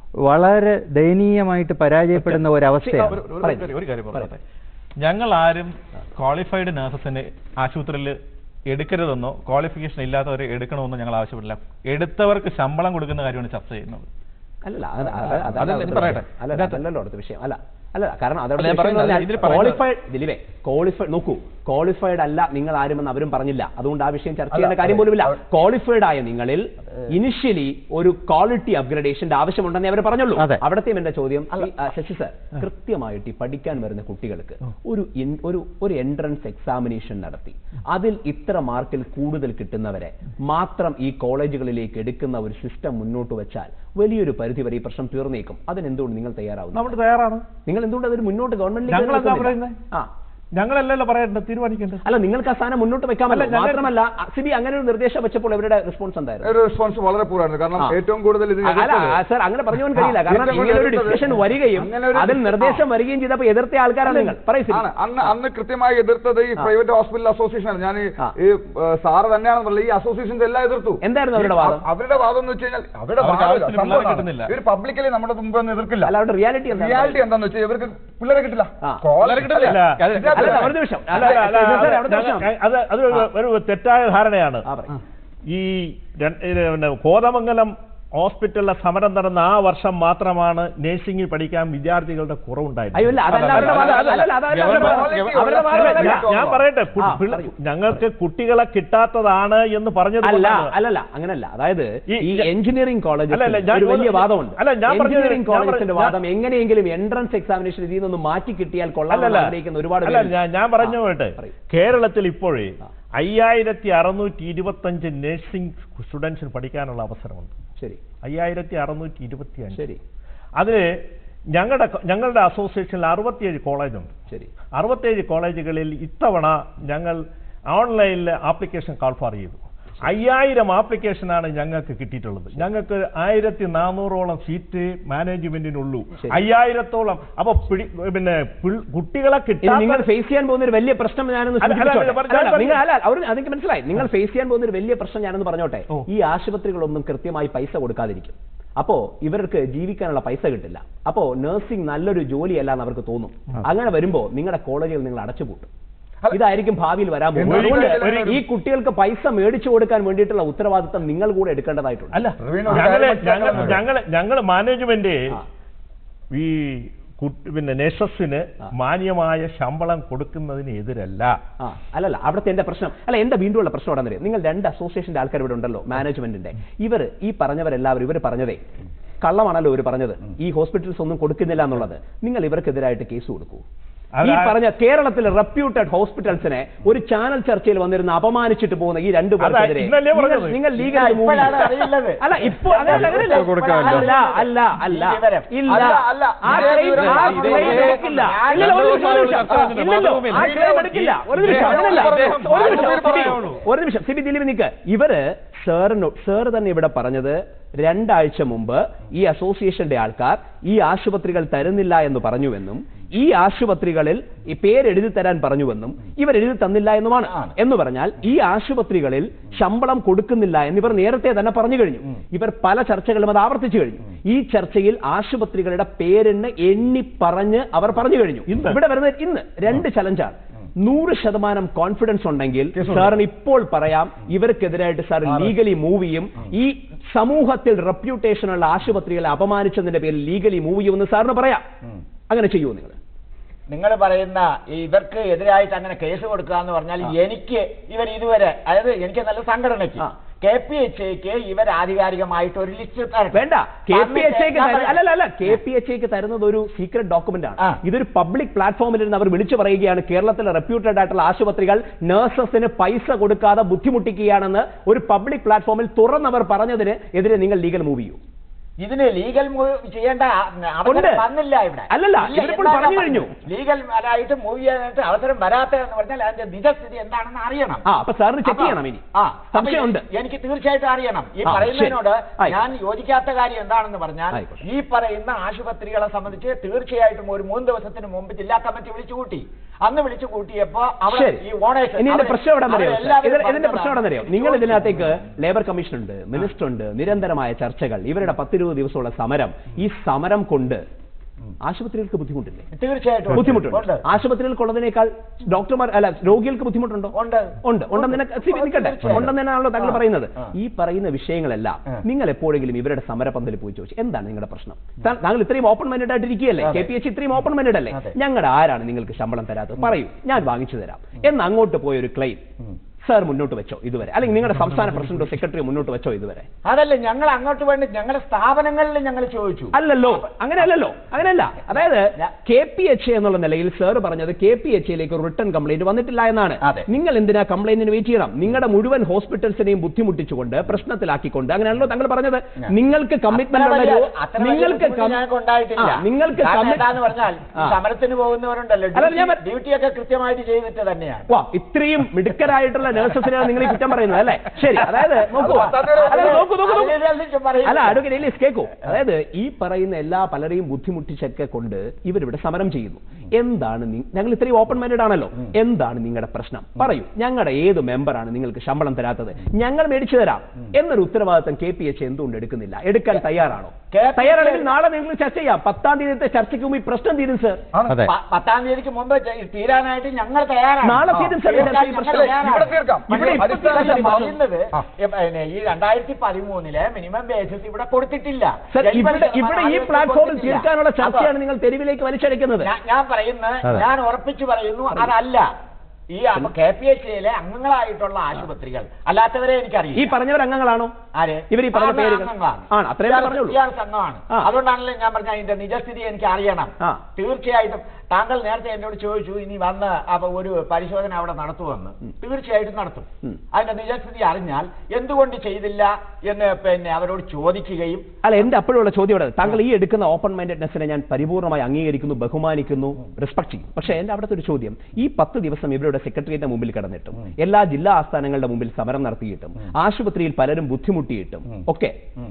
വളരെ ദയനീയമായിട്ട് പരാജയപ്പെടുന്ന ഒരു- ഒരവസ്ഥയാണ് ഒരു- ഒരു കാര്യം- ഒരു കാര്യം പറയട്ടെ ഞങ്ങൾ ആരും ക്വാളിഫൈഡ് നഴ്സസിനെ ആശുപത്രിയിൽ എടുക്കരുതെന്നോ ക്വാളിഫിക്കേഷൻ ഇല്ലാത്തവരെ എടുക്കണമെന്നോ ഞങ്ങൾ ആവശ്യപ്പെടില്ല എടുത്തവർക്ക് ശമ്പളം കൊടുക്കുന്ന കാര്യമാണ് ചർച്ച ചെയ്യുന്നത് അല്ലല്ല അത് അത് അത് അത് അതല്ല ഞാൻ അടുത്ത പറയട്ടെ. വിഷയം. അല്ല അതല്ലല്ലോ അടുത്ത വിഷയം അല്ല അല്ല കാരണം അതവിടെ അല്ല, ഞാൻ പറയുന്നത് ഇതിൽ പറയുന്നത് ക്വാളിഫൈഡ് ദിലീപേ ക്വാളിഫൈഡ് നോക്കൂ ക്വാളിഫൈഡ് അല്ല നിങ്ങൾ ആരുമെന്ന് അവരും പറഞ്ഞില്ല അതുകൊണ്ട് ആ വിഷയം ചർച്ച ചെയ്യേണ്ട കാര്യം പോലുമില്ല ക്വാളിഫൈഡ് ആയ നിങ്ങളിൽ ഇനിഷ്യലി ഒരു ക്വാളിറ്റി അപ്ഗ്രഡേഷന്റെ ആവശ്യമുണ്ടെന്ന് അവർ പറഞ്ഞുള്ളൂ അതെ. അവിടത്തെയും എന്റെ ചോദ്യം ഈ, ആ, ശശി സർ കൃത്യമായിട്ട് ഈ പഠിക്കാൻ വരുന്ന കുട്ടികൾക്ക് ഒരു ഇൻ- ഒരു ഒരു എൻട്രൻസ് എക്സാമിനേഷൻ നടത്തി അതിൽ ഇത്ര മാർക്കിൽ കൂടുതൽ കിട്ടുന്നവരെ മാത്രം ഈ കോളേജുകളിലേക്ക് എടുക്കുന്ന ഒരു സിസ്റ്റം മുന്നോട്ട് വെച്ചാൽ വലിയൊരു പരിധി വരെ ഈ പ്രശ്നം തീർന്നേക്കും അതിനെന്തുകൊണ്ട് നിങ്ങൾ തയ്യാറാവുന്നു നമ്മൾ തയ്യാറാണ് നിങ്ങൾ എന്തുകൊണ്ട് അതൊരു മുന്നോട്ട് ഗവൺമെന്റ് ഞങ്ങളെന്താ പറയുന്നത്? ആ ഞങ്ങളല്ലല്ലോ പറയേണ്ടത് തീരുമാനിക്കേണ്ടത് അല്ല നിങ്ങൾക്ക് ആ സ്ഥാനം മുന്നോട്ട് വെക്കാമല്ലോ അല്ല, ഞങ്ങൾ- മാത്രമല്ല സിബി അങ്ങനെ ഒരു നിർദ്ദേശം വെച്ചപ്പോൾ ഇവരുടെ റെസ്പോൺസ് എന്തായിരുന്നു ഒരു റെസ്പോൺസ് വളരെ പൂറായിരുന്നു കാരണം ആ. ഏറ്റവും കൂടുതൽ ഇത് അല്ല എതിർത്തത് സർ അങ്ങനെ പറഞ്ഞു പോകാൻ കഴിയില്ല ആ, കാരണം ഏറ്റവും ഇങ്ങനെ ഒരു കൂടുതൽ ഡിസ്കഷൻ എതിർത്തത് വരികയും അങ്ങനെ ഒരു അതിൽ ഡിസ്- നിർദ്ദേശം വരികയും ചെയ്തപ്പോൾ എതിർത്ത ആൾക്കാരാണ് നിങ്ങൾ പറയൂ സിബി ആണ് അന്ന് അന്ന് കൃത്യമായി എതിർത്തത് ഈ പ്രൈവറ്റ് ഹോസ്പിറ്റൽ അസോസിയേഷൻ ആണ് ഞാൻ ഈ ആ. ഈ, ഏ, സാറ് തന്നെയാണെന്ന് പറഞ്ഞത് ഈ അസോസിയേഷൻസ് എല്ലാം എതിർത്തു എന്തായിരുന്നു അവരുടെ ഈ വാദം? അ- അവരുടെ വാദം എന്ന് വെച്ച് കഴിഞ്ഞാൽ അവരുടെ അവർക്ക് വാദം ആവശ്യത്തിന് സംഭവം പിള്ളേരെ എന്താണ്? കിട്ടുന്നില്ല. ഇവർ പബ്ലിക്കലി നമ്മുടെ മുമ്പ് ഒന്നും എതിർക്കില്ല അല്ല അവരുടെ റിയാലിറ്റി എന്താ റിയാലിറ്റി എന്താന്ന് വെച്ചാൽ ഇവർക്ക് പിള്ളേരെ കിട്ടില്ല ആ. കോളേജ് കിട്ടില്ല. അല്ല, അല്ല, ഇതിനകത്ത് അല്ല, വേണം. ഒരു നിമിഷം അല്ല, അല്ല, അല്ല, അല്ല, സാർ, അവിടെ ഞങ്ങൾ- പ്രശ്നം. അത് അത് ഒരു- ഒരു തെറ്റായ ധാരണയാണ് ആ, പറയ്. ഈ രണ്ട് ഇത് പിന്നെ കോതമംഗലം ഹോസ്പിറ്റലിലെ സമരം നടന്ന ആ വർഷം മാത്രമാണ് നഴ്സിംഗിൽ പഠിക്കാൻ വിദ്യാർത്ഥികളുടെ അയ്യോ കുറവുണ്ടായിരുന്നു ഇല്ല അതല്ല അവരുടെ വാദം അതല്ല അതല്ല അവരുടെ വാദം അവരുടെ വാദം അല്ല, അതല്ല. ഞാൻ- ഞാൻ പറയട്ടെ കു- ആ, പിള്ള- പറയൂ. ഞങ്ങൾക്ക് കുട്ടികളെ കിട്ടാത്തതാണ് എന്ന് പറഞ്ഞത് അല്ല കൊണ്ടാണ്. അല്ലല്ല അങ്ങനല്ല അതായത് ഈ- ഈ എഞ്ചിനീയറിംഗ് കോളേജ് അല്ല, അല്ല, ഞാൻ ഒരു വലിയ ഒരു- വാദമുണ്ട് അല്ല, ഞാൻ പറഞ്ഞത് എഞ്ചിനീയറിംഗ് ഞാൻ കോളേജിന്റെ പറഞ്ഞ- വാദം എങ്ങനെയെങ്കിലും എൻട്രൻസ് എക്സാമിനേഷൻ ഇതിൽ നിന്ന് മാറ്റി കിട്ടിയാൽ കൊള്ളാം അല്ലല്ല ആഗ്രഹിക്കുന്ന ഒരുപാട് അല്ല പേരുണ്ട്. ഞാൻ ഞാൻ പറഞ്ഞു ആ, പോട്ടെ പറയൂ. കേരളത്തിൽ ഇപ്പോഴേ ആ. അയ്യായിരത്തി അറുന്നൂറ്റി ഇരുപത്തഞ്ച് നഴ്സിംഗ് സ്റ്റുഡൻസിന് പഠിക്കാനുള്ള അവസരമുണ്ട് ശരി അയ്യായിരത്തി അറുന്നൂറ്റി ഇരുപത്തി അഞ്ച് ശരി അതിന് ഞങ്ങളുടെ ഞങ്ങളുടെ അസോസിയേഷനിൽ അറുപത്തിയേഴ് കോളേജുണ്ട് ശരി അറുപത്തേഴ് കോളേജുകളിൽ ഇത്തവണ ഞങ്ങൾ ഓൺലൈനിൽ ആപ്ലിക്കേഷൻ കാൾഫാർ ചെയ്തു അയ്യായിരം ആപ്ലിക്കേഷനാണ് ഞങ്ങൾക്ക് കിട്ടിയിട്ടുള്ളത് ഞങ്ങൾക്ക് ആയിരത്തി നാനൂറോളം സീറ്റ് മാനേജ്മെന്റിനുള്ളൂ ശരി. അയ്യായിരത്തോളം അപ്പൊ പിടി- പിന്നെ പിൾ- കുട്ടികളെ ഇനി നിങ്ങൾ കിട്ടാൻ ഫേസ് ചെയ്യാൻ പോകുന്ന ഒരു വലിയ പ്രശ്നം ഞാനൊന്ന് അല്ല, അല്ല, സൂചിപ്പിച്ചോട്ടെ. അല്ല, പറഞ്ഞോ, അല്ല, പറഞ്ഞോ. നിങ്ങൾ അല്ല അവർ അതെനിക്ക് മനസ്സിലായി നിങ്ങൾ ഫേസ് ചെയ്യാൻ പോകുന്ന ഒരു വലിയ പ്രശ്നം ഞാനൊന്ന് പറഞ്ഞോട്ടെ ഓ. ഈ ആശുപത്രികളൊന്നും കൃത്യമായി പൈസ കൊടുക്കാതിരിക്കും അപ്പോ ഇവർക്ക് ജീവിക്കാനുള്ള പൈസ കിട്ടില്ല അപ്പോ നഴ്സിംഗ് നല്ലൊരു ജോലിയല്ല എന്ന് അവർക്ക് തോന്നും അങ്ങനെ വരുമ്പോ നിങ്ങളുടെ കോളേജുകൾ നിങ്ങൾ അടച്ചുപൂട്ടും ഇതായിരിക്കും ഭാവിയിൽ വരാൻ പോകുന്നത് ഒരിക്കലും അതുകൊണ്ട് ഒരു- ഈ കുട്ടികൾക്ക് പൈസ മേടിച്ചു കൊടുക്കാൻ വേണ്ടിയിട്ടുള്ള ഉത്തരവാദിത്തം നിങ്ങൾ കൂടെ എടുക്കേണ്ടതായിട്ടുണ്ട് അല്ല പ്രവീൺ, ഒരു ഞങ്ങള് കാര്യം ഞങ്ങൾ മനസ്സിലാക്കണം. ഞങ്ങൾ ഞങ്ങൾ മാനേജ്മെന്റ് ആ. ഈ കുട്ടി- പിന്നെ നേഴ്സസിന് ആ. മാന്യമായ ശമ്പളം കൊടുക്കുന്നതിന് എതിരല്ല ആ അല്ലല്ല അവിടുത്തെ എന്റെ പ്രശ്നം അല്ല എന്റെ വീണ്ടുമുള്ള പ്രശ്നം അവിടെ അറിയാം നിങ്ങൾ രണ്ട് അസോസിയേഷന്റെ ആൾക്കാർ ഇവിടെ ഉണ്ടല്ലോ മാനേജ്മെന്റിന്റെ ഇവർ ഈ പറഞ്ഞവരെല്ലാവരും ഇവർ പറഞ്ഞതേ കള്ളമാണല്ലോ ഇവർ പറഞ്ഞത് ഈ ഹോസ്പിറ്റൽസ് ഒന്നും കൊടുക്കുന്നില്ല എന്നുള്ളത് നിങ്ങൾ ഇവർക്കെതിരായിട്ട് കേസ് കൊടുക്കൂ അത് ഈ ആ- പറഞ്ഞ കേരളത്തിലെ റെപ്യൂട്ടഡ് ഹോസ്പിറ്റൽസിനെ ഒരു ചാനൽ ചർച്ചയിൽ വന്നിരുന്ന് അപമാനിച്ചിട്ട് പോകുന്ന ഈ രണ്ടു പേർക്കെതിരെ ഇന്നല്ലേ നിങ്ങൾ- പറഞ്ഞത്? നിങ്ങൾ ലീഗൽ ഇല്ല, ഇപ്പോഴാണ് അറിയുന്നത്. അല്ല ഇപ്പൊ അങ്ങനെയല്ല, അങ്ങനെയല്ല. കൊടുക്കാമല്ലോ. അല്ല അല്ല അല്ല ഈ വിവരം. ഇല്ല അല്ല, അല്ല. ആ ഇതേ claim- വിവരം ആ ഇതേ claim വിവരം എടുക്കില്ല. ഞാൻ ഇല്ല, ഒരു രണ്ടു നിമിഷം, ഒരു നിമിഷം. ദിവസം ഇല്ലല്ലോ, മാതൃഭൂമിയിൽ ആ claim എടുക്കില്ല. ഒരു നിമിഷം, അങ്ങനെയല്ല. അദ്ദേഹം ഒരു നിമിഷം, മാതൃഭൂമിയിൽ സിബി, പറയുള്ളൂ. ഒരു നിമിഷം സിബി ദിലീപ് നിക്ക് ഇവര് സാറിനോ സാർ തന്നെ ഇവിടെ പറഞ്ഞത് രണ്ടാഴ്ച മുമ്പ് ഈ അസോസിയേഷന്റെ ആൾക്കാർ ഈ ആശുപത്രികൾ തരുന്നില്ല എന്ന് പറഞ്ഞുവെന്നും ഈ ആശുപത്രികളിൽ ഈ പേരെഴുതി തരാൻ പറഞ്ഞുവെന്നും ഇവർ എഴുതി തന്നില്ല എന്നുമാണ് എന്ന് പറഞ്ഞാൽ ഈ ആശുപത്രികളിൽ ശമ്പളം കൊടുക്കുന്നില്ല എന്നിവർ നേരത്തെ തന്നെ പറഞ്ഞു കഴിഞ്ഞു ഇവർ പല ചർച്ചകളും അത് ആവർത്തിച്ചു കഴിഞ്ഞു ഈ ചർച്ചയിൽ ആശുപത്രികളുടെ പേരെണ്ണ് എണ്ണി പറഞ്ഞ് അവർ പറഞ്ഞു കഴിഞ്ഞു ഇന്ന്? ഇവിടെ വരുന്നത് ഇന്ന് രണ്ട് ചലഞ്ചാണ് നൂറ് ശതമാനം കോൺഫിഡൻസ് ഉണ്ടെങ്കിൽ സാറിന് ഇപ്പോൾ പറയാം ഇവർക്കെതിരായിട്ട് സാർ ലീഗലി മൂവ് ചെയ്യും ഈ സമൂഹത്തിൽ റെപ്യൂട്ടേഷൻ ഉള്ള ആശുപത്രികളെ അപമാനിച്ചതിന്റെ പേരിൽ ലീഗലി മൂവ് ചെയ്യുമെന്ന് സാറിന് പറയാം അങ്ങനെ ചെയ്യുമോ നിങ്ങൾ നിങ്ങൾ പറയുന്ന ഈ ഇവർക്ക് എതിരായിട്ട് അങ്ങനെ കേസ് കൊടുക്കുക എന്ന് പറഞ്ഞാൽ എനിക്ക് ഇവർ ഇതുവരെ അതായത് എനിക്ക് നല്ല സംഘടനയ്ക്ക് ആ. കെ പി എച്ച് എക്ക് ഇവർ ആധികാരികമായിട്ട് ഒരു ലിസ്റ്റ് തരട്ടെ. വേണ്ട കെ പി എച്ച് ഐക്ക് ഞാൻ പറയാം. അല്ലല്ല അല്ല കെ പി എച്ച് ഐക്ക് തരുന്നത് ഒരു സീക്രട്ട് ഡോക്യുമെന്റ് ആണ് ആ. ഇതൊരു പബ്ലിക് പ്ലാറ്റ്ഫോമിൽ ഇരുന്ന് അവർ വിളിച്ചു പറയുകയാണ് കേരളത്തിലെ റെപ്യൂട്ടഡ് ആയിട്ടുള്ള ആശുപത്രികൾ നഴ്സസിന് പൈസ കൊടുക്കാതെ ബുദ്ധിമുട്ടിക്കുകയാണെന്ന് ഒരു പബ്ലിക് പ്ലാറ്റ്ഫോമിൽ തുറന്നവർ പറഞ്ഞതിന് എതിരെ നിങ്ങൾ ലീഗൽ മൂവ് ചെയ്യൂ ഇതിന് ലീഗൽ മൂവ് ചെയ്യേണ്ട അവസരം ഉണ്ട്. വന്നില്ല ഇവിടെ അല്ലല്ല, ഇല്ല, ഇവരിപ്പോൾ എന്താണ് പറഞ്ഞു കഴിഞ്ഞു. ലീഗൽ ആയിട്ട് മൂവ് ചെയ്യാനായിട്ട് അവസരം വരാത്ത എന്ന് പറഞ്ഞാൽ അതിന്റെ നിജസ്ഥിതി എന്താണെന്ന് അറിയണം ആ അപ്പൊ സാറിന് ചെക്ക് അപ്പൊ- ചെയ്യണം ഇനി ആ സംശയമുണ്ട് അപ്പൊ എനിക്ക് തീർച്ചയായിട്ടും അറിയണം ഈ ആ, പറയുന്നതിനോട് ശരി. ഞാൻ യോജിക്കാത്ത കാര്യം എന്താണെന്ന് പറഞ്ഞാൽ ആയിക്കോട്ടെ. ഈ പറയുന്ന ആശുപത്രികളെ സംബന്ധിച്ച് തീർച്ചയായിട്ടും ഒരു മൂന്ന് ദിവസത്തിന് മുമ്പ് ജില്ലാ കമ്മിറ്റി വിളിച്ചു കൂട്ടി അന്ന് വിളിച്ചു കൂട്ടിയപ്പോ അവിടെ ശരി ഈ ഓണേഴ്സ് ഇനി ഇതിന്റെ അവര് പ്രശ്നം എവിടെ അറിയോ അവരെല്ലാവരും ഇതിന്റെ പറഞ്ഞതാണ്. പ്രശ്നം എവിടെ അറിയോ നിങ്ങൾ ഇതിനകത്തേക്ക് ലേബർ കമ്മീഷൻ ഉണ്ട് മിനിസ്റ്റർ ഉണ്ട് നിരന്തരമായ ചർച്ചകൾ ഇവരുടെ പത്തിരുപത് ദിവസമുള്ള സമരം ഈ സമരം കൊണ്ട് ആശുപത്രികൾക്ക് ബുദ്ധിമുട്ടില്ലേ തീർച്ചയായിട്ടും ബുദ്ധിമുട്ടുണ്ട് ഉണ്ട്. ആശുപത്രികൾക്കുള്ളതിനേക്കാൾ ഡോക്ടർമാർ അല്ല രോഗികൾക്ക് ബുദ്ധിമുട്ടുണ്ടോ ഉണ്ട് ഉണ്ട് ഉണ്ടെന്ന് നിനക്ക് സി- നിൽക്കട്ടെ തീർച്ചയായും. ഉണ്ടെന്നാണല്ലോ താങ്കൾ ആ, പറയുന്നത് ആ. ഈ പറയുന്ന വിഷയങ്ങളെല്ലാം ആ. നിങ്ങൾ എപ്പോഴെങ്കിലും ഇവരുടെ സമരപന്തലിൽ പോയി ചോദിച്ചു എന്താണ് നിങ്ങളുടെ പ്രശ്നം താ- താങ്കൾ ഇത്രയും ഓപ്പൺ മൈൻഡഡ് ആയിട്ട് ഇരിക്കുകയല്ലേ അതെ. കെ പി എച്ച് ഇത്രയും ഓപ്പൺ മൈൻഡഡ് അല്ലേ അതെ. ഞങ്ങളുടെ ആരാണ് നിങ്ങൾക്ക് ശമ്പളം തരാത്തത് പറയൂ ഞാൻ വാങ്ങിച്ചു തരാം എന്ന് അങ്ങോട്ട് പോയ ഒരു ക്ലെയിം സാർ മുന്നോട്ട് വെച്ചോ ഇതുവരെ അല്ലെങ്കിൽ നിങ്ങളുടെ സംസ്ഥാന പ്രസിഡന്റോ സെക്രട്ടറിയോ മുന്നോട്ട് വെച്ചോ ഇതുവരെ അതല്ല ഞങ്ങൾ അങ്ങോട്ട് വേണ്ടി ഞങ്ങളുടെ സ്ഥാപനങ്ങളിൽ ഞങ്ങൾ ചോദിച്ചു അല്ലല്ലോ അങ്ങനെയല്ലല്ലോ അങ്ങനെയല്ല അതായത് ഞാ- കെ പി എച്ച് എന്നുള്ള നിലയിൽ സാർ പറഞ്ഞത് കെ പി എച്ച് യിലേക്ക് റിട്ടേൺ കംപ്ലൈന്റ് വന്നിട്ടില്ല എന്നാണ് അതെ. നിങ്ങൾ എന്തിനാ കംപ്ലൈന്റിന് വെയിറ്റ് ചെയ്യണം നിങ്ങളുടെ മുഴുവൻ ഹോസ്പിറ്റൽസിനെയും ബുദ്ധിമുട്ടിച്ചുകൊണ്ട് പ്രശ്നത്തിലാക്കിക്കൊണ്ട് അങ്ങനെയാണല്ലോ താങ്കൾ പറഞ്ഞത് നിങ്ങൾക്ക് കമ്മിറ്റ്മെന്റ് അത്ര ഉള്ള വലിയ- ഒരു- അത്ര വലിയ നിങ്ങൾക്ക് ബുദ്ധിമുട്ട് കം- ഞങ്ങൾക്ക് ഉണ്ടായിട്ടില്ല ആ, നിങ്ങൾക്ക് കാരണം കമ്മി- എന്താന്ന് പറഞ്ഞാൽ ഈ ആ. സമരത്തിന് പോകുന്നവരുണ്ടല്ലോ അല്ല, ഞാൻ പറ- ഡ്യൂട്ടിയൊക്കെ കൃത്യമായിട്ട് ചെയ്തിട്ട് തന്നെയാണ് വാ ഇത്രയും മിടുക്കരായിട്ടുള്ള നഴ്സസിനാണ് നിങ്ങൾ ഈ കുറ്റം പറയുന്നത് അല്ലേ ശരി അതായത് നോക്കൂ അതായത് നോക്കൂ നോക്കൂ നോക്കൂ അതിലല്ലേ പറയുന്നത്. അല്ല അഡ്വക്കേറ്റ് എലീസ് കേൾക്കൂ അതായത് ഈ പറയുന്ന എല്ലാ പലരെയും ബുദ്ധിമുട്ടിച്ചൊക്കെ കൊണ്ട് ഇവരിവിടെ സമരം ചെയ്യുന്നു എന്താണ് നി- ഞങ്ങൾ ഇത്രയും ഓപ്പൺ മൈൻഡഡ് ആണല്ലോ എന്താണ് നിങ്ങളുടെ പ്രശ്നം പറയൂ ഞങ്ങളുടെ ഏത് മെമ്പറാണ് നിങ്ങൾക്ക് ശമ്പളം തരാത്തത് ഞങ്ങൾ മേടിച്ചു തരാം എന്നൊരു ഉത്തരവാദിത്തം കെ പി എച്ച് എന്തുകൊണ്ട് എടുക്കുന്നില്ല എടുക്കാൻ തയ്യാറാണോ KPH തയ്യാറാണെങ്കിൽ നാളെ നിങ്ങൾ ചർച്ച ചെയ്യാം പത്താം തീയതിത്തെ ചർച്ചയ്ക്ക് മുമ്പ് ഈ പ്രശ്നം തീരും സർ ആണ്. അതെ പ- പത്താം തീയതിക്ക് മുമ്പ് ചെ- തീരാനായിട്ട് ഞങ്ങൾ തയ്യാറാണ് നാളെ തീരും സാർ തീർക്കാൻ ചർച്ച ഈ ഞങ്ങൾ പ്രശ്നം. തയ്യാറാണ്. ഇവിടെ തീർക്കാം. ഇവിടെ ഇവിടെ ഇപ്പൊ അടിസ്ഥാന തീർക്കാൻ ശമ്പളം- പറയുന്നത് ആ. ഈ പിന്നെ ഈ രണ്ടായിരത്തി പതിമൂന്നിലെ മിനിമം ബേസിസ് ഇവിടെ കൊടുത്തിട്ടില്ല സർ എൺപത് ഇവിടെ ശതമാനം ഇവിടെ ഈ ആളുകൾക്ക് പ്ലാറ്റ്ഫോമിൽ കൊടുത്തിട്ടില്ല. തീർക്കാനുള്ള ചർച്ചയാണ് അപ്പൊ നിങ്ങൾ തെരുവിലേക്ക് വലിച്ചടിക്കുന്നത് ഞാൻ- ഞാൻ പറയുന്നത് അതെ. ഞാൻ ഉറപ്പിച്ചു പറയുന്നു അതല്ല ഈ കെ പി എച്ച് യിലെ അംഗങ്ങളായിട്ടുള്ള ആശുപത്രികൾ അല്ലാത്തവരെ ഈ എനിക്കറിയാം പറഞ്ഞവർ അംഗങ്ങളാണോ ആര് ഇവർ ഈ പറഞ്ഞ ആ, പേരുകൾ അംഗങ്ങളാണ്. ആണ് അത്രയും ഇയാൾ- പറഞ്ഞുള്ളൂ ഇയാൾ സംഘമാണ് ആ. അതുകൊണ്ടാണല്ലോ ഞാൻ പറഞ്ഞ അതിന്റെ നിജസ്ഥിതി എനിക്ക് അറിയണം ആ. തീർച്ചയായിട്ടും താങ്കൾ നേരത്തെ എന്നോട് ചോദിച്ചു ഇനി വന്ന് അപ്പൊ ഒരു പരിശോധന അവിടെ നടത്തുമെന്ന് തീർച്ചയായിട്ടും നടത്തും ഉം. അതിന്റെ നിജസ്ഥിതി അറിഞ്ഞാൽ എന്തുകൊണ്ട് ചെയ്തില്ല എന്ന് പിന്നെ അവരോട് ചോദിക്കുകയും അല്ല എന്റെ അപ്പോഴുള്ള ചോദ്യം ഇവിടെ താങ്കൾ ഈ എടുക്കുന്ന ഓപ്പൺ മൈൻഡഡ്നെസ്സിനെ ഞാൻ പരിപൂർണമായി അംഗീകരിക്കുന്നു ബഹുമാനിക്കുന്നു റെസ്പെക്ട് ചെയ്യും പക്ഷേ എന്റെ അവിടുത്തെ ഒരു ചോദ്യം ഈ പത്ത് ദിവസം ഇവരുടെ സെക്രട്ടേറിയറ്റിന്റെ മുമ്പിൽ കിടന്നിട്ടും എല്ലാ ജില്ലാ ആസ്ഥാനങ്ങളുടെ മുമ്പിൽ സമരം നടത്തിയിട്ടും ആശുപത്രിയിൽ പലരും ബുദ്ധിമുട്ടിയിട്ടും ഒക്കെ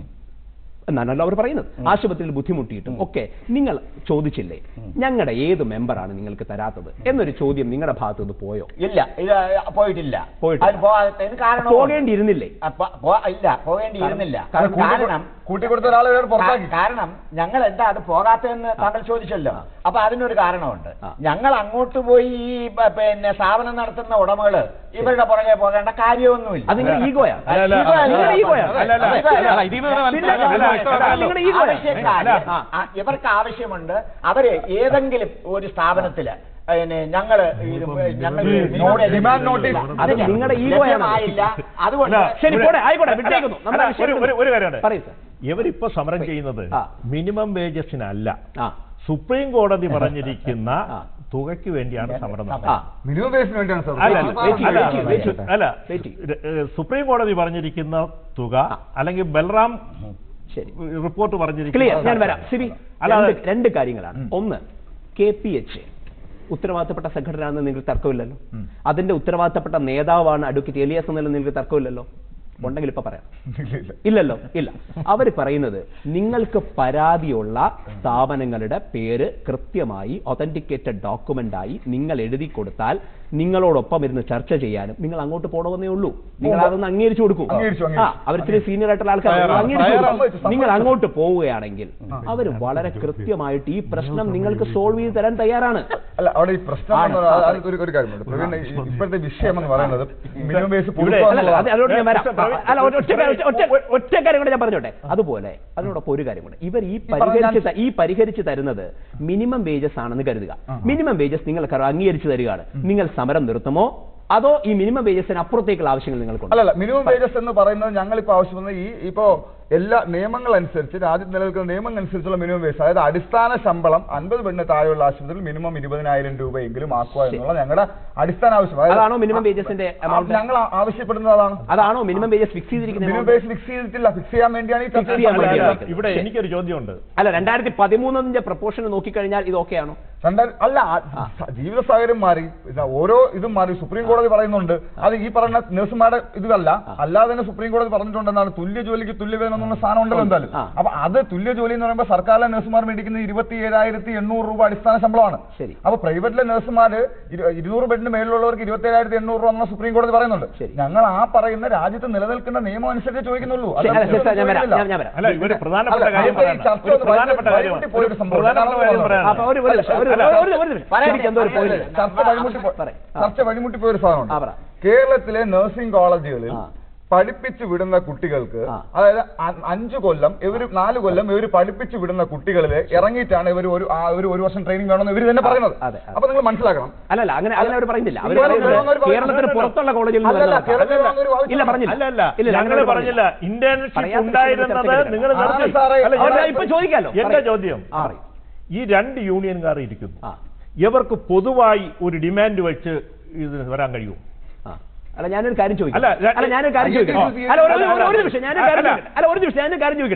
എന്നാണല്ലോ അവർ പറയുന്നത് ആശുപത്രിയിൽ ബുദ്ധിമുട്ടിയിട്ടും ഒക്കെ നിങ്ങൾ ചോദിച്ചില്ലേ ഞങ്ങളുടെ ഏത് മെമ്പറാണ് നിങ്ങൾക്ക് തരാത്തത് എന്നൊരു ചോദ്യം നിങ്ങളുടെ ഭാഗത്തു നിന്ന് പോയോ ഇല്ല ഇത് പോയിട്ടില്ല പോയിട്ടില്ല. അത് പോകാത്തതിന് കാരണം പോകേണ്ടിയിരുന്നില്ലേ അപ്പ- പോ- ഇല്ല പോകേണ്ടിയിരുന്നില്ല അത് കൂട്ടി- കാരണം കൂട്ടിക്കൊടുത്ത ഒരാളെ ഇവർ പുറത്താക്കി. കാ- കാരണം ഞങ്ങൾ എന്താ അത് പോകാത്തതെന്ന് താങ്കൾ ചോദിച്ചല്ലോ അപ്പൊ അതിനൊരു കാരണമുണ്ട് ആ. ഞങ്ങൾ അങ്ങോട്ട് പോയി ഈ പ- പിന്നെ സ്ഥാപനം നടത്തുന്ന ഉടമകള് ഇവരുടെ പുറകെ പോകേണ്ട കാര്യമൊന്നുമില്ല അത് നിങ്ങളുടെ ഈഗോയാ അല്ല, അല്ല, ഈഗോ അല്ല. നിങ്ങളുടെ ഈഗോയാ അല്ല, അല്ല, ഈഗോ അല്ല. അല്ല, ഇതിൽ നിന്ന് പിന്നെ മനസ്സിലാക്കാൻ അത് നിങ്ങളുടെ ഈഗോയാ ആവശ്യക്കാര് ആ. ആ, ഇവർക്ക് ആവശ്യമുണ്ട് അവര് ഏതെങ്കിലും ഒരു സ്ഥാപനത്തില് പിന്നെ ഞങ്ങള് ഇത് ഞങ്ങൾ ഈ minimum note- wage demand notice. അത് നിങ്ങളുടെ ഈഗോയാണ്. ലഭ്യമായില്ല അതുകൊണ്ട് അല്ല, ശരി ഒരു- പോട്ടെ ആയിക്കോട്ടെ വിട്ടേക്കുന്നു അല്ല, നമ്മുടെ ഒരു- വിഷയത്തിൽ- ഒരു- ഒരു കാര്യമുണ്ട്. പറയൂ സർ ഇവരിപ്പോ സമരം ചെയ്യുന്നത് ആ. മിനിമം വേജസിനല്ല ആ സുപ്രീം കോടതി പറഞ്ഞിരിക്കുന്ന ആ. തുകയ്ക്ക് വേണ്ടിയാണ് സമരം ആ നടത്തുന്നത് മിനിമം വേസിന് വേണ്ടിയാണ് സാർ അല്ല, വെയിറ്റ് ചെയ്യ്, അല്ല, വെയിറ്റ് ചെയ്യ്, വെയിറ്റ് ചെയ്യ്. അല്ല വെയിറ്റ് ചെയ്യ്. ര- ഏഹ് സുപ്രീം കോടതി പറഞ്ഞിരിക്കുന്ന തുക ആ. അല്ലെങ്കിൽ ബൽറാം ശരി റിപ്പോർട്ട് ക്ലിയർ പറഞ്ഞിരിക്കുന്ന ഞാൻ വരാം സിബി അല്ല, രണ്ട് അത് രണ്ട് കാര്യങ്ങളാണ് ഒന്ന് കെ പി എച്ച് ഉത്തരവാദിത്തപ്പെട്ട സംഘടനയാണെന്ന് നിങ്ങൾക്ക് തർക്കമില്ലല്ലോ അതിന്റെ ഉത്തരവാദിത്തപ്പെട്ട നേതാവാണ് അഡ്വക്കേറ്റ് എലിയാസ് എന്നല്ല നിങ്ങൾക്ക് തർക്കമില്ലല്ലോ ഉണ്ടെങ്കിൽ ഇപ്പൊ പറയാം ഇല്ലല്ലോ ഇല്ല അവർ പറയുന്നത് നിങ്ങൾക്ക് പരാതിയുള്ള സ്ഥാപനങ്ങളുടെ പേര് കൃത്യമായി ഒതന്റിക്കേറ്റഡ് ഡോക്യുമെന്റ് ആയി നിങ്ങൾ എഴുതി കൊടുത്താൽ നിങ്ങളോടൊപ്പം ഇരുന്ന് ചർച്ച ചെയ്യാനും നിങ്ങൾ അങ്ങോട്ട് പോകണമെന്നേ ഉള്ളൂ നിങ്ങൾ അതൊന്ന് അംഗീകരിച്ചു കൊടുക്കൂ അംഗീകരിച്ചു, ആ അംഗീകരിച്ചു. അവർ ഇത്തിരി സീനിയർ ആയിട്ടുള്ള ആൾക്കാർ തയ്യാറാണ്. അംഗീകരിച്ചു കൊടുക്കും. സമ്മതിച്ചു, നിങ്ങൾ സമ്മതിച്ചു. അങ്ങോട്ട് പോവുകയാണെങ്കിൽ അവർ വളരെ കൃത്യമായിട്ട് ഈ പ്രശ്നം നിങ്ങൾക്ക് സോൾവ് ചെയ്ത് തരാൻ തയ്യാറാണ് അല്ല അവിടെ ഈ പ്രശ്നം എന്ന് പറഞ്ഞാൽ അത് ഒരു ഒരു കാര്യമുണ്ട് പ്രവീൺ ഈ ഇപ്പോഴത്തെ വിഷയം എന്ന് പറയുന്നത് മിനിമം വേസ് ഇവിടെ- അല്ല, അല്ല, അത് അതിലോട്ട് ഞാൻ വരാം പ്രവീൺ, അല്ല ഒറ്റ ഒറ്റ കാര്യം- ഒറ്റ- ഒറ്റ- ഒറ്റ കാര്യം കൂടെ ഞാൻ പറഞ്ഞോട്ടെ അതുപോലെ അതിനോടൊപ്പം ഒരു കാര്യം കൂടെ ഇവർ ഈ പരിഹരിച്ച് ത- ഈ പരിഹരിച്ച് തരുന്നത് മിനിമം വേജസ് ആണെന്ന് കരുതുക മിനിമം വേജസ് നിങ്ങൾക്ക് അംഗീകരിച്ച് തരികയാണ് നിങ്ങൾ സമരം നിർത്തുമോ അതോ ഈ മിനിമം വേജസിന് അപ്പുറത്തേക്കുള്ള ആവശ്യങ്ങൾ നിങ്ങൾക്കുണ്ട് അല്ലല്ല മിനിമം വേജസ് എന്ന് പറയുന്നത് ഞങ്ങൾ ഇപ്പൊ ആവശ്യപ്പെടുന്നത് ഈ ഇപ്പോ എല്ലാ നിയമങ്ങൾ അനുസരിച്ച് രാജ്യത്ത് നിലനിൽക്കുന്ന നിയമങ്ങൾ അനുസരിച്ചുള്ള മിനിമം വേജ് അതായത് അടിസ്ഥാന ശമ്പളം അൻപത് പെണ്ണ് താഴെയുള്ള ആശുപത്രിയിൽ മിനിമം ഇരുപതിനായിരം രൂപയെങ്കിലും ആക്കുക എന്നുള്ള ഞങ്ങളുടെ അടിസ്ഥാന ആവശ്യം അതായത് അതാണോ minimum wagesന്റെ ആ, amount? ഞങ്ങൾ ആ- ആവശ്യപ്പെടുന്നത് അതാണ് അതാണോ മിനിമം വേജസ് ഫിക്സ് മിനിമം ചെയ്തിരിക്കുന്നത് വേജ് ഫിക്സ് ചെയ്തിട്ടില്ല ഫിക്സ് ചെയ്യാൻ വേണ്ടിയാണ് ഈ Fix ചെയ്യാൻ അല്ല, വേണ്ടിയാണ്. അല്ല, ഇവിടെ എനിക്കൊരു ചോദ്യമുണ്ട് അല്ല രണ്ടായിരത്തി പതിമൂന്നിന്റെ പ്രപ്പോഷൻ നോക്കിക്കഴിഞ്ഞാൽ ഇത് ഓക്കെയാണോ രണ്ടായിരം അല്ല ആ, സ- ജീവിത സാഹചര്യം മാറി ഇതാ, ഓരോ ഇതും മാറി സുപ്രീം കോടതി പറയുന്നുണ്ട് അത് ഈ പറയുന്ന നഴ്സുമാരുടെ ഇതല്ല അല്ലാതെ തന്നെ സുപ്രീം കോടതി പറഞ്ഞിട്ടുണ്ട് എന്താണ് തുല്യ ജോലിക്ക് തുല്യ വേതനം എന്നുള്ള സാധനം ഉണ്ടല്ലോ എന്തായാലും ആ. അപ്പൊ അത് തുല്യ ജോലി എന്ന് പറയുമ്പോൾ സർക്കാരിലെ നഴ്സുമാർ മേടിക്കുന്ന ഇരുപത്തി ഏഴായിരത്തി എണ്ണൂറ് രൂപ അടിസ്ഥാന ശമ്പളമാണ് ശരി. അപ്പൊ പ്രൈവറ്റിലെ നഴ്സുമാര് ഇരു- ഇരുന്നൂറ് ബെഡിന് മേളിലുള്ളവർക്ക് ഇരുപത്തി ഏഴായിരത്തി എണ്ണൂറ് രൂപ എന്ന സുപ്രീം കോടതി പറയുന്നുണ്ട് ശരി. ഞങ്ങൾ ആ പറയുന്ന രാജ്യത്ത് നിലനിൽക്കുന്ന നിയമം അനുസരിച്ച് ചോദിക്കുന്നുള്ളൂ ശരി, അല്ല, ശരി, സാർ, ഞാൻ വരാം ചോദിക്കുന്നില്ല. ഞാൻ- ഞാൻ വരാം അല്ല ഇവര് പ്രധാനപ്പെട്ട അല്ല, കാര്യം അപ്പൊ ഈ പറയണം. ചർച്ച ഒരു ഒന്ന് പ്രധാനപ്പെട്ട വഴി- കാര്യം വഴിമുട്ടി പോയൊരു സംഭവം. പ്രധാനപ്പെട്ട കാര്യം അല്ല, പറയണം. അപ്പൊ ഒരു ഒരു നിമിഷം, ഒരു- അല്ല, ഒരു- ഒരു നിമിഷം. പറയാം, ശരിക്കും എന്തോ ഒരു പറയാം, point. ചർച്ച വഴിമുട്ടി പോ- പറയ്. ആ. ചർച്ച വഴിമുട്ടി പോയ ഒരു സാധനമുണ്ട് ആ, പറ. കേരളത്തിലെ നഴ്സിംഗ് കോളേജുകളിൽ ആ. പഠിപ്പിച്ചു വിടുന്ന കുട്ടികൾക്ക് ആ. അതായത് അ- അഞ്ചു കൊല്ലം ഇവര് നാല് കൊല്ലം ഇവർ പഠിപ്പിച്ചു വിടുന്ന കുട്ടികളിൽ ഇറങ്ങിയിട്ടാണ് ഇവർ ഒരു ആ ഒരു ഒരു വർഷം ട്രെയിനിങ് വേണമെന്ന് ഇവർ തന്നെ പറയുന്നത് അതെ, അതെ. അപ്പൊ നിങ്ങൾ മനസ്സിലാക്കണം അല്ലല്ല അങ്ങനെ അങ്ങനെ അവർ പറയുന്നില്ല അവർ ഇതുപോലെ പറയുന്നത് വേറൊന്നൊരു പറയുന്നത് കേരളത്തിന് പുറത്തുള്ള കോളേജിൽ നിന്ന് അല്ലല്ല, വരുന്നവർക്ക്. കേരളത്തിൽ വേറൊന്നൊരു ആവശ്യം ഇല്ല പറഞ്ഞില്ല അല്ല അല്ല ഇല്ല, ഞങ്ങൾ അങ്ങനെ പറഞ്ഞില്ല ഇന്റേൺഷിപ്പ് പറയാത്ത ഉണ്ടായിരുന്നത് ചർച്ചയ്ക്ക് നിങ്ങൾ ആണ് നിർത്തി സാറേ. അല്ല, അവർ ഞാൻ- ഇപ്പൊ ചോദിക്കാലോ എന്റെ പറയ്. ചോദ്യം ആ, പറയ്. ഈ രണ്ട് യൂണിയൻകാർ ഇരിക്കുന്നു ആ ഇവർക്ക് പൊതുവായി ഒരു ഡിമാൻഡ് വെച്ച് ഇതിന് വരാൻ കഴിയുമോ ആ. അല്ല ഞാനൊരു കാര്യം ചോദിക്കട്ടെ അല്ല, ര- അല്ല ഞാനൊരു കാര്യം അയ്യോ, ചോദിക്കട്ടെ ഇത് അല്ല ഒരു- ഒരു- അല്ല, ഒരു നിമിഷം ഞാനൊരു കാര്യം അല്ല. ചോദിക്കട്ടെ അല്ല ഒരു നിമിഷം ഞാനൊരു കാര്യം ചോദിക്കട്ടെ ആ.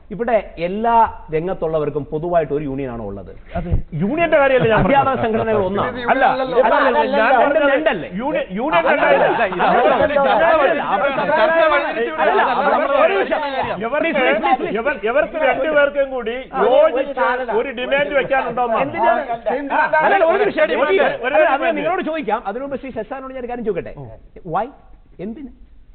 ഇവിടെ എല്ലാ രംഗത്തുള്ളവർക്കും പൊതുവായിട്ട് ഒരു യൂണിയനാണോ ഉള്ളത് യൂണിയന്റെ കാര്യമല്ല ഞാൻ അധ്യാപക പറഞ്ഞത്. സംഘടനകൾ ഒന്നാണ് ഇത് അല്ല അല്ലല്ലോ. അല്ല, അല്ല, അല്ല, ഞാൻ രണ്ടും പറഞ്ഞത് രണ്ടല്ലേ? യൂണിയൻ യൂണിയൻ അല്ല, രണ്ടല്ല. അല്ല, ഇത് അല്ല, അല്ല, അല്ല, അല്ല, അവർ ചർച്ച സംഘടന- അല്ല, അവർ ഒരു നിമിഷം. ഇവർക്ക് Please, please, please, please. ഇവർ- ഇവർക്ക് രണ്ടുപേർക്കും കൂടി യോജിച്ച് ഒരു ഡിമാൻഡ് വെക്കാനുണ്ടോ എന്തിനാണ്? അല്ല, അല്ല, ഒരു നിമിഷം, ഒരു- ഒരു- ഒരു- അല്ല, അത് ഒരു- നിങ്ങളോട് ചോദിക്കാം അതിനു മുമ്പ് ശ്രീ ശശാനോട് ഞാൻ ഒരു കാര്യം ചോദിക്കട്ടെ വൈ എന്തിന്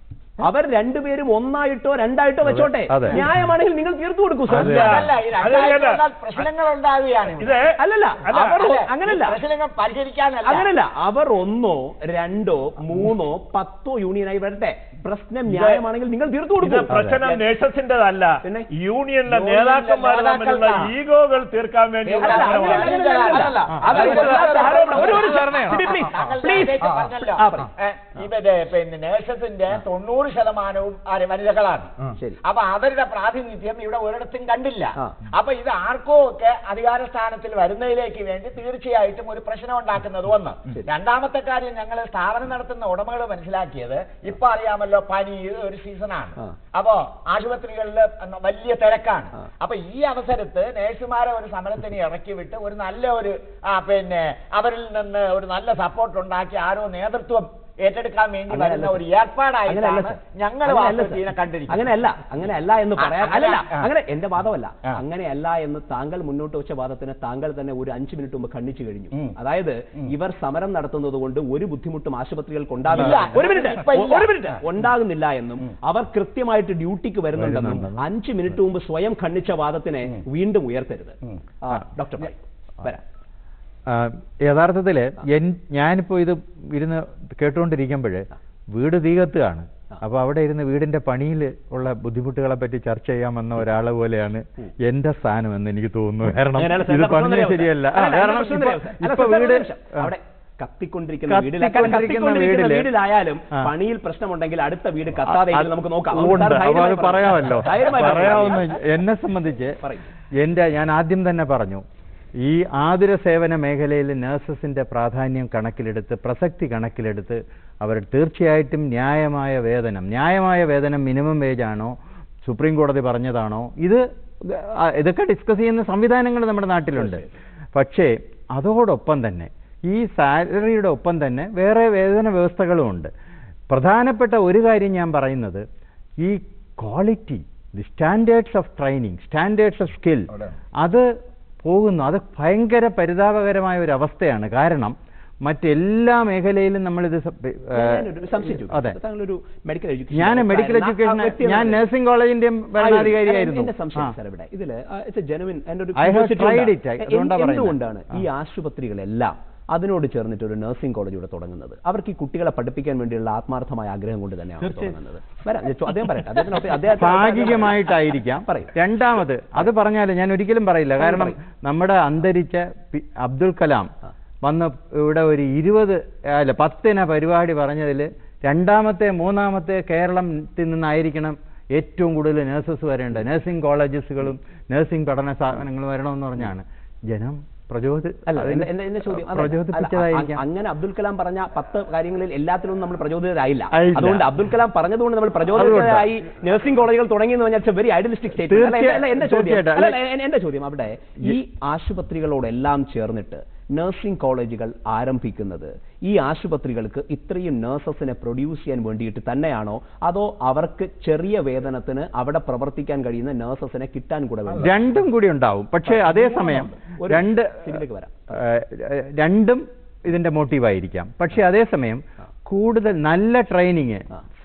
അവർ രണ്ടുപേരും ഒന്നായിട്ടോ രണ്ടായിട്ടോ വെച്ചോട്ടെ അതെ. ന്യായമാണെങ്കിൽ നിങ്ങൾ തീർത്തു കൊടുക്കൂ സർ അതെ. അതല്ല ഈ അത് രണ്ടായിരത്തി ശരിയല്ല. ഒന്നിൽ പ്രശ്നങ്ങൾ ഉണ്ടാവുകയാണ് ഇവിടെ. ഇത് അല്ലല്ല അല്ല, അവർ അല്ല, അങ്ങനല്ല ഈ പ്രശ്നങ്ങൾ പരിഹരിക്കാനല്ല അങ്ങനല്ല അവർ ഒന്നോ രണ്ടോ മൂന്നോ പത്തോ യൂണിയനായി വരട്ടെ പ്രശ്നം ന്യായമാണെങ്കിൽ നിങ്ങൾ തീർത്തു ഇത് കൊടുക്കും പ്രശ്നം നേഴ്സസിന്റെതല്ല പിന്നെ? യൂണിയനിലെ യൂണിയനിലെ നേതാക്കന്മാർ തമ്മിലുള്ള നേതാക്കൾക്കാണ്. ഈഗോകൾ തീർക്കാൻ വേണ്ടിയുള്ള അല്ല, സമരമാണ്. അങ്ങനെയല്ല, അങ്ങനെയല്ല, അങ്ങനെയല്ല. അത് അത് ഒരു ആരോപണം. ഒരു- ഒരു ധാരണയാണ്. സിബി, please, താങ്കൾ please. നേരത്തെ പറഞ്ഞല്ലോ. ആ, പറയ്. ഏ, ഇവര് പിന്നെ നേഴ്സസിന്റെ തൊണ്ണൂറ് ശതമാനവും ആര് വനിതകളാണ് ശരി. അപ്പൊ അവരുടെ പ്രാതിനിധ്യം ഇവിടെ ഒരിടത്തും കണ്ടില്ല ആ. അപ്പൊ ഇത് ആർക്കോ ഒക്കെ അധികാര സ്ഥാനത്തിൽ വരുന്നതിലേക്ക് വേണ്ടി തീർച്ചയായിട്ടും ഒരു പ്രശ്നം ഉണ്ടാക്കുന്നത് ഒന്ന് രണ്ടാമത്തെ കാര്യം ഞങ്ങൾ സ്ഥാപനം നടത്തുന്ന ഉടമകൾ മനസ്സിലാക്കിയത് ഇപ്പൊ അറിയാമല്ലോ പനി ഇത് ഒരു സീസണാണ് ആ. അപ്പോ ആശുപത്രികളിൽ വലിയ തിരക്കാണ് ആ. അപ്പൊ ഈ അവസരത്ത് നേഴ്സുമാരെ ഒരു സമരത്തിന് ഇറക്കി വിട്ട് ഒരു നല്ല ഒരു ആ, പിന്നെ അവരിൽ നിന്ന് ഒരു നല്ല സപ്പോർട്ട് ഉണ്ടാക്കി ആരോ നേതൃത്വം ഏറ്റെടുക്കാൻ വേണ്ടി അങ്ങനെയല്ല വരുന്ന ഒരു അങ്ങനെയല്ല ഏർപ്പാടായിട്ടാണ് സർ. ഞങ്ങൾ അങ്ങനെയല്ല വാസ്തവത്തിൽ ഇതിനെ സർ. കണ്ടിരിക്കുന്നത് അങ്ങനെയല്ല അങ്ങനെയല്ല എന്ന് ആ, പറയാൻ അങ്ങനെ- അല്ലല്ല ആ. അങ്ങനെ എന്റെ വാദമല്ല ആ. അങ്ങനെയല്ല എന്ന് താങ്കൾ മുന്നോട്ട് വെച്ച വാദത്തിന് താങ്കൾ തന്നെ ഒരു അഞ്ചു മിനിറ്റ് മുമ്പ് ഖണ്ഡിച്ചു കഴിഞ്ഞു ഉം. അതായത് ഇവർ സമരം നടത്തുന്നത് കൊണ്ട് ഒരു ബുദ്ധിമുട്ടും ആശുപത്രികൾക്ക് ഉണ്ടാകില്ല ഇല്ല. ഒരു മിനിറ്റ് ഇപ്പൊ ഇല്ല. ഒരു മിനിറ്റ് ഉണ്ടാകുന്നില്ല എന്നും അവർ കൃത്യമായിട്ട് ഡ്യൂട്ടിക്ക് വരുന്നുണ്ടെന്നും അഞ്ചു മിനിറ്റ് മുമ്പ് സ്വയം ഖണ്ഡിച്ച വാദത്തിനെ വീണ്ടും ഉയർത്തരുത് ഉം. ആ, ഡോക്ടർ പറയൂ. വരാം ആ, യഥാർത്ഥത്തില് എൻ ഞാനിപ്പോ ഇത് ഇരുന്ന് കേട്ടുകൊണ്ടിരിക്കുമ്പോൾ വീട് തീ കത്തുകയാണ് അപ്പൊ അവിടെ ഇരുന്ന് വീടിന്റെ പണിയിൽ ഉള്ള ബുദ്ധിമുട്ടുകളെ പറ്റി ചർച്ച ചെയ്യാമെന്ന ഒരാളെ പോലെയാണ് എന്റെ സ്ഥാനം എന്ന് എനിക്ക് തോന്നുന്നു കാരണം അങ്ങനെയല്ല സർ, ഇത് എന്താ പ്രശ്നം പറഞ്ഞത് അറിയാമോ സർ? ശരിയല്ല ആ, അല്ല, അല്ല, കാരണം പ്രശ്നം ഇപ്പൊ- അറിയാമോ സർ? അല്ല, ഇപ്പൊ സർ, സർ, വീട് ഒരു നിമിഷം. അവിടെ കത്തിക്കൊണ്ടിരിക്കുന്ന വീടിൽ കത്തിക്കൊണ്ടിരിക്കുന്ന കത്തിക്കൊണ്ടിരിക്കുന്ന വീടില് വീടിലായാലും ആ. പണിയിൽ പ്രശ്നമുണ്ടെങ്കിൽ അടുത്ത വീട് കത്താതെ അത് നമുക്ക് നോക്കാം ഉണ്ട് സാർ അപ്പൊ അത് ധൈര്യമായി പറയാമല്ലോ പറയൂ. ധൈര്യമായി പറയൂ. പറയാവുന്ന എന്നെ സംബന്ധിച്ച് പറയൂ. എന്റെ ഞാൻ ആദ്യം തന്നെ പറഞ്ഞു ഈ ആതുര സേവന മേഖലയിൽ നഴ്സസിന്റെ പ്രാധാന്യം കണക്കിലെടുത്ത് പ്രസക്തി കണക്കിലെടുത്ത് അവർ തീർച്ചയായിട്ടും ന്യായമായ വേതനം ന്യായമായ വേതനം മിനിമം വേജ് ആണോ സുപ്രീം കോടതി പറഞ്ഞതാണോ ഇത് ആ, ഇതൊക്കെ ഡിസ്കസ് ചെയ്യുന്ന സംവിധാനങ്ങൾ നമ്മുടെ നാട്ടിലുണ്ട് പക്ഷേ അതോടൊപ്പം തന്നെ ഈ സാലറിയുടെ ഒപ്പം തന്നെ വേറെ വേതന വ്യവസ്ഥകളും ഉണ്ട് പ്രധാനപ്പെട്ട ഒരു കാര്യം ഞാൻ പറയുന്നത് ഈ quality the standards of training standards of skill അവിടെ. അത് പോകുന്നു അത് ഭയങ്കര പരിതാപകരമായ ഒരു അവസ്ഥയാണ് കാരണം മറ്റെല്ലാ മേഖലയിലും നമ്മളിത് സ- ഏ, ഞാനൊരു സംശയം ചോദിക്കട്ടെ? അതെ താങ്കളൊരു മെഡിക്കൽ എഡ്യൂക്കേഷൻ ഞാൻ മെഡിക്കൽ എഡ്യൂക്കേഷൻ ഞാൻ നഴ്സിംഗ് കോളേജിന്റെയും ഭരണാധികാരിയായിരുന്നു എന്റെ സംശയം ആ. സാർ ഇവിടെ ഇതില് ജെനുവിൻ എന്റെ ഒരു I have curiosity tried ഉണ്ട്. it. എ- അതുകൊണ്ടാ പറയുന്നത്. എന്തുകൊണ്ടാണ് ഈ ആശുപത്രികളെല്ലാം അതിനോട് ചേർന്നിട്ട് ഒരു നഴ്സിംഗ് കോളേജ് ഇവിടെ തുടങ്ങുന്നത് അവർക്ക് ഈ കുട്ടികളെ പഠിപ്പിക്കാൻ വേണ്ടിയുള്ള ആത്മാർത്ഥമായ ആഗ്രഹം കൊണ്ട് തന്നെയാണ് തുടങ്ങുന്നത് വരാം ഞാൻ ചോ- അദ്ദേഹം പറയട്ടെ അദ്ദേഹത്തിന് അദ്ദേഹത്തിന് ഭാഗികമായിട്ടായിരിക്കാം പറയൂ രണ്ടാമത് അത് പറഞ്ഞാൽ ഞാൻ ഒരിക്കലും പറയില്ല കാരണം നമ്മുടെ അന്തരിച്ച പി- അബ്ദുൽ കലാം വന്ന് ഇവിടെ ഒരു ഇരുപത് അല്ല പത്തിന പരിപാടി പറഞ്ഞതിൽ രണ്ടാമത്തെ മൂന്നാമത്തെ കേരളത്തിൽ നിന്നായിരിക്കണം ഏറ്റവും കൂടുതൽ നഴ്സസ് വരേണ്ടത് നഴ്സിംഗ് കോളേജസുകളും നഴ്സിംഗ് പഠന സ്ഥാപനങ്ങളും വരണമെന്ന് പറഞ്ഞാണ് ജനം പ്രചോദി അല്ല എന്റെ- എന്റെ എന്റെ ചോദ്യം അതല്ല. പ്രചോദിപ്പിച്ചതായിരിക്കാം അല്ല, അങ്ങനെ അബ്ദുൽ കലാം പറഞ്ഞ പത്ത് കാര്യങ്ങളിൽ എല്ലാത്തിലും നമ്മൾ പ്രചോദിതരായില്ല ആയില്ല. അതുകൊണ്ട് അബ്ദുൽ കലാം പറഞ്ഞതുകൊണ്ട് നമ്മൾ പ്രചോദിതരായി നഴ്സിംഗ് കോളേജുകൾ തുടങ്ങി എന്ന് പറഞ്ഞാൽ വെരി ഐഡിയലിസ്റ്റിക് സ്റ്റേറ്റ് അല്ല എന്റെ ചോദ്യം തീർച്ചയായിട്ടും. അല്ല, അല്ല, എന്റെ ചോദ്യം അവിടെ ഈ ആശുപത്രികളോടെല്ലാം ചേർന്നിട്ട് നഴ്സിംഗ് കോളേജുകൾ ആരംഭിക്കുന്നത് ഈ ആശുപത്രികൾക്ക് ഇത്രയും നഴ്സസിനെ പ്രൊഡ്യൂസ് ചെയ്യാൻ വേണ്ടിയിട്ട് തന്നെയാണോ അതോ അവർക്ക് ചെറിയ വേതനത്തിന് അവിടെ പ്രവർത്തിക്കാൻ കഴിയുന്ന നഴ്സസിനെ കിട്ടാൻ കൂടെ വേണ്ടി രണ്ടും കൂടി ഉണ്ടാവും പക്ഷേ അതേസമയം ഒരു രണ്ട് ഇതിലേക്ക് വരാം. ഏഹ്, രണ്ടും ഇതിന്റെ മോട്ടീവായിരിക്കാം പക്ഷേ അതേസമയം കൂടുതൽ നല്ല ട്രെയിനിങ്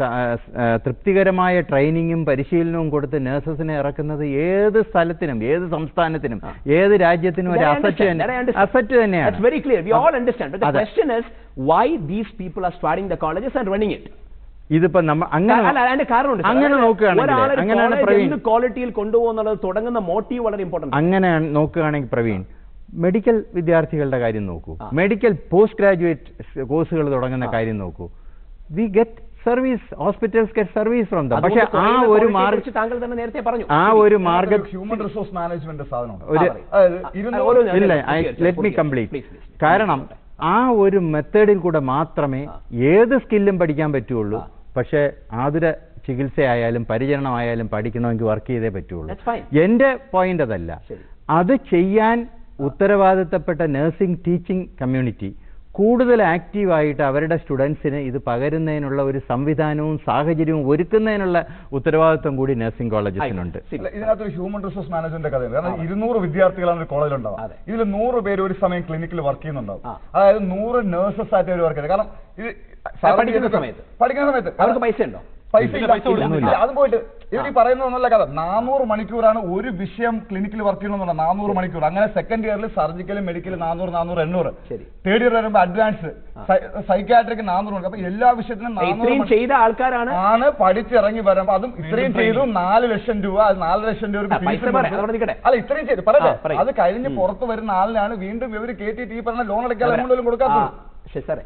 തൃപ്തികരമായ ട്രെയിനിങ്ങും പരിശീലനവും കൊടുത്ത് നഴ്സസിനെ ഇറക്കുന്നത് ഏത് സ്ഥലത്തിനും ഏത് സംസ്ഥാനത്തിനും ഏത് രാജ്യത്തിനും ഒരു That I asset understand, that I understand. Asset That's തന്നെയാണ് very clear. We all understand. But the അതെ. question is why these people are starting the colleges and running it. ഇതിപ്പോ നമ്മ അങ്ങനെ അല്ല അതിന്റെ കാരണമുണ്ട് sir. അങ്ങനെ അതായത് നോക്കുകയാണെങ്കിൽ ഒരാളെ ഒരു അങ്ങനെയാണ് college പ്രവീൺ എന്ത് ക്വാളിറ്റിയിൽ കൊണ്ടുപോകുന്നുള്ളത് തുടങ്ങുന്ന മോട്ടീവ് വളരെ ഇമ്പോർട്ടന്റ് അങ്ങനെ നോക്കുകയാണെങ്കിൽ പ്രവീൺ മെഡിക്കൽ വിദ്യാർത്ഥികളുടെ കാര്യം നോക്കൂ മെഡിക്കൽ പോസ്റ്റ് ഗ്രാജുവേറ്റ് കോഴ്സുകൾ തുടങ്ങുന്ന കാര്യം നോക്കൂ we get service hospitals get service from them പക്ഷെ ആ ഒരു മാർഗ താങ്കൾ തന്നെ നേരത്തെ പറഞ്ഞു ആ ഒരു മാർഗ ഹ്യൂമൻ റിസോഴ്സ് മാനേജ്മെന്റ് സാധനമുണ്ട് ഒരു അതായത് ആ, ഇരുന്നൂറ് ഓരോ ഇല്ല തീർച്ചയായും, ലെറ്റ് മീ തീർച്ചയായും. Complete Please, please. കാരണം ആ ഒരു മെത്തേഡിൽ കൂടെ മാത്രമേ ഏത് സ്കില്ലും പഠിക്കാൻ പറ്റുള്ളൂ പക്ഷേ ആതുര ചികിത്സയായാലും പരിചരണമായാലും പഠിക്കണമെങ്കിൽ വർക്ക് ചെയ്തേ പറ്റുള്ളൂ That's fine. എൻ്റെ പോയിന്റ് അതല്ല ശരി. അത് ചെയ്യാൻ ഉത്തരവാദിത്തപ്പെട്ട നഴ്സിംഗ് ടീച്ചിങ് കമ്മ്യൂണിറ്റി കൂടുതൽ ആക്റ്റീവായിട്ട് അവരുടെ സ്റ്റുഡൻസിന് ഇത് പകരുന്നതിനുള്ള ഒരു സംവിധാനവും സാഹചര്യവും ഒരുക്കുന്നതിനുള്ള ഉത്തരവാദിത്വം കൂടി നഴ്സിംഗ് കോളേജസിനുണ്ട് ശരി. അല്ല, ഇതിനകത്ത് ഹ്യൂമൻ റിസോഴ്സ് മാനേജ്മെന്റ് കഥയുണ്ട് കാരണം ഇരുന്നൂറ് വിദ്യാർത്ഥികളാണ് ഒരു കോളേജിൽ ഉണ്ടാവുക അതെ. ഇതിൽ നൂറ് പേര് ഒരു സമയം ക്ലിനിക്കിൽ വർക്ക് ചെയ്യുന്നുണ്ടാവും ആ. അതായത് നൂറ് നഴ്സസ് ആയിട്ട് അവർ വർക്ക് ചെയ്യുന്നത് കാരണം ഇത് സാധാരണ പഠിക്കുന്ന ഇതൊക്കെ- സമയത്ത്. പഠിക്കുന്ന സമയത്ത് അവർക്ക് പൈസ ഉണ്ടോ പൈസ ഇല്ല, ഇല്ല, പൈസ കൊടുക്കുന്നില്ല. ഇല്ല, അത് പോയിട്ട് ഇവർ ഈ പറയുന്നതൊന്നല്ല കഥ നാനൂറ് മണിക്കൂറാണ് ഒരു വിഷയം ക്ലിനിക്കിൽ വർക്ക് ചെയ്യണമെന്നുള്ള നാനൂറ് മണിക്കൂർ അങ്ങനെ സെക്കൻഡ് ഇയറിൽ സർജിക്കൽ മെഡിക്കൽ നാനൂറ് നാനൂറ് എണ്ണൂറ് ശരി. തേർഡ് ഇയർ വരുമ്പോൾ അഡ്വാൻസ് സൈക്കാട്രിക് നാനൂറ് മണിക്കൂർ അപ്പൊ എല്ലാ വിഷയത്തിനും നാനൂറ് ഇത്രയും മണി- ചെയ്ത ആൾക്കാരാണ് ആണ് പഠിച്ചിറങ്ങി വരുമ്പോ അതും ഇത്രയും ചെയ്തു നാല് ലക്ഷം രൂപ അത് നാല് ലക്ഷം രൂപ ആ, പൈസ പറയാം, അതവിടെ നിൽക്കട്ടെ. അല്ല ഇത്രയും ചെയ്തു പറയട്ടെ ആ, പറയ്. അത് കഴിഞ്ഞ് പുറത്ത് വരുന്ന ആളിനാണ് വീണ്ടും ഇവര് കേട്ടിട്ട് ഈ പറഞ്ഞ ലോൺ അടയ്ക്കാൻ എമൗണ്ട് ആ, കൊടുക്കാത്തത് ശരി സാറേ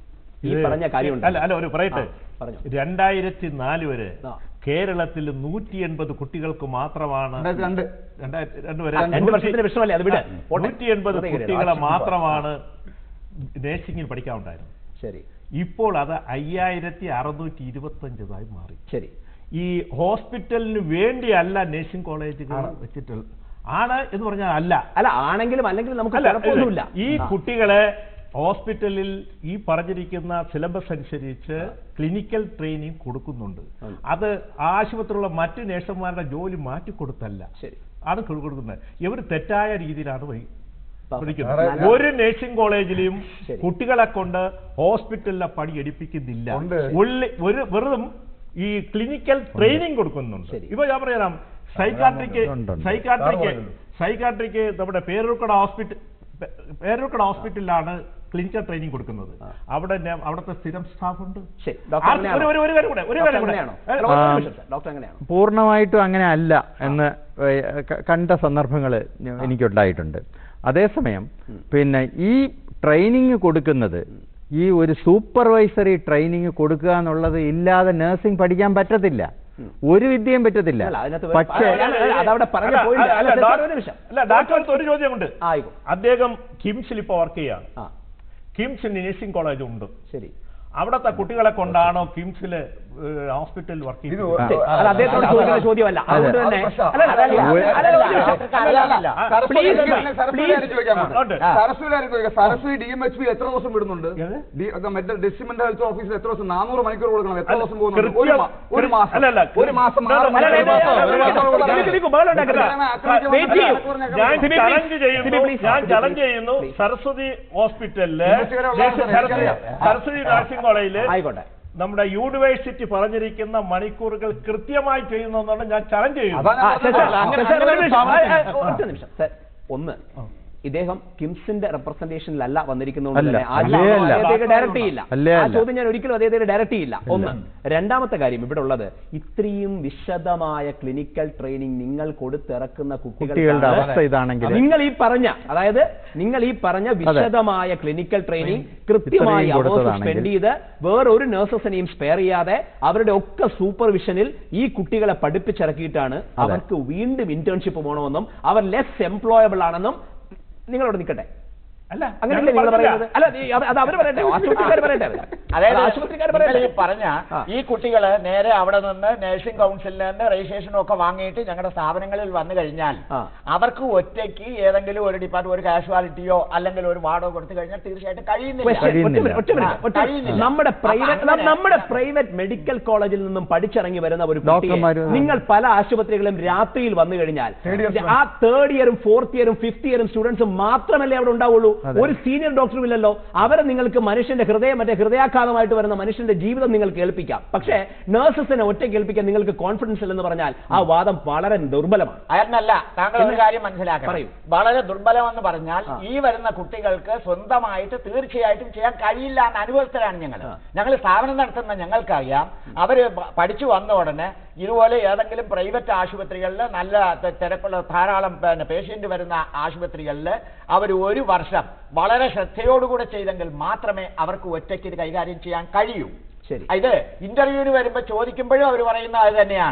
ഈ ഇത് പറഞ്ഞ കാര്യമുണ്ട് അല്ല അല്ല ഒരു പറയട്ടെ ആ, പറഞ്ഞോ. രണ്ടായിരത്തി നാല് വരെ ആ. കേരളത്തിൽ നൂറ്റി എൺപത് കുട്ടികൾക്ക് മാത്രമാണ് രണ്ടായിരത്തി രണ്ട് രണ്ടായിരത്തി രണ്ട് വരെ ആ, രണ്ട് വർഷത്തിന്റെ പ്രശ്നമല്ലേ അത് വിട് പോട്ടെ. നൂറ്റി എൺപത് വെറുതെ കയറി. കുട്ടികളെ ആ, മാത്രമാണ് നേഴ്സിംഗിൽ പഠിക്കാനുണ്ടായിരുന്നത് ശരി ഇപ്പോൾ അത് അയ്യായിരത്തി അറുന്നൂറ്റി ഇരുപത്തഞ്ചതായി മാറി ശരി ഈ ഹോസ്പിറ്റലിന് വേണ്ടിയല്ല നഴ്സിംഗ് കോളേജുകൾ വെച്ചിട്ടുള്ള ആണ് എന്ന് പറഞ്ഞാൽ അല്ല അല്ല ആണെങ്കിലും അല്ലെങ്കിൽ നമുക്ക് അല്ല, കുഴപ്പമൊന്നുമില്ല ഈ ആ. കുട്ടികളെ ഹോസ്പിറ്റലിൽ ഈ പറഞ്ഞിരിക്കുന്ന സിലബസ് അനുസരിച്ച് ക്ലിനിക്കൽ ട്രെയിനിങ് കൊടുക്കുന്നുണ്ട് ഉം. അത് ആശുപത്രിയിലുള്ള മറ്റ് നേഴ്സുമാരുടെ ജോലി മാറ്റിക്കൊടുത്തല്ല ശരി ആണ് കൊടുക്കുന്നത് ഇവർ തെറ്റായ രീതിയിലാണ് വഴി- പഠിക്കുന്നത് നല്ല- ഒരു നഴ്സിംഗ് കോളേജിലും ശരി. കുട്ടികളെ കൊണ്ട് ഹോസ്പിറ്റലിലെ പണി എടുപ്പിക്കുന്നില്ല ഉണ്ട്. ഉള്ളി- ഒരു വെറും ഈ ക്ലിനിക്കൽ ട്രെയിനിങ് കൊടുക്കുന്നുണ്ട് ശരി. ഇപ്പൊ ഞാൻ പറയാം സൈക്കാട്രിക്ക് ഉണ്ട്, ഉണ്ട്. സൈക്കാട്രിക്ക് സാറ് പറയുന്നു. സൈക്കാട്രിക്ക് നമ്മുടെ പേരൂർക്കട ഹോസ്പിറ്റൽ പേരൂർക്കട ഹോസ്പിറ്റലിലാണ് ക്ലിനിക്കൽ ട്രെയിനിങ് കൊടുക്കുന്നത് അവിടെ ഞാൻ- അവിടുത്തെ സ്ഥിരം സ്റ്റാഫ് ഉണ്ട് ശരി ഡോക്ടർ ആ, ഒരു ഒരു ഒരു കാര്യം കൂടെ ഒരു ഡോക്ടർ കാര്യം കൂടെ അങ്ങനെയാണോ ഏ, അല്ല, ഒരു ആ. നിമിഷം സാർ. ഡോക്ടർ അങ്ങനെയാണോ പൂർണ്ണമായിട്ടും അങ്ങനെ അല്ല എന്ന് ഏഹ് ക- കണ്ട സന്ദർഭങ്ങൾ എനിക്കുണ്ടായിട്ടുണ്ട് അതേസമയം പിന്നെ ഈ ട്രെയിനിങ് കൊടുക്കുന്നത് ഈ ഒരു സൂപ്പർവൈസറി ട്രെയിനിങ് കൊടുക്കുക എന്നുള്ളത് ഇല്ലാതെ നഴ്സിംഗ് പഠിക്കാൻ പറ്റത്തില്ല ഒരു വിദ്യയും പറ്റത്തില്ല അല്ല, അതിനകത്ത് വേറെ- പക്ഷേ അല്ല, അല്ല, അല്ല, അതവിടെ പറഞ്ഞ അല്ല, point. അല്ല, അല്ല, അല്ല, സാർ, ഡോക്ടർ- ഒരു നിമിഷം. അല്ല ഡോക്ടർക്ക് ഒരു ചോദ്യമുണ്ട് ആ, ആയിക്കോ അദ്ദേഹം കിംസിൽ ഇപ്പോൾ വർക്ക് ചെയ്യാണ് ആ കിംസ് നഴ്സിംഗ് കോളേജ് ഉണ്ട് ശരി അവിടത്തെ കുട്ടികളെ കൊണ്ടാണോ കിംസില് ഹോസ്പിറ്റലിൽ വർക്ക് ഇത് ചെയ്യുന്നത് ശരി. അത് അദ്ദേഹത്തോട് ചോദിക്കുന്ന ചോദ്യമല്ല അതുകൊണ്ട് അത് തന്നെ പ്രശ്നം. അല്ല, അല്ല, അല്ല, ഒരു- അല്ല, അല്ല, ഒരു നിമിഷം. അല്ല, അല്ല, അല്ല. ആ, സരസ്വതി please, എനിക്ക് please. സരസ്വതി കാര്യം ചോദിക്കാൻ ആ, പോകുന്നത്. ഉണ്ട്. സരസ്വതി കാര്യം ചോദിക്കാം. Saraswati D M H P എത്ര ദിവസം വിടുന്നുണ്ട് ഏത്? ഡിസ്ട്രിക്ട് മെന്റൽ ഹെൽത്ത് ഓഫീസിൽ എത്ര ദിവസം നാനൂറ് മണിക്കൂർ കൊടുക്കണം എത്ര അല്ല, ദിവസം പോകുന്നുണ്ട് ഒരു കൃത്യം- മാ- ഒരു മാസം അല്ല, അല്ല, ഒരു മാസം അല്ല, ആറ് അല്ല, മണിക്കൂർ അല്ല, ഒരു മാസം, അല്ല, ഒരു അല്ല, മാസം അല്ല, കൊടുക്കണം. നിൽക്കൂ, നിൽക്കൂ, ബഹളം ഉണ്ടാക്കരുത്. ഇത്രയും ആക്രമിക്കാൻ Wait ചെയ്യൂ. മണിക്കൂറിനകം ഞാൻ സിബി, ചലഞ്ച് please. ചെയ്യുന്നു സിബി, please. ഞാൻ സിബി, ചലഞ്ച് please. ചെയ്യുന്നു Please. സരസ്വതി ഹോസ്പിറ്റലില് ഇൻവെസ്റ്റിഗേറ്റ് ഉള്ളതാണ് സാർ, സരസ്വതി എനിക്കറിയാം. സരസ്വതി നഴ്സിംഗ് കോളേജില് ആയിക്കോട്ടെ നമ്മുടെ യൂണിവേഴ്സിറ്റി പറഞ്ഞിരിക്കുന്ന മണിക്കൂറുകൾ കൃത്യമായി ചെയ്യുന്നതാണ് ഞാൻ ചലഞ്ച് ചെയ്യുന്നു അതാ ഞാൻ ആ, ശരി, പറഞ്ഞത്. സാർ, അങ്ങനെ- സാർ, ഒരു അങ്ങനെ ഒരു നിമിഷം. ആ, ആ, സ്ഥാപനത്തിൽ- ഒറ്റ നിമിഷം. സാർ, ഒന്ന് ഇദ്ദേഹം കിംസിന്റെ റെപ്രസെന്റേഷനിലല്ല വന്നിരിക്കുന്നതുകൊണ്ട് അല്ല, തന്നെ ആ അല്ലേ ചോദ്യം അല്ല. അദ്ദേഹത്തെ ഡയറക്റ്റ് ചെയ്യില്ല അല്ലേ ആ അല്ല. ചോദ്യം ഞാൻ ഒരിക്കലും അദ്ദേഹത്തെ ഡയറക്റ്റ് ചെയ്യില്ല ഒന്ന് രണ്ടാമത്തെ കാര്യം ഇവിടെ ഉള്ളത് ഇത്രയും വിശദമായ ക്ലിനിക്കൽ ട്രെയിനിങ് നിങ്ങൾ കൊടുത്തിറക്കുന്ന കുട്ടികളുടെ കുട്ടികളുടെ അവസ്ഥ ഇതാണെങ്കിൽ നിങ്ങൾ ഈ പറഞ്ഞ അതായത് നിങ്ങൾ ഈ പറഞ്ഞ വിശദമായ ക്ലിനിക്കൽ ട്രെയിനിങ് കൃത്യമായി ഇത്രയും അവേഴ്സ് കൊടുത്തതാണെങ്കിൽ- സ്പെൻഡ് ചെയ്ത് വേറൊരു നഴ്സസിനെയും സ്പെയർ ചെയ്യാതെ അവരുടെ ഒക്കെ സൂപ്പർവിഷനിൽ ഈ കുട്ടികളെ പഠിപ്പിച്ചിറക്കിയിട്ടാണ് അവർക്ക് വീണ്ടും ഇന്റേൺഷിപ്പ് പോകണമെന്നും അവർ ലെസ് എംപ്ലോയബിൾ ആണെന്നും നിങ്ങളോട് നിൽക്കട്ടെ അല്ല അങ്ങനെയല്ലേ നിങ്ങൾ പറയുന്നത് അല്ല ഈ- അത് അത് അവർ പറയട്ടെ ആശുപത്രിക്കാർ പറയട്ടെ അത്. അതായത് അത് ആശുപത്രിക്കാർ നിങ്ങൾ പറയട്ടെ ഈ പറഞ്ഞ ആ. ഈ കുട്ടികള് നേരെ അവിടെ നിന്ന് നഴ്സിംഗ് കൗൺസിലിൽ നിന്ന് രജിസ്ട്രേഷനും ഒക്കെ വാങ്ങിയിട്ട് ഞങ്ങളുടെ സ്ഥാപനങ്ങളിൽ വന്നു കഴിഞ്ഞാൽ ആ. അവർക്ക് ഒറ്റയ്ക്ക് ഏതെങ്കിലും ഒരു ഡിപ്പാർട്ട്മെന്റ് ഒരു കാഷ്വാലിറ്റിയോ അല്ലെങ്കിൽ ഒരു വാർഡോ കൊടുത്തു കഴിഞ്ഞാൽ തീർച്ചയായിട്ടും കഴിയുന്നില്ല Question, ഒറ്റ കഴിയുന്നില്ല. minute, ഒറ്റ minute, ആ, ഒറ്റ minute. കഴിയുന്നില്ല. നമ്മുടെ അപ്പൊ പ്രൈവറ്റ് അങ്ങനെ- നമ്മുടെ പ്രൈവറ്റ് മെഡിക്കൽ കോളേജിൽ നിന്നും പഠിച്ചിറങ്ങി വരുന്ന ഒരു കുട്ടിയെ ഡോക്ടർമാര് നിങ്ങൾ പല ആശുപത്രികളും രാത്രിയിൽ വന്നു കഴിഞ്ഞാൽ Third year ആ തേർഡ് ഇയറും ഫോർത്ത് ഇയറും ഫിഫ്ത് ഇയറും സ്റ്റുഡൻസ് മാത്രമല്ലേ അവിടെ ഉണ്ടാവുള്ളൂ അതെ. ഒരു സീനിയർ ഡോക്ടറും ഇല്ലല്ലോ അവരെ നിങ്ങൾക്ക് മനുഷ്യന്റെ ഹൃദയം മറ്റേ ഹൃദയാഘാതമായിട്ട് വരുന്ന മനുഷ്യന്റെ ജീവിതം നിങ്ങൾ കേൾപ്പിക്കാം പക്ഷേ നഴ്സസിനെ ഒറ്റ കേൾപ്പിക്കാൻ നിങ്ങൾക്ക് കോൺഫിഡൻസ് ഇല്ലെന്ന് പറഞ്ഞാൽ ആ വാദം വളരെ ദുർബലമാണ് അയർന്നല്ല താങ്കൾ ഒരു പിന്നെ? കാര്യം മനസ്സിലാക്കണം പറയൂ. വളരെ ദുർബലമെന്ന് പറഞ്ഞാൽ ആ. ഈ വരുന്ന കുട്ടികൾക്ക് സ്വന്തമായിട്ട് തീർച്ചയായിട്ടും ചെയ്യാൻ കഴിയില്ല എന്ന അനുഭവത്തിലാണ് ഞങ്ങൾ ആ. ഞങ്ങൾ സ്ഥാപനം നടത്തുന്ന ഞങ്ങൾക്കറിയാം അവര് പ- പഠിച്ചു വന്ന ഉടനെ ഇതുപോലെ ഏതെങ്കിലും പ്രൈവറ്റ് ആശുപത്രികളിൽ നല്ല ത- തിരക്കുള്ള ധാരാളം പിന്നെ പേഷ്യന്റ് വരുന്ന ആശുപത്രികളിൽ അവർ ഒരു വർഷം വളരെ ശ്രദ്ധയോടുകൂടെ ചെയ്തെങ്കിൽ മാത്രമേ അവർക്ക് ഒറ്റയ്ക്ക് ഇത് കൈകാര്യം ചെയ്യാൻ കഴിയൂ ശരി ഇത് ഇന്റർവ്യൂവിന് വരുമ്പോൾ ചോദിക്കുമ്പോഴും അവർ പറയുന്ന അത് തന്നെയാണ്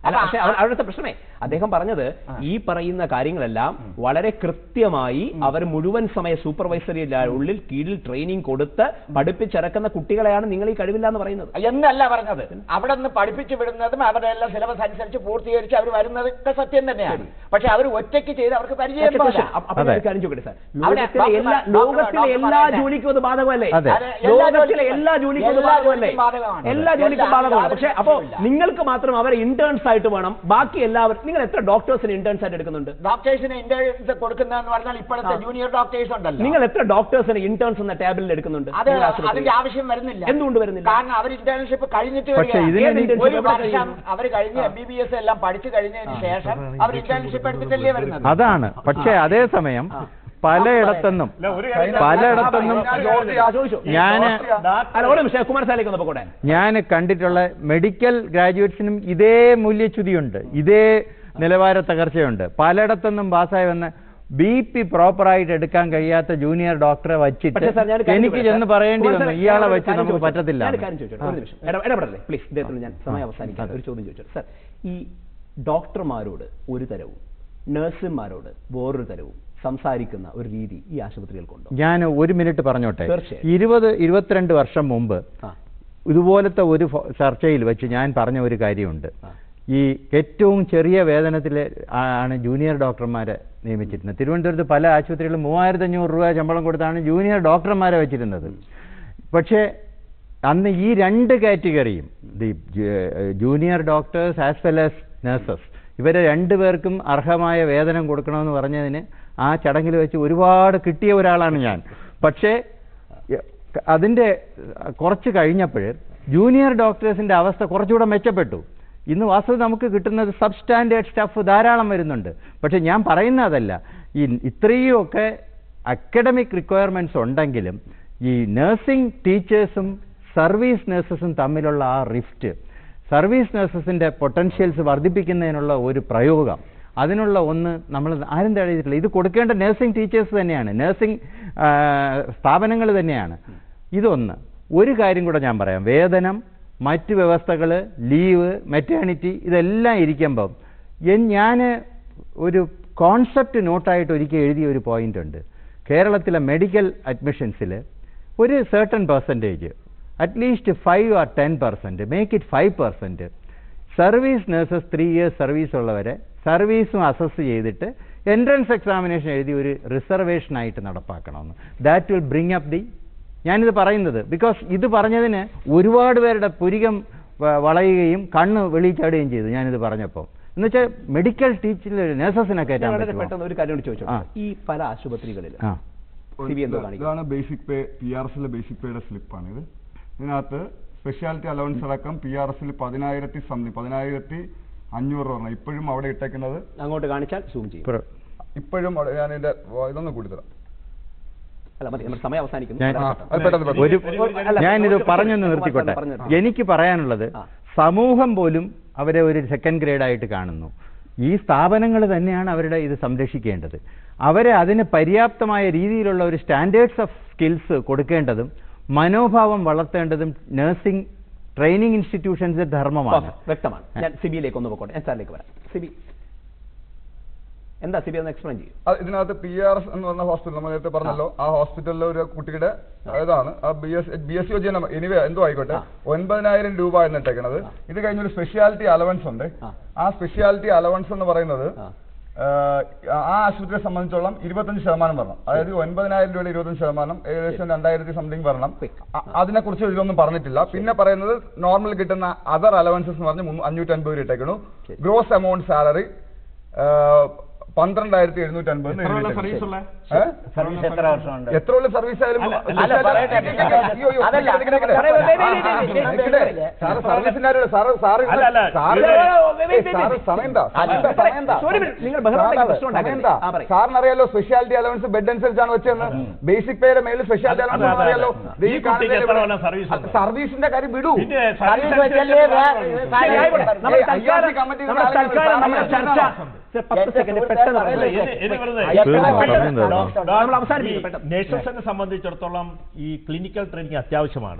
അല്ല പക്ഷേ അവ- അവിടുത്തെ പ്രശ്നമേ അദ്ദേഹം പറഞ്ഞത് ഈ പറയുന്ന കാര്യങ്ങളെല്ലാം വളരെ കൃത്യമായി അവർ മുഴുവൻ സമയ സൂപ്പർവൈസറി ഉള്ളിൽ കീഴിൽ ട്രെയിനിങ് കൊടുത്ത് പഠിപ്പിച്ചിറക്കുന്ന കുട്ടികളെയാണ് നിങ്ങൾ ഈ കഴിവില്ല എന്ന് പറയുന്നത് എന്നല്ല പറഞ്ഞത് അവിടെ നിന്ന് പഠിപ്പിച്ചു വിടുന്നതും അവരുടെ എല്ലാം സിലബസ് അനുസരിച്ച് പൂർത്തീകരിച്ച് അവർ വരുന്നതൊക്കെ സത്യം തന്നെയാണ് പക്ഷെ അവർ ഒറ്റയ്ക്ക് ചെയ്ത് അവർക്ക് പരിചയം പോരാ. അപ്പൊ ഞാൻ ഒരു കാര്യം ചോദിക്കട്ടെ സാർ അവിടെ ലോകത്തിലെ ഡോക്ടർ എല്ലാ ഡോക്ടർ ലോകത്തിലെ ഡോക്ടർ എല്ലാ പറയുന്നത് ജോലിക്കും അത് ബാധകമല്ലേ അതെ. അതെ, എല്ലാ ലോകത്തിലെ ജോലിക്കും- എല്ലാ ജോലിക്കും അത് എല്ലാ ബാധകമല്ലേ ജോലിക്കും ബാധകമാണ്. എല്ലാ ജോലിക്കും എല്ലാ- ബാധകമാണ് യാതൊരു പക്ഷെ അപ്പോ സംശയവുമില്ല. നിങ്ങൾക്ക് മാത്രം അവരെ ഇന്റേൺസ് ആയിട്ട് വേണം ബാക്കി എല്ലാവരും നിങ്ങൾ എത്ര ഡോക്ടേഴ്സിന് ഇന്റേൺസ് ആയിട്ട് എടുക്കുന്നുണ്ട് ഡോക്ടേഴ്സിന് ഇന്റർവ്യൂസ് കൊടുക്കുന്നതെന്ന് പറഞ്ഞാൽ ഇപ്പോഴത്തെ ജൂനിയർ ഡോക്ടേഴ്സ് ഉണ്ടല്ലോ നിങ്ങൾ എത്ര ഡോക്ടേഴ്സിന് ഇന്റേൺസ് എന്ന ടാബിലിൽ എടുക്കുന്നുണ്ട് അത് നിങ്ങളുടെ ആശുപത്രിയിൽ? അതിന്റെ ആവശ്യം വരുന്നില്ല എന്തുകൊണ്ട് വരുന്നില്ല? കാരണം അവർ ഇന്റേൺഷിപ്പ് കഴിഞ്ഞിട്ട് പക്ഷേ വരികയാണ്. ഇതിന് ഏത് ഇനി- internship ഒരു എവിടെ വർഷം കഴിയും? അവർ കഴിഞ്ഞ് എം ബി ബി എസ് എല്ലാം പഠിച്ചു കഴിഞ്ഞതിന് ശേഷം അവർ ഇന്റേൺഷിപ്പ് എടുത്തിട്ടല്ലേ വരുന്നത് അതാണ് പക്ഷേ അതേസമയം പലയിടത്തുനിന്നും അല്ല, ഒരു കാര്യം ഞാൻ- പലയിടത്തുനിന്നും ആ, ചോദിച്ചോ. ഞാൻ അല്ല ഒരു നിമിഷം കുമാർ സാലേക്ക് ഒന്ന് പോട്ടെ ഞാൻ കണ്ടിട്ടുള്ള മെഡിക്കൽ ഗ്രാജുവേറ്റ്സിനും ഇതേ മൂല്യച്യുതിയുണ്ട് ഇതേ നിലവാര തകർച്ചയുണ്ട് പലയിടത്തുനിന്നും പാസ്സായി വന്ന ബി പി പ്രോപ്പറായിട്ട് എടുക്കാൻ കഴിയാത്ത ജൂനിയർ ഡോക്ടറെ വച്ചിട്ട് പക്ഷേ സാർ ഞാൻ ഒരു കാര്യം എനിക്ക് ചോദിക്കട്ടെ? ചെന്ന് പറയേണ്ടി കുമാർ വന്നു സാർ, ഇയാളെ ഞാനൊരു വെച്ച് കാര്യം നമുക്ക് ചോദിച്ചോട്ടെ? പറ്റത്തില്ല ഞാനൊരു കാര്യം ചോദിച്ചോട്ടെ? ഒരു നിമിഷം ഇട- ഇടപെടല്ലേ പ്ലീസ് ഇദ്ദേഹത്തിന് ഞാൻ സമയം അവസാനിക്കാൻ ഒരു ചോദ്യം ചോദിച്ചോട്ടെ സാർ ഈ ഡോക്ടർമാരോട് ഒരു തരവും നഴ്സുമാരോട് വേറൊരു തരവും സംസാരിക്കുന്ന ഒരു രീതി ഈ ആശുപത്രികൾക്കുണ്ടോ ഞാൻ ഒരു മിനിറ്റ് പറഞ്ഞോട്ടെ തീർച്ചയായും. ഇരുപത് ഇരുപത്തിരണ്ട് വർഷം മുമ്പ് ആ ഇതുപോലത്തെ ഒരു ഫോ- ചർച്ചയിൽ വെച്ച് ഞാൻ പറഞ്ഞ ഒരു കാര്യമുണ്ട് ഈ ഏറ്റവും ചെറിയ വേതനത്തിൽ ആണ് ജൂനിയർ ഡോക്ടർമാരെ നിയമിച്ചിരുന്നത് തിരുവനന്തപുരത്ത് പല ആശുപത്രികളിലും മൂവായിരത്തി അഞ്ഞൂറ് രൂപ ശമ്പളം കൊടുത്താണ് ജൂനിയർ ഡോക്ടർമാരെ വെച്ചിരുന്നത് പക്ഷേ അന്ന് ഈ രണ്ട് കാറ്റഗറിയും the junior doctors as well as nurses ഇവരെ രണ്ടുപേർക്കും അർഹമായ വേതനം കൊടുക്കണമെന്ന് പറഞ്ഞതിന് ആ ചടങ്ങിൽ വെച്ച് ഒരുപാട് കിട്ടിയ ഒരാളാണ് ഞാൻ പക്ഷേ യ- അതിൻ്റെ കുറച്ച് കഴിഞ്ഞപ്പോൾ ജൂനിയർ ഡോക്ടേഴ്സിൻ്റെ അവസ്ഥ കുറച്ചുകൂടെ മെച്ചപ്പെട്ടു ഇന്ന് വാസ്തവം നമുക്ക് കിട്ടുന്നത് സബ് സ്റ്റാൻഡേർഡ് സ്റ്റാഫ് ധാരാളം വരുന്നുണ്ട് പക്ഷേ ഞാൻ പറയുന്ന അതല്ല ഈ ഇത്രയുമൊക്കെ അക്കഡമിക് റിക്വയർമെൻറ്റ്സ് ഉണ്ടെങ്കിലും ഈ നഴ്സിംഗ് ടീച്ചേഴ്സും സർവീസ് നഴ്സസും തമ്മിലുള്ള ആ റിഫ്റ്റ് സർവീസ് നഴ്സസിൻ്റെ പൊട്ടൻഷ്യൽസ് വർദ്ധിപ്പിക്കുന്നതിനുള്ള ഒരു പ്രയോഗം അതിനുള്ള ഒന്ന് നമ്മൾ ആരും തടയിട്ടില്ല ഇത് കൊടുക്കേണ്ട നഴ്സിംഗ് ടീച്ചേഴ്സ് തന്നെയാണ് നഴ്സിംഗ് സ്ഥാപനങ്ങൾ തന്നെയാണ് ഇതൊന്ന് ഒരു കാര്യം കൂടെ ഞാൻ പറയാം വേതനം മറ്റ് വ്യവസ്ഥകൾ ലീവ് മെറ്റേണിറ്റി ഇതെല്ലാം ഇരിക്കുമ്പം ഞാൻ ഒരു കോൺസെപ്റ്റ് നോട്ടായിട്ട് ഒരിക്കൽ എഴുതിയ ഒരു പോയിന്റ് ഉണ്ട് കേരളത്തിലെ മെഡിക്കൽ അഡ്മിഷൻസിൽ ഒരു certain percentage at least five or ten percent make it five percent service nurses three years service ഉള്ളവരെ സർവീസും അസസ് ചെയ്തിട്ട് എൻട്രൻസ് എക്സാമിനേഷൻ എഴുതി ഒരു റിസർവേഷനായിട്ട് നടപ്പാക്കണമെന്ന് that will bring up the ഞാനിത് പറയുന്നത് ബിക്കോസ് ഇത് പറഞ്ഞതിന് ഒരുപാട് പേരുടെ പുരികം വ- വളയുകയും കണ്ണ് വെളിച്ചാടുകയും ചെയ്തു ഞാനിത് പറഞ്ഞപ്പോൾ എന്നുവെച്ചാൽ മെഡിക്കൽ ടീച്ചിൽ നഴ്സസിനെ ഞാൻ കയറ്റാൻ വളരെ പറ്റുമോ പെട്ടെന്ന് ഒരു കാര്യം കൂടി ചോദിച്ചോട്ടെ ആ. ഈ പല ആശുപത്രികളിൽ ആ സി ബി എന്തോ കാണിക്കും ഇതാണ് ബേസിക് പേ പി ആർ എസിലെ ബേസിക് പേയുടെ സ്ലിപ്പാണ് ഇത് ഇതിനകത്ത് സ്പെഷ്യാലിറ്റി അലവൻസ് അടക്കം പി ആർ എസിൽ പതിനായിരത്തി സംതിങ് പതിനായിരത്തി അഞ്ഞൂറ് രൂപ ആണ് ഇപ്പോഴും അവിടെ ഇട്ടേക്കുന്നത് അങ്ങോട്ട് കാണിച്ചാൽ സൂം ചെയ്യും പ്ര- ഇപ്പോഴും അവിടെ ഞാൻ ഇതിന്റെ ഇതൊന്ന് കൂടി തരാം അല്ല മതി നമ്മുടെ സമയം അവസാനിക്കുന്നു ഞാൻ- വളരെ ആ, പെട്ടെന്ന്. അത് പെട്ടെന്ന് പെട്ടെന്ന്. ഒരു അല്ല, ഞാനിത് ഒരു- പറഞ്ഞൊന്ന് ഒരു- നിർത്തിക്കോട്ടെ പറഞ്ഞു, പറഞ്ഞു. എനിക്ക് പറയാനുള്ളത് ആ. സമൂഹം പോലും അവരെ ഒരു സെക്കൻഡ് ഗ്രേഡായിട്ട് കാണുന്നു ഈ സ്ഥാപനങ്ങൾ തന്നെയാണ് അവരുടെ ഇത് സംരക്ഷിക്കേണ്ടത് അവരെ അതിന് പര്യാപ്തമായ രീതിയിലുള്ള ഒരു സ്റ്റാൻഡേർഡ്സ് ഓഫ് സ്കിൽസ് കൊടുക്കേണ്ടതും മനോഭാവം വളർത്തേണ്ടതും നഴ്സിംഗ് ട്രെയിനിങ് ഇൻസ്റ്റിറ്റ്യൂഷൻസിന്റെ ധർമ്മമാണ് Perfect. വ്യക്തമാണ് ഞാൻ സിബിയിലേക്ക് ഒന്ന് പോകട്ടെ ഞാൻ സാറിലേക്ക് വരാം സിബി എന്താ സിബി ഒന്ന് എക്സ്പ്ലെയിൻ ചെയ്യും അത് ഇതിനകത്ത് പി ആർ എസ് എന്ന് പറഞ്ഞ ഹോസ്പിറ്റൽ നമ്മൾ നേരത്തെ പറഞ്ഞല്ലോ ആ ഹോസ്പിറ്റലിലെ ഒരു കുട്ടിയുടെ ഇതാണ് ആ B S B S C O anyway എന്തോ ആയിക്കോട്ടെ ആ. ഒൻപതിനായിരം രൂപ എന്നിട്ടേക്കണത് ഇത് കഴിഞ്ഞൊരു സ്പെഷ്യാലിറ്റി അലവൻസ് ഉണ്ട് ആ. ആ സ്പെഷ്യാലിറ്റി അലവൻസ് എന്ന് പറയുന്നത് ആ. ഏഹ്, ആ ആശുപത്രിയെ സംബന്ധിച്ചോളം ഇരുപത്തഞ്ച് ശതമാനം വരണം അതായത് ഒൻപതിനായിരം രൂപയുടെ ഇരുപത്തഞ്ച് ശതമാനം ഏകദേശം രണ്ടായിരത്തി സംതിങ് വരണം Quick. അ- അതിനെക്കുറിച്ച് ഇതിലൊന്നും പറഞ്ഞിട്ടില്ല പിന്നെ പറയുന്നത് നോർമൽ കിട്ടുന്ന അതർ അലവൻസസ് എന്ന് പറഞ്ഞ് അഞ്ഞൂറ്റി അൻപത് രൂപ ഇട്ടേക്കണു ശരി. ഗ്രോസ് എമൗണ്ട് സാലറി പന്ത്രണ്ടായിരത്തി എഴുന്നൂറ്റി അൻപത് എത്ര കൊല്ലം സർവീസ് ഉള്ള സർവീസ് എത്ര വർഷമുണ്ട് എത്ര ഉള്ള സർവീസ് ആയാലും അല്ല, അല്ല, പറയട്ടെ. അയ്യോ, അയ്യോ, അതല്ല. നിൽക്ക്, നിൽക്ക്, നിൽക്ക്. പറയൂ, wait, wait, wait, wait, wait, നിൽക്കട്ടെ. സാറ് സർവീസിന്റെ കാര്യമല്ല. സാറ് സാറ് അല്ല, അല്ല, സാറ് ഇത് wait, wait, wait. സാറ് സമയം എന്താ? സമയം എന്താ? സാറേ, സമയം എന്താ? ഒരു minute, നിങ്ങൾ ബഹളം ഉണ്ടാക്കി പ്രശ്നം സമയം ഉണ്ടാക്കരുത്. എന്താ? ആ, പറയ്. സാറിനറിയാലോ സ്പെഷ്യാലിറ്റി അലവൻസ് ബെഡ് അനുസരിച്ചാണ് വെച്ചതെന്ന് ബേസിക് പേയുടെ മേളിൽ സ്പെഷ്യാലിറ്റി അതെ, അലവൻസ് അതെ, അറിയാലോ അതെ. ദേ ഈ ഈ കുട്ടിക്ക് എത്ര കാണുന്നതിൽ കൊല്ലം സർവീസ് ഉണ്ട്? സർവീസിന്റെ കാര്യം വിടൂ പിന്നെ സർവീസ് സർവീസ് വെച്ചല്ലേ വേ- ശരി, സാരി ആയിക്കോട്ടെ. കൊടുത്തത്. നമ്മുടെ ഏയ്, തൽക്കാലം IRC കമ്മിറ്റി നമ്മുടെ ആളുകൾ തൽക്കാലം നമ്മുടെ സാറിന് ചർച്ച ഉണ്ട്. സർ, പത്ത് എന്റെ സെക്കൻഡ് സുഹൃത്തേ, പെട്ടെന്ന് പറയല്ലേ, പറയൂ. ഇനി- ഇനി വെറുതെ. തീർന്നു, പെട്ടെന്ന് പറഞ്ഞു ഡോക്ടർ- നമ്മൾ അവസാനിപ്പിക്കും, പെട്ടെന്ന്. ഈ നേഴ്സസിനെ സംബന്ധിച്ചിടത്തോളം ഈ ക്ലിനിക്കൽ ട്രെയിനിങ് അത്യാവശ്യമാണ് അതെ.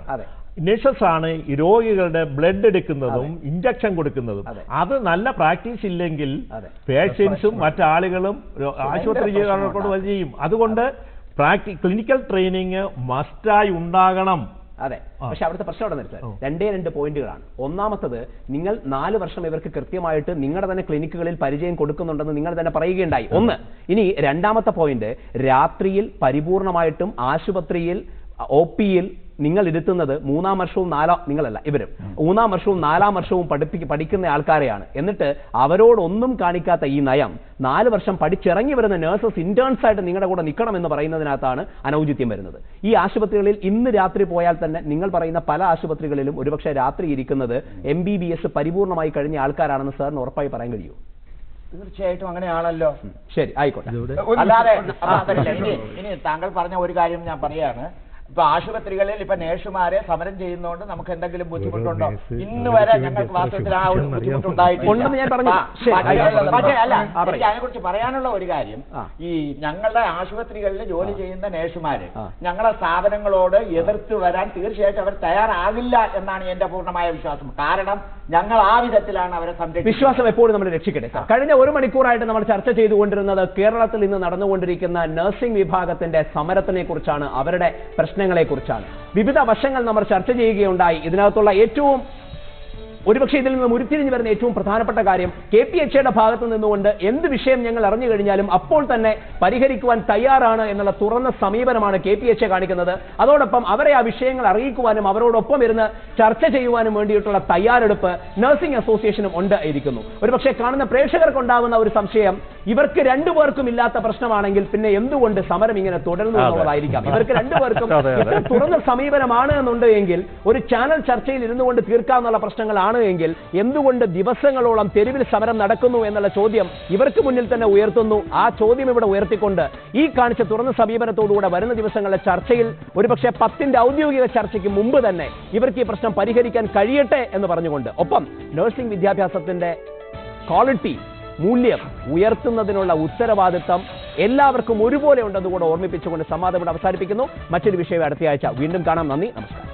നഴ്സസ് ആണ് ഈ രോഗികളുടെ ബ്ലഡ് എടുക്കുന്നതും ഇഞ്ചക്ഷൻ കൊടുക്കുന്നതും അതെ. അത് നല്ല പ്രാക്ടീസ് ഇല്ലെങ്കിൽ അതെ. പേഷ്യൻസും മറ്റാളുകളും രോ- ആശുപത്രി ജീവനക്കാരോട് വരെ ചെയ്യും അതുകൊണ്ട് പ്രാക്ടി ക്ലിനിക്കൽ ട്രെയിനിങ് മസ്റ്റായി ഉണ്ടാകണം അതെ ആ. പക്ഷെ അവിടുത്തെ പ്രശ്നം അവിടെ നിർത്താൻ ഓ. രണ്ടേ രണ്ട് പോയിന്റുകളാണ് ഒന്നാമത്തത് നിങ്ങൾ നാല് വർഷം ഇവർക്ക് കൃത്യമായിട്ട് നിങ്ങളുടെ തന്നെ ക്ലിനിക്കുകളിൽ പരിചയം കൊടുക്കുന്നുണ്ടെന്ന് നിങ്ങൾ തന്നെ പറയുകയുണ്ടായി ഒന്ന് ഇനി രണ്ടാമത്തെ പോയിന്റ് രാത്രിയിൽ പരിപൂർണമായിട്ടും ആശുപത്രിയിൽ ഒ പിയിൽ നിങ്ങൾ ഇരുത്തുന്നത് മൂന്നാം വർഷവും നാലാം നിങ്ങളല്ല ഇവരും മൂന്നാം വർഷവും നാലാം വർഷവും പഠിപ്പിക്ക പഠിക്കുന്ന ആൾക്കാരെയാണ് എന്നിട്ട് അവരോടൊന്നും കാണിക്കാത്ത ഈ നയം നാല് വർഷം പഠിച്ചിറങ്ങി വരുന്ന നഴ്സസ് ഇന്റേൺസ് ആയിട്ട് നിങ്ങളുടെ കൂടെ നിൽക്കണം എന്ന് പറയുന്നതിനകത്താണ് അനൗചിത്യം വരുന്നത് ഈ ആശുപത്രികളിൽ ഇന്ന് രാത്രി പോയാൽ തന്നെ നിങ്ങൾ പറയുന്ന പല ആശുപത്രികളിലും ഒരുപക്ഷെ രാത്രി ഇരിക്കുന്നത് എം ബി ബി എസ് പരിപൂർണമായി കഴിഞ്ഞ ആൾക്കാരാണെന്ന് സാറിന് ഉറപ്പായി പറയാൻ കഴിയൂ തീർച്ചയായിട്ടും അങ്ങനെയാണല്ലോ ശരി ആയിക്കോട്ടെ ഒരു അല്ലാതെ മിനിറ്റ്, അപ്പൊ അതല്ല, ഇനി ഇനി താങ്കൾ പറഞ്ഞ ഒരു കാര്യം ഞാൻ പറയാണ് ഇപ്പൊ ആശുപത്രികളിൽ ഇപ്പൊ നേഴ്സുമാരെ സമരം ചെയ്യുന്നതുകൊണ്ട് നമുക്ക് എന്തെങ്കിലും ബുദ്ധിമുട്ടുണ്ടോ നേഴ്സ് ഇന്ന് വരെ അവർക്ക് ഞങ്ങൾക്ക് വേണ്ടി വാസ്തവത്തിൽ ആ ഒരു എത്ര ബുദ്ധിമുട്ടുണ്ടായിട്ടില്ല ഉണ്ടെന്ന് ഞാൻ പറഞ്ഞു. ആ, ശരി, പക്ഷേ- ആയിക്കോട്ടെ. പക്ഷേ അല്ല ആ, പറയൂ. എനിക്ക് അതിനെക്കുറിച്ച് പറയാനുള്ള ഒരു കാര്യം ആ. ഈ ഞങ്ങളുടെ ആശുപത്രികളിൽ ജോലി ചെയ്യുന്ന നേഴ്സുമാര് ആ. ഞങ്ങളെ സ്ഥാപനങ്ങളോട് എതിർത്ത് വരാൻ തീർച്ചയായിട്ടും അവർ തയ്യാറാകില്ല എന്നാണ് എന്റെ പൂർണ്ണമായ വിശ്വാസം കാരണം ഞങ്ങൾ ആ വിധത്തിലാണ് അവരെ സംരക്ഷിക്കുന്നത് വിശ്വാസം എപ്പോഴും നമ്മൾ രക്ഷിക്കട്ടെ സാർ കഴിഞ്ഞ ഒരു മണിക്കൂറായിട്ട് നമ്മൾ ചർച്ച ചെയ്തുകൊണ്ടിരുന്നത് കേരളത്തിൽ ഇന്ന് നടന്നുകൊണ്ടിരിക്കുന്ന നഴ്സിംഗ് വിഭാഗത്തിന്റെ സമരത്തിനെ കുറിച്ചാണ് അവരുടെ പ്രശ്നങ്ങളെ കുറിച്ചാണ് വിവിധ വശങ്ങൾ നമ്മൾ ചർച്ച ചെയ്യുകയുണ്ടായി ഇതിനകത്തുള്ള ഏറ്റവും ഒരുപക്ഷെ ഇതിൽ നിന്ന് ഉരുത്തിരിഞ്ഞു വരുന്ന ഏറ്റവും പ്രധാനപ്പെട്ട കാര്യം കെ പി എച്ച് യുടെ ഭാഗത്ത് നിന്നുകൊണ്ട് എന്ത് വിഷയം ഞങ്ങൾ അറിഞ്ഞു കഴിഞ്ഞാലും അപ്പോൾ തന്നെ പരിഹരിക്കുവാൻ തയ്യാറാണ് എന്നുള്ള തുറന്ന സമീപനമാണ് കെ പി എച്ച് കാണിക്കുന്നത് അതോടൊപ്പം അവരെ ആ വിഷയങ്ങൾ അറിയിക്കുവാനും അവരോടൊപ്പം ഇരുന്ന് ചർച്ച ചെയ്യുവാനും വേണ്ടിയിട്ടുള്ള തയ്യാറെടുപ്പ് നഴ്സിംഗ് അസോസിയേഷനും ഉണ്ട് ഇരിക്കുന്നു ഒരുപക്ഷെ കാണുന്ന പ്രേക്ഷകർക്കുണ്ടാകുന്ന ഒരു സംശയം ഇവർക്ക് രണ്ടുപേർക്കും ഇല്ലാത്ത പ്രശ്നമാണെങ്കിൽ പിന്നെ എന്തുകൊണ്ട് സമരം ഇങ്ങനെ തുടരുന്നു അതെ. എന്നുള്ളതായിരിക്കാം ഇവർക്ക് രണ്ടുപേർക്കും അതെ, അതെ. ഇത്ര തുറന്ന സമീപനമാണ് എന്നുണ്ട് എങ്കിൽ ഒരു ചാനൽ ചർച്ചയിൽ ഇരുന്നു കൊണ്ട് തീർക്കാവുന്ന പ്രശ്നങ്ങളാണ് എങ്കിൽ എന്തുകൊണ്ട് ദിവസങ്ങളോളം തെരുവിൽ സമരം നടക്കുന്നു എന്നുള്ള ചോദ്യം ഇവർക്ക് മുന്നിൽ തന്നെ ഉയർത്തുന്നു ആ ചോദ്യം ഇവിടെ ഉയർത്തിക്കൊണ്ട് ഈ കാണിച്ച തുറന്ന സമീപനത്തോടുകൂടെ വരുന്ന ദിവസങ്ങളിലെ ചർച്ചയിൽ ഒരുപക്ഷെ പത്തിന്റെ ഔദ്യോഗിക ചർച്ചയ്ക്ക് മുമ്പ് തന്നെ ഇവർക്ക് ഈ പ്രശ്നം പരിഹരിക്കാൻ കഴിയട്ടെ എന്ന് പറഞ്ഞുകൊണ്ട് ഒപ്പം നഴ്സിംഗ് വിദ്യാഭ്യാസത്തിന്റെ ക്വാളിറ്റി മൂല്യം ഉയർത്തുന്നതിനുള്ള ഉത്തരവാദിത്തം എല്ലാവർക്കും ഒരുപോലെ ഉണ്ടെന്ന് കൂടെ ഓർമ്മിപ്പിച്ചുകൊണ്ട് സംവാദം ഇവിടെ അവസാനിപ്പിക്കുന്നു മറ്റൊരു വിഷയം അടുത്തയാഴ്ച വീണ്ടും കാണാം നന്ദി നമസ്കാരം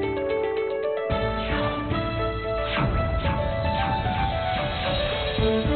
Thank you.